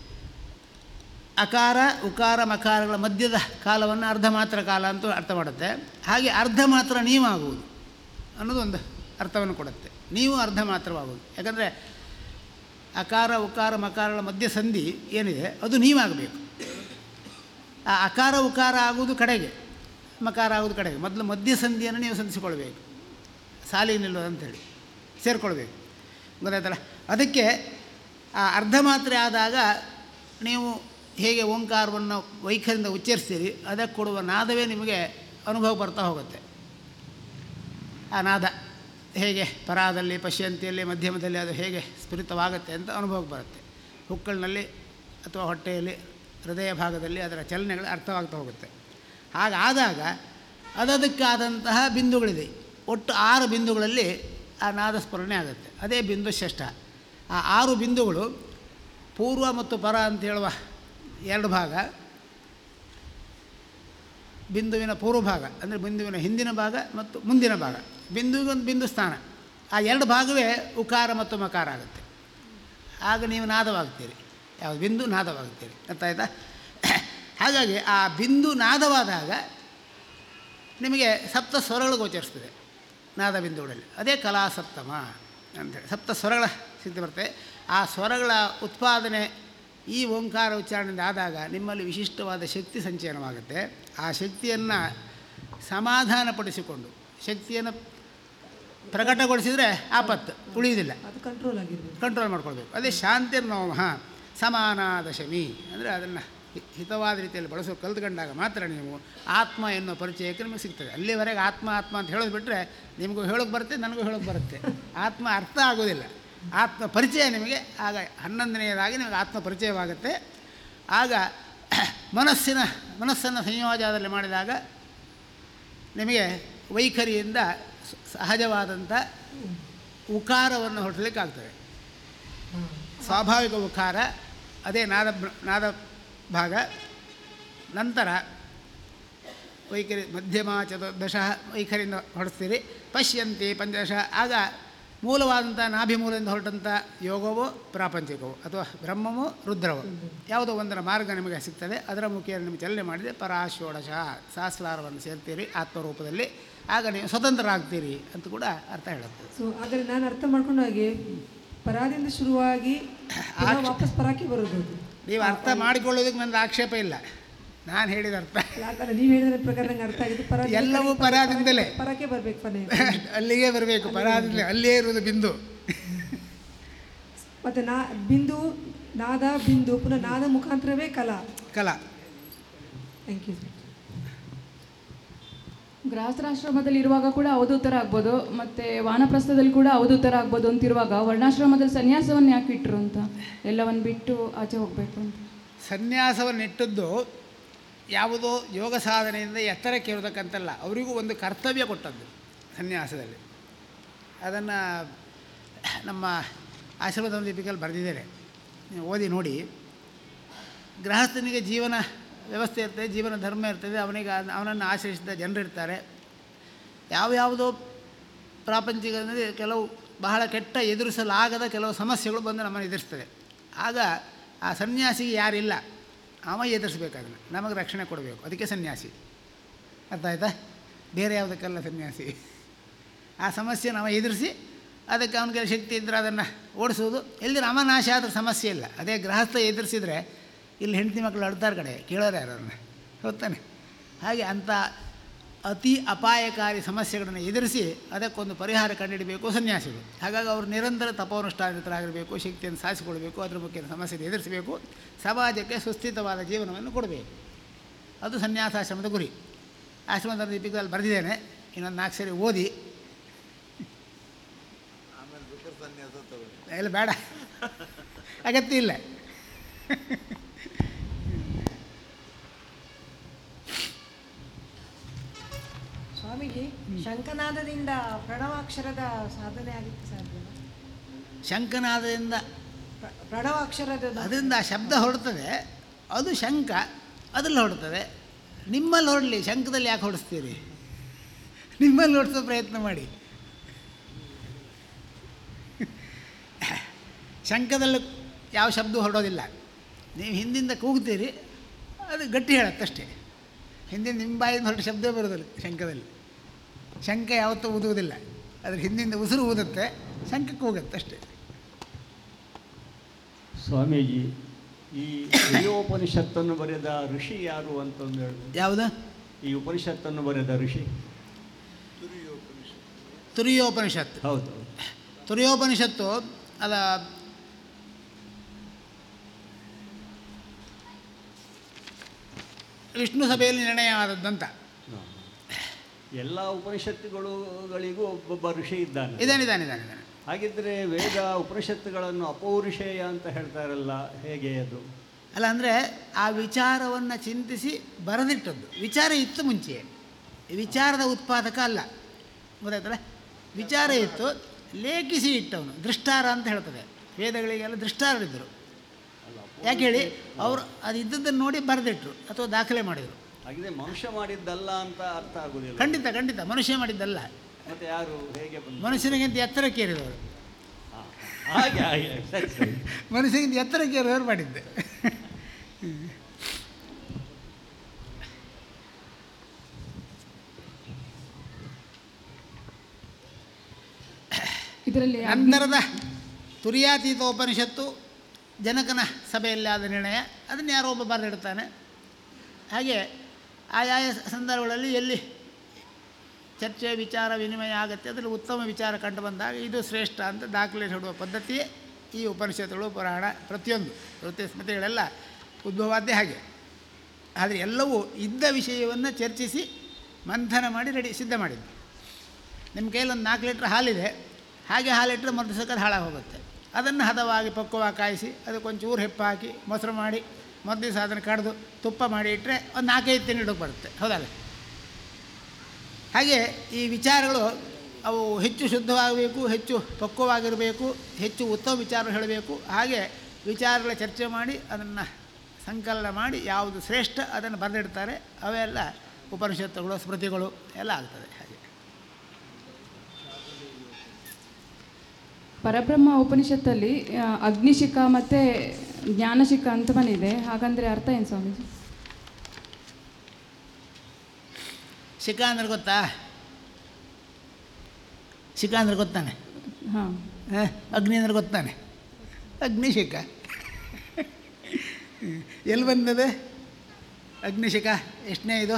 ಅಕಾರ ಉಕಾರ ಮಕಾರಗಳ ಮಧ್ಯದ ಕಾಲವನ್ನು ಅರ್ಧ ಮಾತ್ರ ಕಾಲ ಅಂತ ಅರ್ಥ ಮಾಡುತ್ತೆ ಹಾಗೆ ಅರ್ಧ ಮಾತ್ರ ನೀವಾಗುವುದು ಅನ್ನೋದು ಒಂದು ಅರ್ಥವನ್ನು ಕೊಡುತ್ತೆ ನೀವು ಅರ್ಧ ಮಾತ್ರವಾಗುವುದು ಯಾಕಂದರೆ ಅಕಾರ ಉಕಾರ ಮಕಾರಗಳ ಮಧ್ಯ ಸಂಧಿ ಏನಿದೆ ಅದು ನೀವಾಗಬೇಕು ಆ ಅಕಾರ ಉಕಾರ ಆಗುವುದು ಕಡೆಗೆ ಮಕಾರ ಆಗುವುದು ಕಡೆಗೆ ಮೊದಲು ಮಧ್ಯ ಸಂಧಿಯನ್ನು ನೀವು ಸಂಧಿಸಿಕೊಳ್ಬೇಕು ಸಾಲಿಗೆ ನಿಲ್ಲೋದು ಅಂಥೇಳಿ ಸೇರಿಕೊಳ್ಬೇಕು ಗೊತ್ತಾಯ್ತಲ್ಲ ಅದಕ್ಕೆ ಆ ಅರ್ಧ ಮಾತ್ರೆ ಆದಾಗ ನೀವು ಹೇಗೆ ಓಂಕಾರವನ್ನು ವೈಖರಿಂದ ಉಚ್ಚರಿಸ್ತೀರಿ ಅದಕ್ಕೆ ಕೊಡುವ ನಾದವೇ ನಿಮಗೆ ಅನುಭವ ಬರ್ತಾ ಹೋಗುತ್ತೆ ಆ ನಾದ ಹೇಗೆ ಪರಾದಲ್ಲಿ ಪಶ್ಯಂತಿಯಲ್ಲಿ ಮಧ್ಯಮದಲ್ಲಿ ಅದು ಹೇಗೆ ಸ್ಫುರಿತವಾಗುತ್ತೆ ಅಂತ ಅನುಭವಕ್ಕೆ ಬರುತ್ತೆ ಹುಕ್ಕಳಿನಲ್ಲಿ ಅಥವಾ ಹೊಟ್ಟೆಯಲ್ಲಿ ಹೃದಯ ಭಾಗದಲ್ಲಿ ಅದರ ಚಲನೆಗಳು ಅರ್ಥವಾಗ್ತಾ ಹೋಗುತ್ತೆ ಹಾಗಾದಾಗ ಅದದಕ್ಕಾದಂತಹ ಬಿಂದುಗಳಿದೆ ಒಟ್ಟು ಆರು ಬಿಂದುಗಳಲ್ಲಿ ಆ ನಾದ ಸ್ಮರಣೆ ಆಗುತ್ತೆ ಅದೇ ಬಿಂದು ಷಷ್ಠ ಆ ಆರು ಬಿಂದುಗಳು ಪೂರ್ವ ಮತ್ತು ಪರ ಅಂತ ಹೇಳುವ ಎರಡು ಭಾಗ ಬಿಂದುವಿನ ಪೂರ್ವ ಭಾಗ ಅಂದರೆ ಬಿಂದುವಿನ ಹಿಂದಿನ ಭಾಗ ಮತ್ತು ಮುಂದಿನ ಭಾಗ ಬಿಂದುವಿಗೊಂದು ಬಿಂದು ಸ್ಥಾನ ಆ ಎರಡು ಭಾಗವೇ ಉಕಾರ ಮತ್ತು ಮಕಾರ ಆಗುತ್ತೆ ಆಗ ನೀವು ನಾದವಾಗ್ತೀರಿ ಯಾವುದು ಬಿಂದು ನಾದವಾಗ್ತೀರಿ ಅರ್ಥ ಆಯ್ತಾ ಹಾಗಾಗಿ ಆ ಬಿಂದು ನಾದವಾದಾಗ ನಿಮಗೆ ಸಪ್ತ ಸ್ವರಗಳು ಗೋಚರಿಸ್ತದೆ ನಾದ ಬಿಂದುಗಳಲ್ಲಿ ಅದೇ ಕಲಾ ಸಪ್ತಮ ಅಂತೇಳಿ ಸಪ್ತ ಸ್ವರಗಳ ಸ್ಥಿತಿ ಬರ್ತದೆ ಆ ಸ್ವರಗಳ ಉತ್ಪಾದನೆ ಈ ಓಂಕಾರ ಉಚ್ಚಾರಣೆಯಿಂದ ಆದಾಗ ನಿಮ್ಮಲ್ಲಿ ವಿಶಿಷ್ಟವಾದ ಶಕ್ತಿ ಸಂಚಯನವಾಗುತ್ತೆ ಆ ಶಕ್ತಿಯನ್ನು ಸಮಾಧಾನಪಡಿಸಿಕೊಂಡು ಶಕ್ತಿಯನ್ನು ಪ್ರಕಟಗೊಳಿಸಿದರೆ ಆಪತ್ತು ಉಳಿಯುವುದಿಲ್ಲ ಅದು ಕಂಟ್ರೋಲ್ ಆಗಿರ್ಬೇಕು ಕಂಟ್ರೋಲ್ ಮಾಡ್ಕೊಳ್ಬೇಕು ಅದೇ ಶಾಂತಿರ್ನೋಮಃ ಸಮಾನಾದಶಮಿ ಅಂದರೆ ಅದನ್ನು ಹಿತವಾದ ರೀತಿಯಲ್ಲಿ ಬಳಸೋ ಕಲ್ತ್ಕೊಂಡಾಗ ಮಾತ್ರ ನೀವು ಆತ್ಮ ಎನ್ನುವ ಪರಿಚಯಕ್ಕೆ ನಿಮಗೆ ಸಿಗ್ತದೆ ಅಲ್ಲಿವರೆಗೆ ಆತ್ಮ ಆತ್ಮ ಅಂತ ಹೇಳೋದು ಬಿಟ್ಟರೆ ನಿಮಗೂ ಹೇಳೋಕ್ಕೆ ಬರುತ್ತೆ ನನಗೂ ಹೇಳೋಕ್ಕೆ ಬರುತ್ತೆ ಆತ್ಮ ಅರ್ಥ ಆಗೋದಿಲ್ಲ ಆತ್ಮ ಪರಿಚಯ ನಿಮಗೆ ಆಗ ಹನ್ನೊಂದನೆಯದಾಗಿ ನಿಮಗೆ ಆತ್ಮ ಪರಿಚಯವಾಗುತ್ತೆ ಆಗ ಮನಸ್ಸಿನ ಮನಸ್ಸನ್ನು ಸಂಯೋಜನದಲ್ಲಿ ಮಾಡಿದಾಗ ನಿಮಗೆ ವೈಖರಿಯಿಂದ ಸ- ಸಹಜವಾದಂಥ ಉಕಾರವನ್ನು ಹೊರಡಲಿಕ್ಕಾಗ್ತದೆ ಸ್ವಾಭಾವಿಕ ಉಕಾರ ಅದೇ ನಾದ ಬ್ರ- ನಾದ ಭಾಗ ನಂತರ ವೈಖರಿ ಮಧ್ಯಮ ಚತುರ್ದಶ ವೈಖರಿಯಿಂದ ಹೊರಡಿಸ್ತೀರಿ ಪಶ್ಯಂತಿ ಪಂಚದಶ ಆಗ ಮೂಲವಾದಂಥ ನಾಭಿಮೂಲದಿಂದ ಹೊರಟಂಥ ಯೋಗವೋ ಪ್ರಾಪಂಚಿಕವೋ ಅಥವಾ ಬ್ರಹ್ಮವೋ ರುದ್ರವೋ ಯಾವುದೋ ಒಂದರ ಮಾರ್ಗ ನಿಮಗೆ ಸಿಗ್ತದೆ ಅದರ ಮುಖೇನ ನಿಮಗೆ ಚಲನೆ ಮಾಡಿದರೆ ಪರಾಷೋಡಶ ಸಹಸ್ರಾರವನ್ನು ಸೇರ್ತೀರಿ ಆತ್ಮರೂಪದಲ್ಲಿ ಆಗ ನೀವು ಸ್ವತಂತ್ರರಾಗ್ತೀರಿ ಅಂತ ಕೂಡ ಅರ್ಥ ಹೇಳುತ್ತೆ ಸೊ ಆದರೆ ನಾನು ಅರ್ಥ ಮಾಡ್ಕೊಂಡ ಹಾಗೆ ಪರಾದಿಂದ ಶುರುವಾಗಿ ಪುನಃ ವಾಪಸ್ ಪರಾಕ್ಕೆ ಬರೋದು ಅದು. ನೀವು ಅರ್ಥ ಮಾಡಿಕೊಳ್ಳೋದಕ್ಕೆ ನನ್ನ ಆಕ್ಷೇಪ ಇಲ್ಲ ನಾನು ಹೇಳಿದ ಅರ್ಥ ಯಾಕಂದ್ರೆ ನೀವು ಹೇಳಿದ ಪ್ರಕಾರ ನಂಗೆ ಅರ್ಥ ಆಗಿದ್ದು ಪರ ಎಲ್ಲವೂ ಪರಾದಿಂದಲೇ ಪರಕ್ಕೆ ಬರ್ಬೇಕು ಕೊನೆ ಅಲ್ಲಿಗೆ ಬರಬೇಕು ಪರಾದಿಂದಲೇ ಅಲ್ಲೇ ಇರುವುದು ಬಿಂದು ಮತ್ತೆ ನಾ ಬಿಂದು ನಾದ ಬಿಂದು ಪುನಃ ನಾದ ಮುಖಾಂತರವೇ ಕಲಾ ಕಲಾ ಥ್ಯಾಂಕ್ ಯು ಗೃಹಸ್ಥಾಶ್ರಮದಲ್ಲಿ ಇರುವಾಗ ಕೂಡ ಅವಧೂತರ ಆಗ್ಬೋದು ಮತ್ತು ವಾನಪ್ರಸ್ಥದಲ್ಲಿ ಕೂಡ ಅವಧೂತರ ಆಗ್ಬೋದು ಅಂತಿರುವಾಗ ವರ್ಣಾಶ್ರಮದಲ್ಲಿ ಸನ್ಯಾಸವನ್ನು ಯಾಕೆ ಇಟ್ಟರು ಅಂತ ಎಲ್ಲವನ್ನು ಬಿಟ್ಟು ಆಚೆ ಹೋಗಬೇಕು ಅಂತ ಸನ್ಯಾಸವನ್ನು ಇಟ್ಟದ್ದು ಯಾವುದೋ ಯೋಗ ಸಾಧನೆಯಿಂದ ಎತ್ತರಕ್ಕೆ ಇರತಕ್ಕಂತಲ್ಲ ಅವರಿಗೂ ಒಂದು ಕರ್ತವ್ಯ ಕೊಟ್ಟದ್ದು ಸನ್ಯಾಸದಲ್ಲಿ ಅದನ್ನು ನಮ್ಮ ಆಶ್ರಮದ ದೀಪಿಕಲ್ಲಿ ಬರೆದಿದ್ದಾರೆ ನೀವು ಓದಿ ನೋಡಿ ಗೃಹಸ್ಥನಿಗೆ ಜೀವನ ವ್ಯವಸ್ಥೆ ಇರ್ತದೆ ಜೀವನ ಧರ್ಮ ಇರ್ತದೆ ಅವನಿಗೆ ಅದ್- ಅವನನ್ನು ಆಶ್ರಯಿಸಿದ ಜನರಿರ್ತಾರೆ ಯಾವ್ಯಾವುದೋ ಪ್ರಾಪಂಚಿಕದಲ್ಲಿ ಕೆಲವು ಬಹಳ ಕೆಟ್ಟ ಎದುರಿಸಲಾಗದ ಕೆಲವು ಸಮಸ್ಯೆಗಳು ಬಂದು ನಮ್ಮನ್ನು ಎದುರಿಸ್ತದೆ ಆಗ ಆ ಸನ್ಯಾಸಿಗೆ ಯಾರಿಲ್ಲ ಅವ ಎದುರಿಸ್ಬೇಕು ಅದನ್ನು ನಮಗೆ ರಕ್ಷಣೆ ಕೊಡಬೇಕು ಅದಕ್ಕೆ ಸನ್ಯಾಸಿ ಅರ್ಥ ಆಯ್ತಾ ಬೇರೆ ಯಾವುದಕ್ಕಲ್ಲ ಸನ್ಯಾಸಿ ಆ ಸಮಸ್ಯೆ ನಾವು ಎದುರಿಸಿ ಅದಕ್ಕೆ ಅವನಿಗೆ ಶಕ್ತಿ ಇದ್ದರೆ ಅದನ್ನು ಓಡಿಸೋದು ಎಲ್ಲಿ ರಾಮನಾಶ ಆದ್ರೆ ಸಮಸ್ಯೆ ಇಲ್ಲ ಅದೇ ಗೃಹಸ್ಥ ಎದುರಿಸಿದರೆ ಇಲ್ಲಿ ಹೆಂಡತಿ ಮಕ್ಕಳು ಅಳ್ತಾರ ಕಡೆ ಕೇಳೋರು ಯಾರು ಅವ್ರನ್ನ ಗೊತ್ತಾನೆ ಹಾಗೆ ಅಂಥ ಅತಿ ಅಪಾಯಕಾರಿ ಸಮಸ್ಯೆಗಳನ್ನು ಎದುರಿಸಿ ಅದಕ್ಕೊಂದು ಪರಿಹಾರ ಕಂಡುಹಿಡಬೇಕು ಸನ್ಯಾಸಿಗಳು ಹಾಗಾಗಿ ಅವರು ನಿರಂತರ ತಪೋನುಷ್ಠಾನಿತರಾಗಿರಬೇಕು ಶಕ್ತಿಯನ್ನು ಸಾಧಿಸಿಕೊಳ್ಬೇಕು ಅದ್ರ ಬಗ್ಗೆ ಸಮಸ್ಯೆ ಎದುರಿಸಬೇಕು ಸಮಾಜಕ್ಕೆ ಸುಸ್ಥಿತವಾದ ಜೀವನವನ್ನು ಕೊಡಬೇಕು ಅದು ಸನ್ಯಾಸಾಶ್ರಮದ ಗುರಿ ಆಶ್ರಮದ ದೀಪಿಕದಲ್ಲಿ ಬರೆದಿದ್ದೇನೆ ಇನ್ನೊಂದು ನಾಲ್ಕು ಸರಿ ಓದಿ ಇಲ್ಲ ಬೇಡ ಅಗತ್ಯ ಇಲ್ಲ ಸ್ವಾಮೀಜಿ ಶಂಖನಾದದಿಂದ ಪ್ರಣವಾಕ್ಷರದ ಸಾಧನೆ ಆಗಿತ್ತು ಸಾಧ್ಯ ಶಂಕನಾದದಿಂದ ಪ್ರ- ಪ್ರಣವಾಕ್ಷರದ ಅದರಿಂದ ಆ ಶಬ್ದ ಹೊರಡ್ತದೆ ಅದು ಶಂಕ ಅದ್ರಲ್ಲಿ ಹೊರಡ್ತದೆ ನಿಮ್ಮಲ್ಲಿ ಹೊರಡಲಿ ಶಂಕದಲ್ಲಿ ಯಾಕೆ ಹೊಡಿಸ್ತೀರಿ ನಿಮ್ಮಲ್ಲಿ ಹೊಡಿಸೋ ಪ್ರಯತ್ನ ಮಾಡಿ ಶಂಕದಲ್ಲಿ ಯಾವ ಶಬ್ದ ಹೊರಡೋದಿಲ್ಲ ನೀವು ಹಿಂದಿಂದ ಕೂಗ್ತೀರಿ ಅದು ಗಟ್ಟಿ ಹೇಳತ್ತಷ್ಟೇ ಹಿಂದಿನ ನಿಮ್ಮ ಬಾಯಿಂದ ಹೊರಟ ಶಬ್ದ ಬರೋದಿಲ್ಲ ಶಂಕದಲ್ಲಿ ಶಂಕ ಯಾವತ್ತೂ ಊದುವುದಿಲ್ಲ ಅದ್ರ ಹಿಂದಿಂದ ಉಸಿರು ಊದುತ್ತೆ ಶಂಕಕ್ಕೆ ಹೋಗುತ್ತೆ ಅಷ್ಟೇ ಸ್ವಾಮೀಜಿ ಈ ಉಪನಿಷತ್ತನ್ನು ಬರೆದ ಋಷಿ ಯಾರು ಅಂತಂದು ಹೇಳಿದ್ರು ಯಾವುದು ಈ ಉಪನಿಷತ್ತನ್ನು ಬರೆದ ಋಷಿ ತುರಿಯೋಪನಿಷತ್ತು ಹೌದು ತುರಿಯೋಪನಿಷತ್ತು ಅದ ವಿಷ್ಣು ಸಭೆಯಲ್ಲಿ ನಿರ್ಣಯ ಆದದ್ದಂತ ಎಲ್ಲ ಉಪನಿಷತ್ತುಗಳಿಗೂ ಒಬ್ಬೊಬ್ಬ ಋಷಿ ಇದ್ದಾನೆ ಇದಾನೆ ಇದಾನೆ ಇದಾನೆ ಇದಾನೆ ಹಾಗಿದ್ರೆ ವೇದ ಉಪನಿಷತ್ತುಗಳನ್ನು ಅಪೌರುಷೇಯ ಅಂತ ಹೇಳ್ತಾರಲ್ಲ ಹೇಗೆ ಅದು ಅಲ್ಲ ಅಂದರೆ ಆ ವಿಚಾರವನ್ನು ಚಿಂತಿಸಿ ಬರೆದಿಟ್ಟದ್ದು ವಿಚಾರ ಇತ್ತು ಮುಂಚೆ ವಿಚಾರದ ಉತ್ಪಾದಕ ಅಲ್ಲ ಗೊತ್ತಾಯ್ತಲ್ಲ ವಿಚಾರ ಇತ್ತು ಲೇಖಿಸಿ ಇಟ್ಟವನು ದೃಷ್ಟಾರ ಅಂತ ಹೇಳ್ತದೆ ವೇದಗಳಿಗೆಲ್ಲ ದೃಷ್ಟಾರರಿದ್ದರು ಯಾಕೆ ಹೇಳಿ ಅವರು ಅದು ಇದ್ದದ್ದನ್ನು ನೋಡಿ ಬರೆದಿಟ್ರು ಅಥವಾ ದಾಖಲೆ ಮಾಡಿದರು ಹಾಗಿದ್ರೆ ಮನುಷ್ಯ ಮಾಡಿದ್ದಲ್ಲ ಅಂತ ಅರ್ಥ ಆಗುದಿಲ್ಲ ಖಂಡಿತ ಖಂಡಿತ ಮನುಷ್ಯ ಮಾಡಿದ್ದಲ್ಲ ಮತ್ತೆ ಯಾರು ಹೇಗೆ ಬಂದು ಮನುಷ್ಯನಿಗಿಂತ ಎತ್ತರಕ್ಕೇರಿದವರು ಹಾಗೆ ಹಾಗೆ ಸರಿ ಸರಿ ಮನುಷ್ಯನಿಗಿಂತ ಎತ್ತರಕ್ಕೇರಿದವರು ಮಾಡಿದ್ದೆ ಇದರಲ್ಲಿ ನಂತರದ ತುರಿಯಾತೀತ ಉಪನಿಷತ್ತು ಜನಕನ ಸಭೆಯಲ್ಲಿ ಆದ ನಿರ್ಣಯ ಅದನ್ನು ಯಾರೋ ಒಬ್ಬ ಬರೆದಿಡ್ತಾನೆ ಹಾಗೆ ಆಯಾಯ ಸಂದರ್ಭಗಳಲ್ಲಿ ಎಲ್ಲಿ ಚರ್ಚೆ ವಿಚಾರ ವಿನಿಮಯ ಆಗುತ್ತೆ ಅದರಲ್ಲಿ ಉತ್ತಮ ವಿಚಾರ ಕಂಡು ಬಂದಾಗ ಇದು ಶ್ರೇಷ್ಠ ಅಂತ ದಾಖಲೆ ಇಡುವ ಪದ್ಧತಿಯೇ ಈ ಉಪನಿಷತ್ತುಗಳು ಪುರಾಣ ಪ್ರತಿಯೊಂದು ಪ್ರತಿ ಸ್ಮೃತಿಗಳೆಲ್ಲ ಉದ್ಭವಾದ್ದೇ ಹಾಗೆ ಆದರೆ ಎಲ್ಲವೂ ಇದ್ದ ವಿಷಯವನ್ನು ಚರ್ಚಿಸಿ ಮಂಥನ ಮಾಡಿ ರೆಡಿ ಸಿದ್ಧ ಮಾಡಿದ್ದು ನಿಮ್ಮ ಕೈಯಲ್ಲಿ ಒಂದು ನಾಲ್ಕು ಲೀಟ್ರ್ ಹಾಲಿದೆ ಹಾಗೆ ಹಾಲಿಟ್ಟರೆ ಮರುದಿವಸಕ್ಕೆ ಅದು ಹಾಳಾಗಿ ಹೋಗುತ್ತೆ ಅದನ್ನು ಹದವಾಗಿ ಪಕ್ವವಾಗಿ ಕಾಯಿಸಿ ಅದಕ್ಕೊಂಚೂರು ಹೆಪ್ಪು ಹಾಕಿ ಮೊಸರು ಮಾಡಿ ಮೊದಲು ದಿವಸ ಅದನ್ನು ಕಡ್ದು ತುಪ್ಪ ಮಾಡಿ ಇಟ್ಟರೆ ಒಂದು ನಾಲ್ಕೈದು ತಿಂಗಳಿಗೆ ಬರುತ್ತೆ ಹೌದಲ್ಲ ಹಾಗೆ ಈ ವಿಚಾರಗಳು ಅವು ಹೆಚ್ಚು ಶುದ್ಧವಾಗಬೇಕು ಹೆಚ್ಚು ಪಕ್ವವಾಗಿರಬೇಕು ಹೆಚ್ಚು ಉತ್ತಮ ವಿಚಾರ ಹೇಳಬೇಕು ಹಾಗೆ ವಿಚಾರಗಳ ಚರ್ಚೆ ಮಾಡಿ ಅದನ್ನು ಸಂಕಲನ ಮಾಡಿ ಯಾವುದು ಶ್ರೇಷ್ಠ ಅದನ್ನು ಬರೆದಿಡ್ತಾರೆ ಅವೆಲ್ಲ ಉಪನಿಷತ್ತುಗಳು ಸ್ಮೃತಿಗಳು ಎಲ್ಲ ಆಗ್ತದೆ ಹಾಗೆ ಪರಬ್ರಹ್ಮ ಉಪನಿಷತ್ತಲ್ಲಿ ಆ, ಅಗ್ನಿಶಿಖ ಮತ್ತು ಜ್ಞಾನಶಿಖ ಅಂತ ಬಂದಿದೆ ಹಾಗಂದ್ರೆ ಅರ್ಥ ಏನು ಸ್ವಾಮೀಜಿ ಶಿಖಾ ಅಂದ್ರೆ ಗೊತ್ತಾ ಶಿಖಾ ಅಂದ್ರೆ ಗೊತ್ತಾನೆ ಹಾಂ ಆ, ಅಗ್ನಿ ಅಂದ್ರೆ ಗೊತ್ತಾನೆ ಅಗ್ನಿಶಿಖ ಎಲ್ಲಿ ಬಂದದೆ ಅಗ್ನಿಶಿಖ ಎಷ್ಟನೇ ಇದು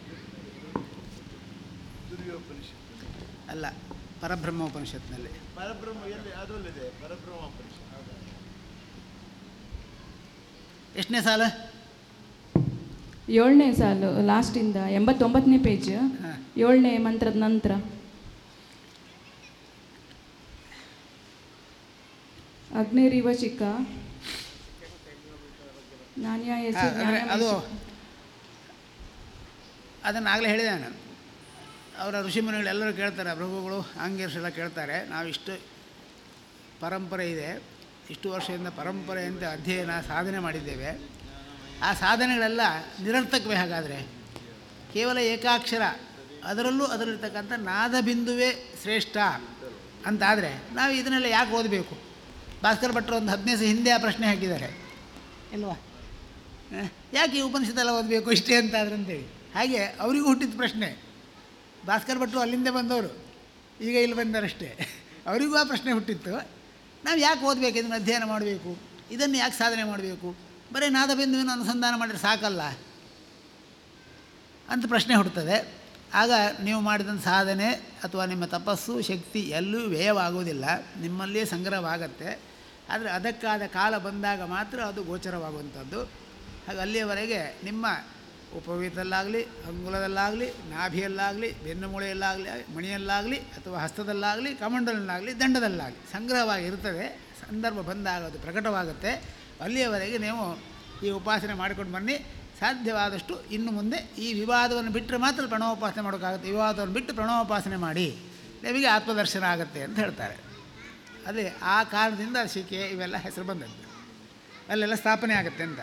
ಅಲ್ಲ ಪರಬ್ರಹ್ಮ ಉಪನಿಷತ್ನಲ್ಲಿ ಪರಬ್ರಹ್ಮ ಎಲ್ಲಿ ಅದರಲ್ಲಿದೆ ಪರಬ್ರಹ್ಮ ಎಷ್ಟನೇ ಸಾಲ ಏಳನೇ ಸಾಲು ಲಾಸ್ಟಿಂದ ಎಂಬತ್ತೊಂಬತ್ತನೇ ಪೇಜ್ ಏಳನೇ ಮಂತ್ರದ ನಂತರ ಅಗ್ನಿರಿವ ಶಿಖ ನಾಣ್ಯಾಯ ಆ, ಅಂದ್ರೆ ಅದು ಅದನ್ನು ಆಗಲೇ ಹೇಳಿದೆ ನಾನು ಅವರ ಋಷಿಮುನಿಗಳು ಎಲ್ಲರೂ ಕೇಳ್ತಾರೆ ಪ್ರಭುಗಳು ಆಂಗೇರ್ಸೆಲ್ಲ ಕೇಳ್ತಾರೆ ನಾವು ಇಷ್ಟು ಪರಂಪರೆ ಇದೆ ಇಷ್ಟು ವರ್ಷದಿಂದ ಪರಂಪರೆಯಂತೆ ಅಧ್ಯಯನ ಸಾಧನೆ ಮಾಡಿದ್ದೇವೆ ಆ ಸಾಧನೆಗಳೆಲ್ಲ ನಿರರ್ಥಕವೇ ಹಾಗಾದರೆ ಕೇವಲ ಏಕಾಕ್ಷರ ಅದರಲ್ಲೂ ಅದರಲ್ಲಿರ್ತಕ್ಕಂಥ ನಾದಬಿಂದುವೇ ಶ್ರೇಷ್ಠ ಅಂತಾದರೆ ನಾವು ಇದನ್ನೆಲ್ಲ ಯಾಕೆ ಓದಬೇಕು ಭಾಸ್ಕರ್ ಭಟ್ರು ಒಂದು ಹದಿನೈದು ದಿವಸ ಹಿಂದೆ ಆ ಪ್ರಶ್ನೆ ಹಾಕಿದ್ದಾರೆ ಇಲ್ವಾ ಹ? ಯಾಕೆ ಈ ಉಪನಿಷತ್ತೆಲ್ಲ ಓದಬೇಕು ಇಷ್ಟೇ ಅಂತ ಅಂತೇಳಿ ಹಾಗೆ ಅವರಿಗೂ ಹುಟ್ಟಿದ ಪ್ರಶ್ನೆ ಭಾಸ್ಕರ್ ಭಟ್ರು ಅಲ್ಲಿಂದ ಬಂದವರು ಈಗ ಇಲ್ಲಿ ಬಂದರಷ್ಟೇ ಅವರಿಗೂ ಆ ಪ್ರಶ್ನೆ ಹುಟ್ಟಿತ್ತು ನಾವು ಯಾಕೆ ಓದಬೇಕು ಇದನ್ನು ಅಧ್ಯಯನ ಮಾಡಬೇಕು ಇದನ್ನು ಯಾಕೆ ಸಾಧನೆ ಮಾಡಬೇಕು ಬರೀ ನಾದಬಿಂದುವಿನ ಅನುಸಂಧಾನ ಮಾಡಿದ್ರೆ ಸಾಕಲ್ಲ ಅಂತ ಪ್ರಶ್ನೆ ಹುಟ್ಟುತ್ತದೆ ಆಗ ನೀವು ಮಾಡಿದಂಥ ಸಾಧನೆ ಅಥವಾ ನಿಮ್ಮ ತಪಸ್ಸು ಶಕ್ತಿ ಎಲ್ಲೂ ವ್ಯಯವಾಗುವುದಿಲ್ಲ ನಿಮ್ಮಲ್ಲಿಯೇ ಸಂಗ್ರಹವಾಗತ್ತೆ ಆದರೆ ಅದಕ್ಕಾದ ಕಾಲ ಬಂದಾಗ ಮಾತ್ರ ಅದು ಗೋಚರವಾಗುವಂಥದ್ದು ಹಾಗೆ ಅಲ್ಲಿಯವರೆಗೆ ನಿಮ್ಮ ಉಪವೀತಲ್ಲಾಗಲಿ ಅಂಗುಲದಲ್ಲಾಗಲಿ ನಾಭಿಯಲ್ಲಾಗಲಿ ಬೆನ್ನುಮೂಳೆಯಲ್ಲಾಗಲಿ ಮಣಿಯಲ್ಲಾಗಲಿ ಅಥವಾ ಹಸ್ತದಲ್ಲಾಗಲಿ ಕಮಂಡಲಲ್ಲಾಗಲಿ ದಂಡದಲ್ಲಾಗಲಿ ಸಂಗ್ರಹವಾಗಿ ಇರ್ತದೆ ಸಂದರ್ಭ ಬಂದಾಗ ಅದು ಪ್ರಕಟವಾಗುತ್ತೆ ಅಲ್ಲಿಯವರೆಗೆ ನೀವು ಈ ಉಪಾಸನೆ ಮಾಡಿಕೊಂಡು ಬನ್ನಿ ಸಾಧ್ಯವಾದಷ್ಟು ಇನ್ನು ಮುಂದೆ ಈ ವಿವಾದವನ್ನು ಬಿಟ್ಟರೆ ಮಾತ್ರ ಪ್ರಣವೋಪಾಸನೆ ಮಾಡೋಕ್ಕಾಗುತ್ತೆ ವಿವಾದವನ್ನು ಬಿಟ್ಟು ಪ್ರಣವೋಪಾಸನೆ ಮಾಡಿ ನಿಮಗೆ ಆತ್ಮದರ್ಶನ ಆಗುತ್ತೆ ಅಂತ ಹೇಳ್ತಾರೆ ಅದೇ ಆ ಕಾರಣದಿಂದ ಶಿಕೆ ಇವೆಲ್ಲ ಹೆಸರು ಬಂದದ್ದು ಅಲ್ಲೆಲ್ಲ ಸ್ಥಾಪನೆ ಆಗುತ್ತೆ ಅಂತ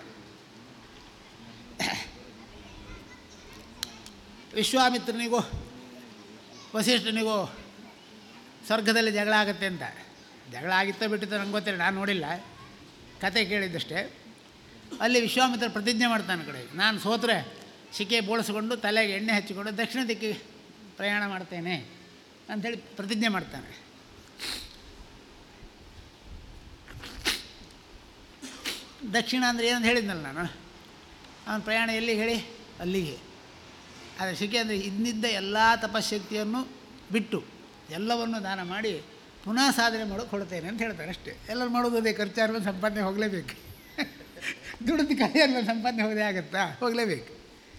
ವಿಶ್ವಾಮಿತ್ರನಿಗೂ ವಸಿಷ್ಠನಿಗೂ ಸ್ವರ್ಗದಲ್ಲಿ ಜಗಳ ಆಗುತ್ತೆ ಅಂತ ಜಗಳ ಆಗಿತ್ತೋ ಬಿಟ್ಟಿತ್ತೋ ನಂಗೆ ಗೊತ್ತಿಲ್ಲ ನಾನು ನೋಡಿಲ್ಲ ಕತೆ ಕೇಳಿದ್ದಷ್ಟೇ ಅಲ್ಲಿ ವಿಶ್ವಾಮಿತ್ರ ಪ್ರತಿಜ್ಞೆ ಮಾಡ್ತಾನೆ ಕಡೆ ನಾನು ಸೋತ್ರೆ ಶಿಕೆ ಬೋಳಿಸ್ಕೊಂಡು ತಲೆಗೆ ಎಣ್ಣೆ ಹಚ್ಚಿಕೊಂಡು ದಕ್ಷಿಣ ದಿಕ್ಕಿಗೆ ಪ್ರಯಾಣ ಮಾಡ್ತೇನೆ ಅಂಥೇಳಿ ಪ್ರತಿಜ್ಞೆ ಮಾಡ್ತಾನೆ ದಕ್ಷಿಣ ಅಂದರೆ ಏನಂತ ಹೇಳಿದ್ನಲ್ಲ ನಾನು ಅವನ ಪ್ರಯಾಣ ಎಲ್ಲಿಗೆ ಹೇಳಿ ಅಲ್ಲಿಗೆ ಆದರೆ ಶಿಕೆ ಅಂದರೆ ಇನ್ನಿದ್ದ ಎಲ್ಲ ತಪಶಕ್ತಿಯನ್ನು ಬಿಟ್ಟು ಎಲ್ಲವನ್ನು ದಾನ ಮಾಡಿ ಪುನಃ ಸಾಧನೆ ಮಾಡೋಕೆ ಹೊಡ್ತೇನೆ ಅಂತ ಹೇಳ್ತಾರೆ ಅಷ್ಟೇ ಎಲ್ಲರೂ ಮಾಡೋದು ಅದೇ ಖರ್ಚಾರ ಮೇಲೆ ಸಂಪಾದನೆ ಹೋಗಲೇಬೇಕು ದುಡಿದು ಕಲಿಯಾರ ಮೇಲೆ ಸಂಪಾದನೆ ಹೋಗದೆ ಆಗುತ್ತಾ ಹೋಗಲೇಬೇಕು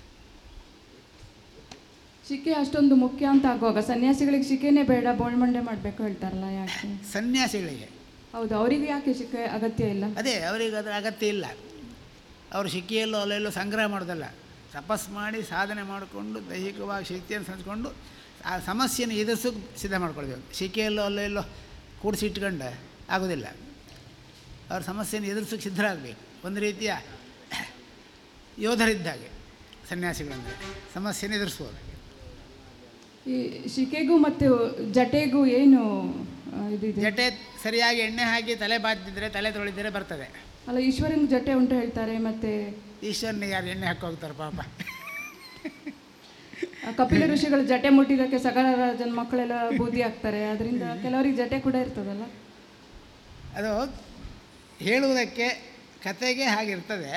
ಶಿಕೆ ಅಷ್ಟೊಂದು ಮುಖ್ಯ ಅಂತ ಆಗುವಾಗ ಸನ್ಯಾಸಿಗಳಿಗೆ ಶಿಕೆನೇ ಬೇಡ ಬೋಳ್ಮಂಡೆ ಮಾಡಬೇಕು ಹೇಳ್ತಾರಲ್ಲ ಯಾಕೆ ಸನ್ಯಾಸಿಗಳಿಗೆ ಹೌದು ಅವರಿಗೆ ಯಾಕೆ ಶಿಕೆ ಅಗತ್ಯ ಇಲ್ಲ ಅದೇ ಅವರಿಗೆ ಅದರ ಅಗತ್ಯ ಇಲ್ಲ ಅವರು ಶಿಕ್ಕಿಯಲ್ಲೋ ಅಲ್ಲೆಲ್ಲೋ ಸಂಗ್ರಹ ಮಾಡೋದಲ್ಲ ತಪಸ್ ಮಾಡಿ ಸಾಧನೆ ಮಾಡಿಕೊಂಡು ದೈಹಿಕವಾಗಿ ಶಕ್ತಿಯನ್ನು ಸಂಸ್ಕೊಂಡು ಆ ಸಮಸ್ಯೆಯನ್ನು ಎದುರಿಸೋಕೆ ಸಿದ್ಧ ಮಾಡ್ಕೊಳ್ಬೇಕು ಶಿಕೆಯಲ್ಲೋ ಅಲ್ಲೆಲ್ಲೋ ಕೂಡಿಸಿಟ್ಕೊಂಡು ಆಗೋದಿಲ್ಲ ಅವ್ರ ಸಮಸ್ಯೆಯನ್ನು ಎದುರಿಸೋಕೆ ಸಿದ್ಧರಾಗಬೇಕು ಒಂದು ರೀತಿಯ ಯೋಧರಿದ್ದಾಗೆ ಸನ್ಯಾಸಿಗಳಂದರೆ ಸಮಸ್ಯೆನ ಎದುರಿಸ್ಬೋದು ಈ ಶಿಕೆಗೂ ಮತ್ತು ಜಟೆಗೂ ಏನು ಆ, ಇದಿದೆ ಜಟೆ ಸರಿಯಾಗಿ ಎಣ್ಣೆ ಹಾಕಿ ತಲೆ ಬಾಚಿದ್ರೆ ತಲೆ ತೊಳೆದಿದ್ರೆ ಬರ್ತದೆ ಅಲ್ಲ ಈಶ್ವರನ ಜಟೆ ಉಂಟು ಹೇಳ್ತಾರೆ ಮತ್ತೆ ಈಶ್ವರನಿಗೆ ಯಾರು ಎಣ್ಣೆ ಹಾಕಿ ಹೋಗ್ತಾರೆ ಪಾಪ ಆ ಕಪಿಲ ಋಷಿಗಳು ಜಟೆ ಮುಟ್ಟಿದಕ್ಕೆ ಸಗರ ರಾಜನ ಮಕ್ಕಳೆಲ್ಲ ಬೂದಿ ಆಗ್ತಾರೆ ಅದರಿಂದ ಕೆಲವರಿಗೆ ಜಟೆ ಕೂಡ ಇರ್ತದಲ್ಲ ಅದು ಹೇಳುವುದಕ್ಕೆ ಕತೆಗೆ ಹಾಗಿರ್ತದೆ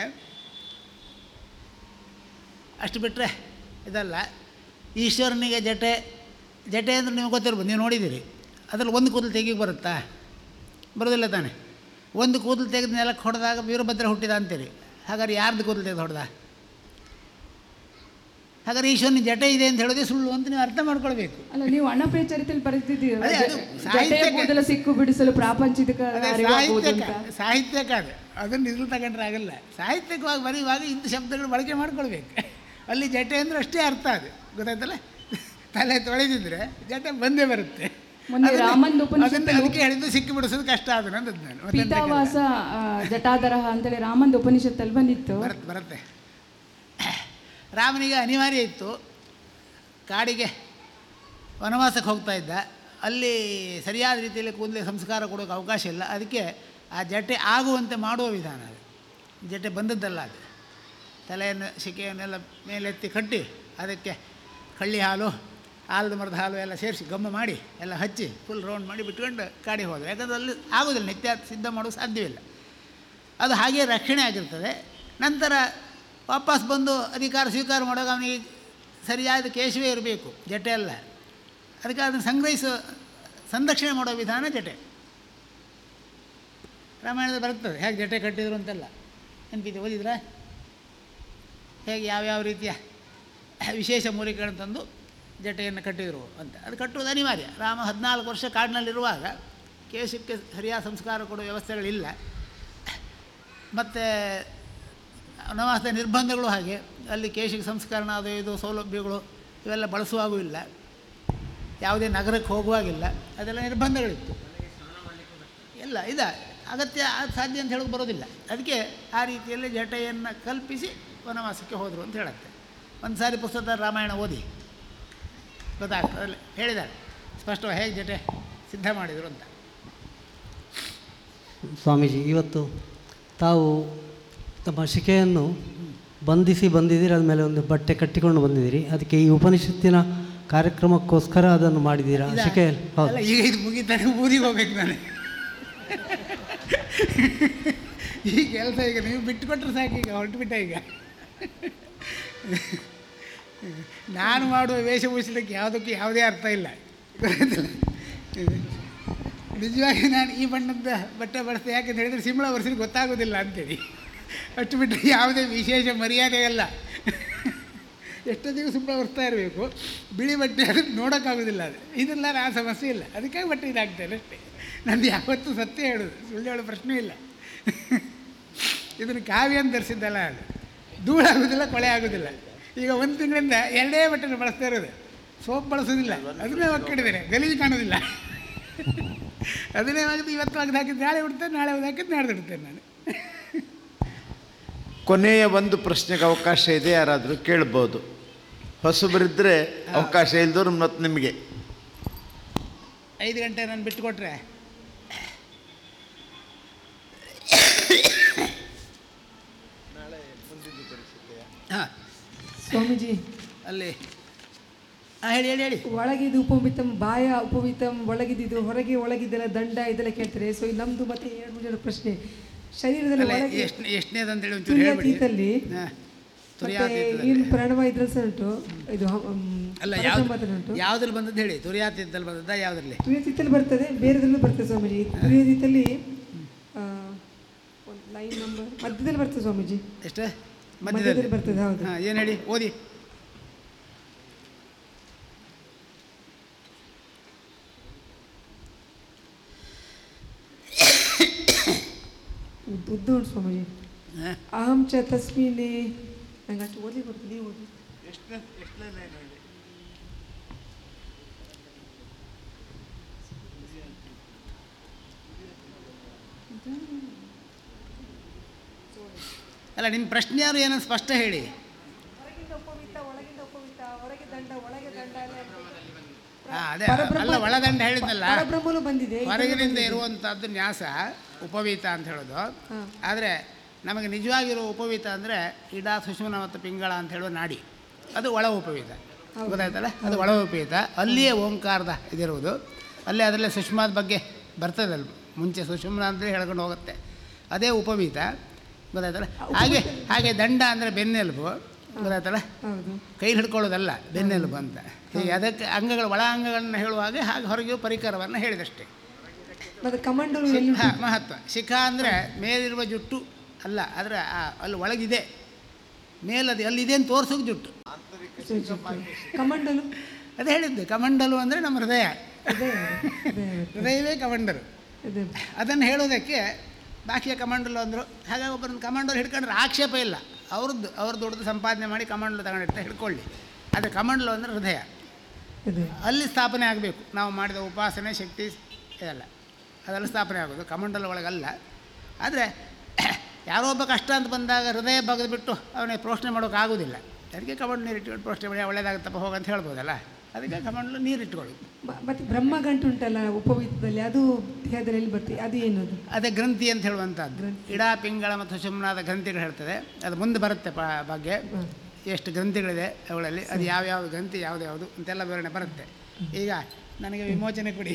ಅಷ್ಟು ಬಿಟ್ಟರೆ ಇದಲ್ಲ ಈಶ್ವರನಿಗೆ ಜಟೆ ಜಟೆ ಅಂದ್ರೆ ನಿಮಗೆ ಗೊತ್ತಿರ್ಬೋದು ನೀವು ನೋಡಿದ್ದೀರಿ ಅದರಲ್ಲಿ ಒಂದು ಕೂದಲು ತೆಗಿಗೆ ಬರುತ್ತಾ ಬರೋದಿಲ್ಲ ತಾನೆ ಒಂದು ಕೂದಲು ತೆಗೆದು ನೆಲಕ್ಕೆ ಹೊಡೆದಾಗ ವೀರಭದ್ರ ಹುಟ್ಟಿದ ಅಂತೀರಿ ಹಾಗಾದ್ರೆ ಯಾರ್ದು ಕೂದಲು ತೆಗೆದು ಹೊಡೆದ ಹಾಗಾದ್ರೆ ಈಶ್ವರನ ಜಟೆ ಇದೆ ಅಂತ ಹೇಳೋದೇ ಸುಳ್ಳು ಅಂತ ನೀವು ಅರ್ಥ ಮಾಡ್ಕೊಳ್ಬೇಕು ಅಲ್ಲ ನೀವು ಅಣಪ್ರೇಚರಿತಲ್ಲಿ ಬರೆದಿದ್ದೀರ ಅದೇ ಅದು ಜಟೆ ಸಾಹಿತ್ಯಕ್ಕೆ- ಕೂದಲ ಸಿಕ್ಕು ಬಿಡಿಸಲು ಪ್ರಾಪಂಚಿಕ ಅದೇ ಅರಿವಾಗುವುದು ಅಂತ ಸಾಹಿತ್ಯಕ ಸಾಹಿತ್ಯಕ ಅದು ಅದನ್ನು ಇದ್ರಲ್ಲಿ ತಗೊಂಡ್ರೆ ಆಗಲ್ಲ ಸಾಹಿತ್ಯಕವಾಗಿ ಬರೆಯುವಾಗ ಇಂಥ ಶಬ್ದಗಳು ಬಳಕೆ ಮಾಡ್ಕೊಳ್ಬೇಕು ಅಲ್ಲಿ ಜಟೆ ಅಂದ್ರೆ ಅಷ್ಟೇ ಅರ್ಥ ಅದು ಗೊತ್ತಾಯ್ತಲ್ಲ ತಲೆ ತೊಳೆದಿದ್ರೆ ಜಟೆ ಬಂದೇ ಬರುತ್ತೆ ಮೊನ್ನೆ ಅದನ್ನ- ರಾಮಂದು ಉಪನಿಷತ್ತು- ಅದನ್ನ ಅದಕ್ಕೆ ಹೇಳಿದ್ದು ಸಿಕ್ಕಿ ಬಿಡಿಸೋದು ಕಷ್ಟ ಅದನ್ನ ಅಂದದ್ದು ನಾನು ಮತ್ತೆ ಎಂತ ಪೀತಾವಾಸ ಆ, ಜಟಾಧರಃ ಅಂತೇಳಿ ರಾಮಂದು ಉಪನಿಷತ್ತಲ್ಲಿ ಬಂದಿತ್ತು ಬರುತ್ತೆ ಬರುತ್ತೆ ರಾಮನಿಗೆ ಅನಿವಾರ್ಯ ಇತ್ತು ಕಾಡಿಗೆ ವನವಾಸಕ್ಕೆ ಹೋಗ್ತಾ ಇದ್ದ ಅಲ್ಲಿ ಸರಿಯಾದ ರೀತಿಯಲ್ಲಿ ಕೂದಲೇ ಸಂಸ್ಕಾರ ಕೊಡೋಕ್ಕೆ ಅವಕಾಶ ಇಲ್ಲ ಅದಕ್ಕೆ ಆ ಜಟೆ ಆಗುವಂತೆ ಮಾಡುವ ವಿಧಾನ ಅದು ಜಟೆ ಬಂದದ್ದಲ್ಲ ಅದು ತಲೆಯನ್ನು ಶಿಕೆಯನ್ನೆಲ್ಲ ಮೇಲೆತ್ತಿ ಕಟ್ಟಿ ಅದಕ್ಕೆ ಕಳ್ಳಿ ಹಾಲು ಆಲದ ಮರದ ಹಾಲು ಎಲ್ಲ ಸೇರಿಸಿ ಗಮ್ಮ ಮಾಡಿ ಎಲ್ಲ ಹಚ್ಚಿ ಫುಲ್ ರೌಂಡ್ ಮಾಡಿ ಬಿಟ್ಕೊಂಡು ಕಾಡಿಗೆ ಹೋದ ಯಾಕಂದ್ರೆ ಅಲ್ಲಿ ಆಗೋದಿಲ್ಲ ನಿತ್ಯ ಸಿದ್ಧ ಮಾಡೋಕ್ಕೆ ಸಾಧ್ಯವಿಲ್ಲ ಅದು ಹಾಗೆ ರಕ್ಷಣೆ ಆಗಿರ್ತದೆ ನಂತರ ವಾಪಸ್ ಬಂದು ಅಧಿಕಾರ ಸ್ವೀಕಾರ ಮಾಡುವಾಗ ಅವನಿಗೆ ಸರಿಯಾದ ಕೇಶವೇ ಇರಬೇಕು ಜಟೆ ಅಲ್ಲ ಅದಕ್ಕೆ ಅದನ್ನು ಸಂಗ್ರಹಿಸೋ ಸಂರಕ್ಷಣೆ ಮಾಡೋ ವಿಧಾನ ಜಟೆ ರಾಮಾಯಣದಲ್ಲಿ ಬರ್ತದೆ ಹೇಗೆ ಜಟೆ ಕಟ್ಟಿದ್ರು ಅಂತೆಲ್ಲ ನೆನಪಿದೆ ಓದಿದ್ರಾ ಹೇಗೆ ಯಾವ್ಯಾವ ರೀತಿಯ ವಿಶೇಷ ಮೂಲಿಕೆಗಳನ್ನು ತಂದು ಜಟೆಯನ್ನು ಕಟ್ಟಿದರು ಅಂತ ಅದು ಕಟ್ಟುವುದು ಅನಿವಾರ್ಯ ರಾಮ ಹದಿನಾಲ್ಕು ವರ್ಷ ಕಾಡಿನಲ್ಲಿರುವಾಗ ಕೇಶಕ್ಕೆ ಸರಿಯಾದ ಸಂಸ್ಕಾರ ಕೊಡೋ ವ್ಯವಸ್ಥೆಗಳಿಲ್ಲ ಮತ್ತು ವನವಾಸದ ನಿರ್ಬಂಧಗಳು ಹಾಗೆ ಅಲ್ಲಿ ಕೇಶಿಕ ಸಂಸ್ಕರಣ ಅದು ಇದು ಸೌಲಭ್ಯಗಳು ಇವೆಲ್ಲ ಬಳಸುವಾಗೂ ಇಲ್ಲ ಯಾವುದೇ ನಗರಕ್ಕೆ ಹೋಗುವಾಗಿಲ್ಲ ಅದೆಲ್ಲ ನಿರ್ಬಂಧಗಳಿತ್ತು ಎಲ್ಲ ಇದೆ ಅಗತ್ಯ ಅದು ಸಾಧ್ಯ ಅಂತ ಹೇಳೋಕೆ ಬರೋದಿಲ್ಲ ಅದಕ್ಕೆ ಆ ರೀತಿಯಲ್ಲಿ ಜಟೆಯನ್ನು ಕಲ್ಪಿಸಿ ವನವಾಸಕ್ಕೆ ಹೋದರು ಅಂತ ಹೇಳುತ್ತೆ ಒಂದು ಸಾರಿ ಪುಸ್ತಕದ ರಾಮಾಯಣ ಓದಿ ಗೊತ್ತಾಗ್ತದೆ ಅಲ್ಲಿ ಹೇಳಿದ್ದಾರೆ ಸ್ಪಷ್ಟವಾಗಿ ಹೇಗೆ ಜಟೆ ಸಿದ್ಧ ಮಾಡಿದರು ಅಂತ ಸ್ವಾಮೀಜಿ ಇವತ್ತು ತಾವು ತಮ್ಮ ಶಿಕೆಯನ್ನು ಬಂಧಿಸಿ ಬಂದಿದ್ದೀರಿ ಆದಮೇಲೆ ಒಂದು ಬಟ್ಟೆ ಕಟ್ಟಿಕೊಂಡು ಬಂದಿದ್ದೀರಿ ಅದಕ್ಕೆ ಈ ಉಪನಿಷತ್ತಿನ ಕಾರ್ಯಕ್ರಮಕ್ಕೋಸ್ಕರ ಅದನ್ನು ಮಾಡಿದ್ದೀರಾ ಇದಾ? ಶಿಕೆಯಲ್ಲಿ ಹೌದು ಅಲ್ಲ ಈಗ ಇದು ಮುಗಿತಾನೆ ಊರಿಗೆ ಹೋಗ್ಬೇಕು ನಾನು ಈ ಕೆಲಸ ಈಗ ನೀವು ಬಿಟ್ಟುಕೊಟ್ರೆ ಸಾಕು ಈಗ ಹೊರಟುಬಿಟ್ಟ ಈಗ ನಾನು ಮಾಡುವ ವೇಷಭೂಷಣಕ್ಕೆ ಯಾವುದಕ್ಕೂ ಯಾವುದೇ ಅರ್ಥ ಇಲ್ಲ ಗೊತ್ತಾಯ್ತಲ್ಲ? ನಿಜವಾಗಿ ನಾನು ಈ ಬಣ್ಣದ ಬಟ್ಟೆ ಬಳಸ್ತೆ ಯಾಕಂತ ಹೇಳಿದರೆ ಸಿಂಬಳ ವರ್ಷಕ್ಕೆ ಗೊತ್ತಾಗೋದಿಲ್ಲ ಅಂತೇಳಿ ಅಷ್ಟು ಬಿಟ್ಟರೆ ಯಾವುದೇ ವಿಶೇಷ ಮರ್ಯಾದೆ ಅಲ್ಲ ಎಷ್ಟೊತ್ತಿಗೂ ಸಿಂಬಳ ಒರೆಸ್ತಾ ಇರಬೇಕು ಬಿಳಿ ಬಟ್ಟೆ ಅದಕ್ಕೆ ನೋಡೋಕ್ಕಾಗೋದಿಲ್ಲ ಅದು ಇದೆಲ್ಲ ಆ ಸಮಸ್ಯೆ ಇಲ್ಲ ಅದಕ್ಕಾಗಿ ಬಟ್ಟೆ ಇದಾಗ್ತದೆ ಅಷ್ಟೇ ನಂದು ಯಾವತ್ತೂ ಸತ್ಯ ಹೇಳೋದು ಸುಳ್ಳು ಹೇಳೋ ಪ್ರಶ್ನೆ ಇಲ್ಲ ಇದನ್ನು ಕಾವ್ಯ ಅಂತ ಧರಿಸಿದ್ದಲ್ಲ ಅದು ಧೂಳಾಗೋದಿಲ್ಲ ಕೊಳೆ ಆಗೋದಿಲ್ಲ ಈಗ ಒಂದು ತಿಂಗಳಿಂದ ಎರಡೇ ಬಟ್ಟೆನ ಬಳಸ್ತಾ ಇರೋದು ಸೋಪ್ ಬಳಸೋದಿಲ್ಲ ಅದನ್ನೇ ಒಕ್ಕಿಡಿದ್ದೇನೆ ಗಲೀಜು ಕಾಣೋದಿಲ್ಲ ಅದನ್ನೇ ಆಗುತ್ತೆ ಇವತ್ತು ಒಗ್ದು ಹಾಕಿದ್ದು ನಾಳೆ ಉಡ್ತೇನೆ ನಾಳೆ ಒಗ್ದು ಹಾಕಿದ್ದು ನಾಳೆ ಇಡ್ತೇನೆ ನಾನು ಕೊನೆಯ ಒಂದು ಪ್ರಶ್ನೆಗೆ ಅವಕಾಶ ಇದೆ ಯಾರಾದರೂ ಕೇಳ್ಬೋದು ಹೊಸಬರಿದ್ದರೆ ಅವಕಾಶ ಇಲ್ದವ್ರು ಮತ್ತು ನಿಮಗೆ ಐದು ಗಂಟೆ ನಾನು ಬಿಟ್ಟುಕೊಟ್ರೆ ಹಾಂ ಸ್ವಾಮೀಜಿ ಅಲ್ಲಿ ಹಾಂ ಹೇಳಿ ಹೇಳಿ ಹೇಳಿ ಒಳಗಿದ್ದು ಉಪಮಿತಂ ಬಾಯ ಉಪಮಿತಂ ಒಳಗಿದ್ದು ಹೊರಗೆ ಒಳಗಿದ್ದೆಲ್ಲ ದಂಡ ಇದೆಲ್ಲ ಕೇಳ್ತಾರೆ ಸೊ ನಮ್ದು ಮತ್ತೆ ಎರಡು ಮೂರು ಜನ ಪ್ರಶ್ನೆ ಶರೀರದಲ್ಲಿ ಅಲ್ಲ ಒಳಗೆ ಎಷ್ಟು ಎಷ್ಟನೇದು ಅಂತೇಳಿ ಒಂಚೂರು ಹೇಳ್ಬಿಡಿ ತುರ್ಯಾತೀತಲ್ಲಿ ಹಾಂ ಮತ್ತೆ ತುರ್ಯಾತೀತದಲ್ಲಿ ಏನು ಪ್ರಾಣವ ಇದ್ರಲ್ಲಿ ಸಹ ಉಂಟು ಇದು ಹಮ್, ಅಲ್ಲ ಪರಬ್ರಹ್ಮದಲ್ಲಿ ಯಾವ್ದು ಉಂಟು ಯಾವ್ದ್ರಲ್ಲಿ ಬಂದದ್ದು ಹೇಳಿ ತುರ್ಯಾತೀತದಲ್ಲಿ ಬಂದದ್ದ ಯಾವುದ್ರಲ್ಲಿ ತುರ್ಯತೀತಲ್ಲಿ ಬರ್ತದೆ ಬೇರೆದ್ರಲ್ಲೂ ಬರ್ತದೆ ಸ್ವಾಮೀಜಿ ತುರ್ಯತೀತಲ್ಲಿ ಒಂದು ಲೈನ್ ನಂಬರ್ ಮಧ್ಯದಲ್ಲಿ ಬರ್ತದೆ ಸ್ವಾಮೀಜಿ ಎಷ್ಟು ಮಧ್ಯದಲ್ಲಿ ಬರ್ತದೆ ಹೌದು ಹಾಂ ಏನು ಹೇಳಿ ಓದಿ ಉದ್ದ ಉದ್ದ ಉಂಟು ಸ್ವಾಮೀಜಿ ಹಾಂ ಅಹಂ ಚ ತಸ್ಮಿನ್ ನಂಗೆ ಅಷ್ಟು ಓದಿ ಬರ್ತದೆ ನೀವು ಓದಿ ಅಲ್ಲ ನಿಮ್ಮ ಪ್ರಶ್ನೆ ಯಾರು ಏನೋ ಸ್ಪಷ್ಟ ಹೇಳಿ ಹೊರಗಿಂದ ಉಪಮಿತ ಒಳಗಿಂದ ಉಪಮಿತ ಹೊರಗೆ ದಂಡ ಒಳಗೆ ದಂಡ ಎಲ್ಲ ಹಾಂ ಅದೇ ಅಲ್ಲ ಒಳದಂಡ ಹೇಳಿದ್ನಲ್ಲ ಪರಬ್ರಹ್ಮನು ಬಂದಿದೆ ಹೊರಗಿನಿಂದ ಇರುವಂಥದ್ದು ನ್ಯಾಸ ಉಪವೀತ ಅಂತ ಹೇಳೋದು ಆದರೆ ನಮಗೆ ನಿಜವಾಗಿರೋ ಉಪವೀತ ಅಂದರೆ ಇಡ ಸುಷುಮ್ನ ಮತ್ತು ಪಿಂಗಳ ಅಂತ ಹೇಳುವ ನಾಡಿ ಅದು ಒಳ ಉಪವೀತ ಗೊತ್ತಾಯ್ತಲ್ಲ ಅದು ಒಳ ಉಪವೀತ ಅಲ್ಲಿಯೇ ಓಂಕಾರದ ಇದಿರುವುದು ಅಲ್ಲೇ ಅದರಲ್ಲೇ ಸುಷ್ಮಾದ ಬಗ್ಗೆ ಬರ್ತದಲ್ಲ ಮುಂಚೆ ಸುಷುಮ್ನ ಅಂತೇಳಿ ಹೇಳ್ಕೊಂಡು ಹೋಗುತ್ತೆ ಅದೇ ಉಪವೀತ ಗೊತ್ತಾಯ್ತಲ್ಲ ಹಾಗೆ ಹಾಗೆ ದಂಡ ಅಂದರೆ ಬೆನ್ನೆಲುಬು ಗೊತ್ತಾಯ್ತಲ್ಲ ಹೌದು ಕೈ ಹಿಡ್ಕೊಳ್ಳೋದಲ್ಲ ಬೆನ್ನೆಲುಬು ಅಂತ ಹೀಗೆ ಅದಕ್ಕೆ ಅಂಗಗಳ ಒಳ ಅಂಗಗಳನ್ನು ಹೇಳುವಾಗ ಹಾಗೆ ಹೊರಗೆ ಪರಿಕರವನ್ನು ಹೇಳಿದಷ್ಟೇ ಮತ್ತೆ ಕಮಾಂಡರು ಎಲ್ಲಿ ಶಿಖಾ ಮಹತ್ವ ಶಿಖಾ ಅಂದರೆ ಮೇಲಿರುವ ಜುಟ್ಟು ಅಲ್ಲ ಆದರೆ ಅಲ್ಲಿ ಒಳಗಿದೆ ಮೇಲದು ಅಲ್ಲಿದೆ ಅಂತ ತೋರ್ಸೋಕೆ ಜುಟ್ಟು ಕಮಂಡಲು ಅದೇ ಹೇಳಿದ್ದು ಕಮಂಡಲು ಅಂದರೆ ನಮ್ಮ ಹೃದಯ ಅದೇ ಅದೇ ಹೃದಯವೇ ಕಮಂಡಲು ಅದೇ ಅದನ್ನು ಹೇಳೋದಕ್ಕೆ ಬಾಕಿಯ ಕಮಾಂಡಲು ಅಂದರು ಹಾಗಾಗಿ ಒಬ್ಬರನ್ನು ಕಮಾಂಡಲ್ ಹಿಡ್ಕೊಂಡ್ರೆ ಆಕ್ಷೇಪ ಇಲ್ಲ ಅವ್ರದ್ದು ಅವ್ರ ದುಡ್ದು ಸಂಪಾದನೆ ಮಾಡಿ ಕಮಾಂಡಲು ತಗೊಂಡಿರ್ತಾರೆ ಹಿಡ್ಕೊಳ್ಳಿ ಆದರೆ ಕಮಾಂಡಲು ಅಂದರೆ ಹೃದಯ ಅದೇ ಅಲ್ಲಿ ಸ್ಥಾಪನೆ ಆಗಬೇಕು ನಾವು ಮಾಡಿದ ಉಪಾಸನೆ ಶಕ್ತಿ ಇದೆಲ್ಲ ಅದೆಲ್ಲ ಸ್ಥಾಪನೆ ಆಗೋದು ಕಮಂಡಲ ಒಳಗಲ್ಲ ಆದರೆ ಯಾರೋ ಒಬ್ಬ ಕಷ್ಟ ಅಂತ ಬಂದಾಗ ಹೃದಯ ಬಗೆದು ಬಿಟ್ಟು ಅವನಿಗೆ ಪ್ರೋಷಣೆ ಮಾಡೋಕ್ಕಾಗೋದಿಲ್ಲ ಅದಕ್ಕೆ ಕಮಂಡ್ ನೀರು ಇಟ್ಕೊಂಡು ಪ್ರೋಷಣೆ ಮಾಡಿ ಒಳ್ಳೇದಾಗುತ್ತಪ್ಪ ಹೋಗಂತ ಹೇಳ್ಬೋದಲ್ಲ ಅದಕ್ಕೆ ಕಮಂಡಲು ನೀರು ಇಟ್ಕೊಳ್ಳಿ ಮ- ಮತ್ತೆ ಬ್ರಹ್ಮಗಂಟು ಉಂಟಲ್ಲ ಉಪವೀತದಲ್ಲಿ ಅದು ದೇಹದಲ್ಲಿ ಎಲ್ಲಿ ಬರ್ತದೆ ಅದು ಏನು ಅದು ಅದೇ ಗ್ರಂಥಿ ಅಂತ ಹೇಳುವಂಥದ್ದು ಇಡಾ ಪಿಂಗಳ ಮತ್ತು ಸುಮ್ನಾದ ಗ್ರಂಥಿಗಳು ಹೇಳ್ತದೆ ಅದು ಮುಂದೆ ಬರುತ್ತೆ ಪ ಬಗ್ಗೆ ಎಷ್ಟು ಗ್ರಂಥಿಗಳಿದೆ ಅವುಗಳಲ್ಲಿ ಅದು ಯಾವ್ಯಾವ ಗ್ರಂಥಿ ಯಾವ್ದು ಯಾವುದು ಅಂತೆಲ್ಲ ವಿವರಣೆ ಬರುತ್ತೆ ಈಗ ನನಗೆ ವಿಮೋಚನೆ ಕೊಡಿ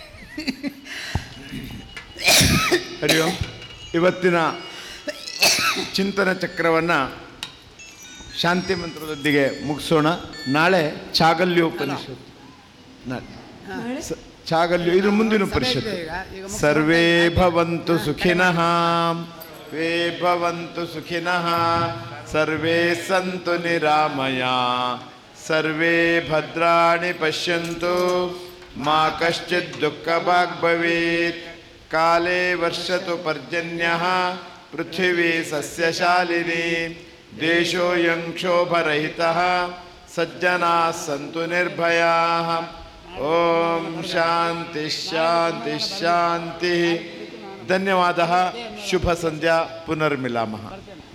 ಹರಿ ಓಂ ಇವತ್ತಿನ ಚಿಂತನ ಚಕ್ರವನ್ನು ಶಾಂತಿ ಮಂತ್ರದೊಂದಿಗೆ ಮುಗಿಸೋಣ ನಾಳೆ ಚಾಗಲ್ಯೋಪನಿಷತ್ ನಾಳೆ ಸ- ಚಾಗಲ್ಯ ಇದ್ರ ಮುಂದಿನ ಉಪನಿಷತ್ತು ಸರ್ವೇ ಭವಂತು ಸುಖಿನಃ ವೇ ಭವಂತು ಸುಖಿನಃ ಸರ್ವೇ ಸಂತು ನಿರಾಮಯ ಸರ್ವೇ ಭದ್ರಾಣಿ ಪಶ್ಯಂತು ಮಾ ಕಶ್ಚಿತ್ ದುಃಖಭಾಗ್ ಭವೇತ್ ಕಾಲೇ ವರ್ಷತು ಪರ್ಜನ್ಯಃ ಪೃಥಿವೀ ಸಸ್ಯಶಾಲಿನಿ ದೇಶೋಯಂ ಕ್ಷೋಭರಹಿತಃ ಸಜ್ಜನಾः ಸಂತು ನಿರ್ಭಯಾः ಓಂ ಶಾಂತಿ ಶಾಂತಿ ಶಾಂತಿ ಧನ್ಯವಾದः ಶುಭ ಸಂಧ್ಯಾ ಪುನರ್ಮಿಲಾಮः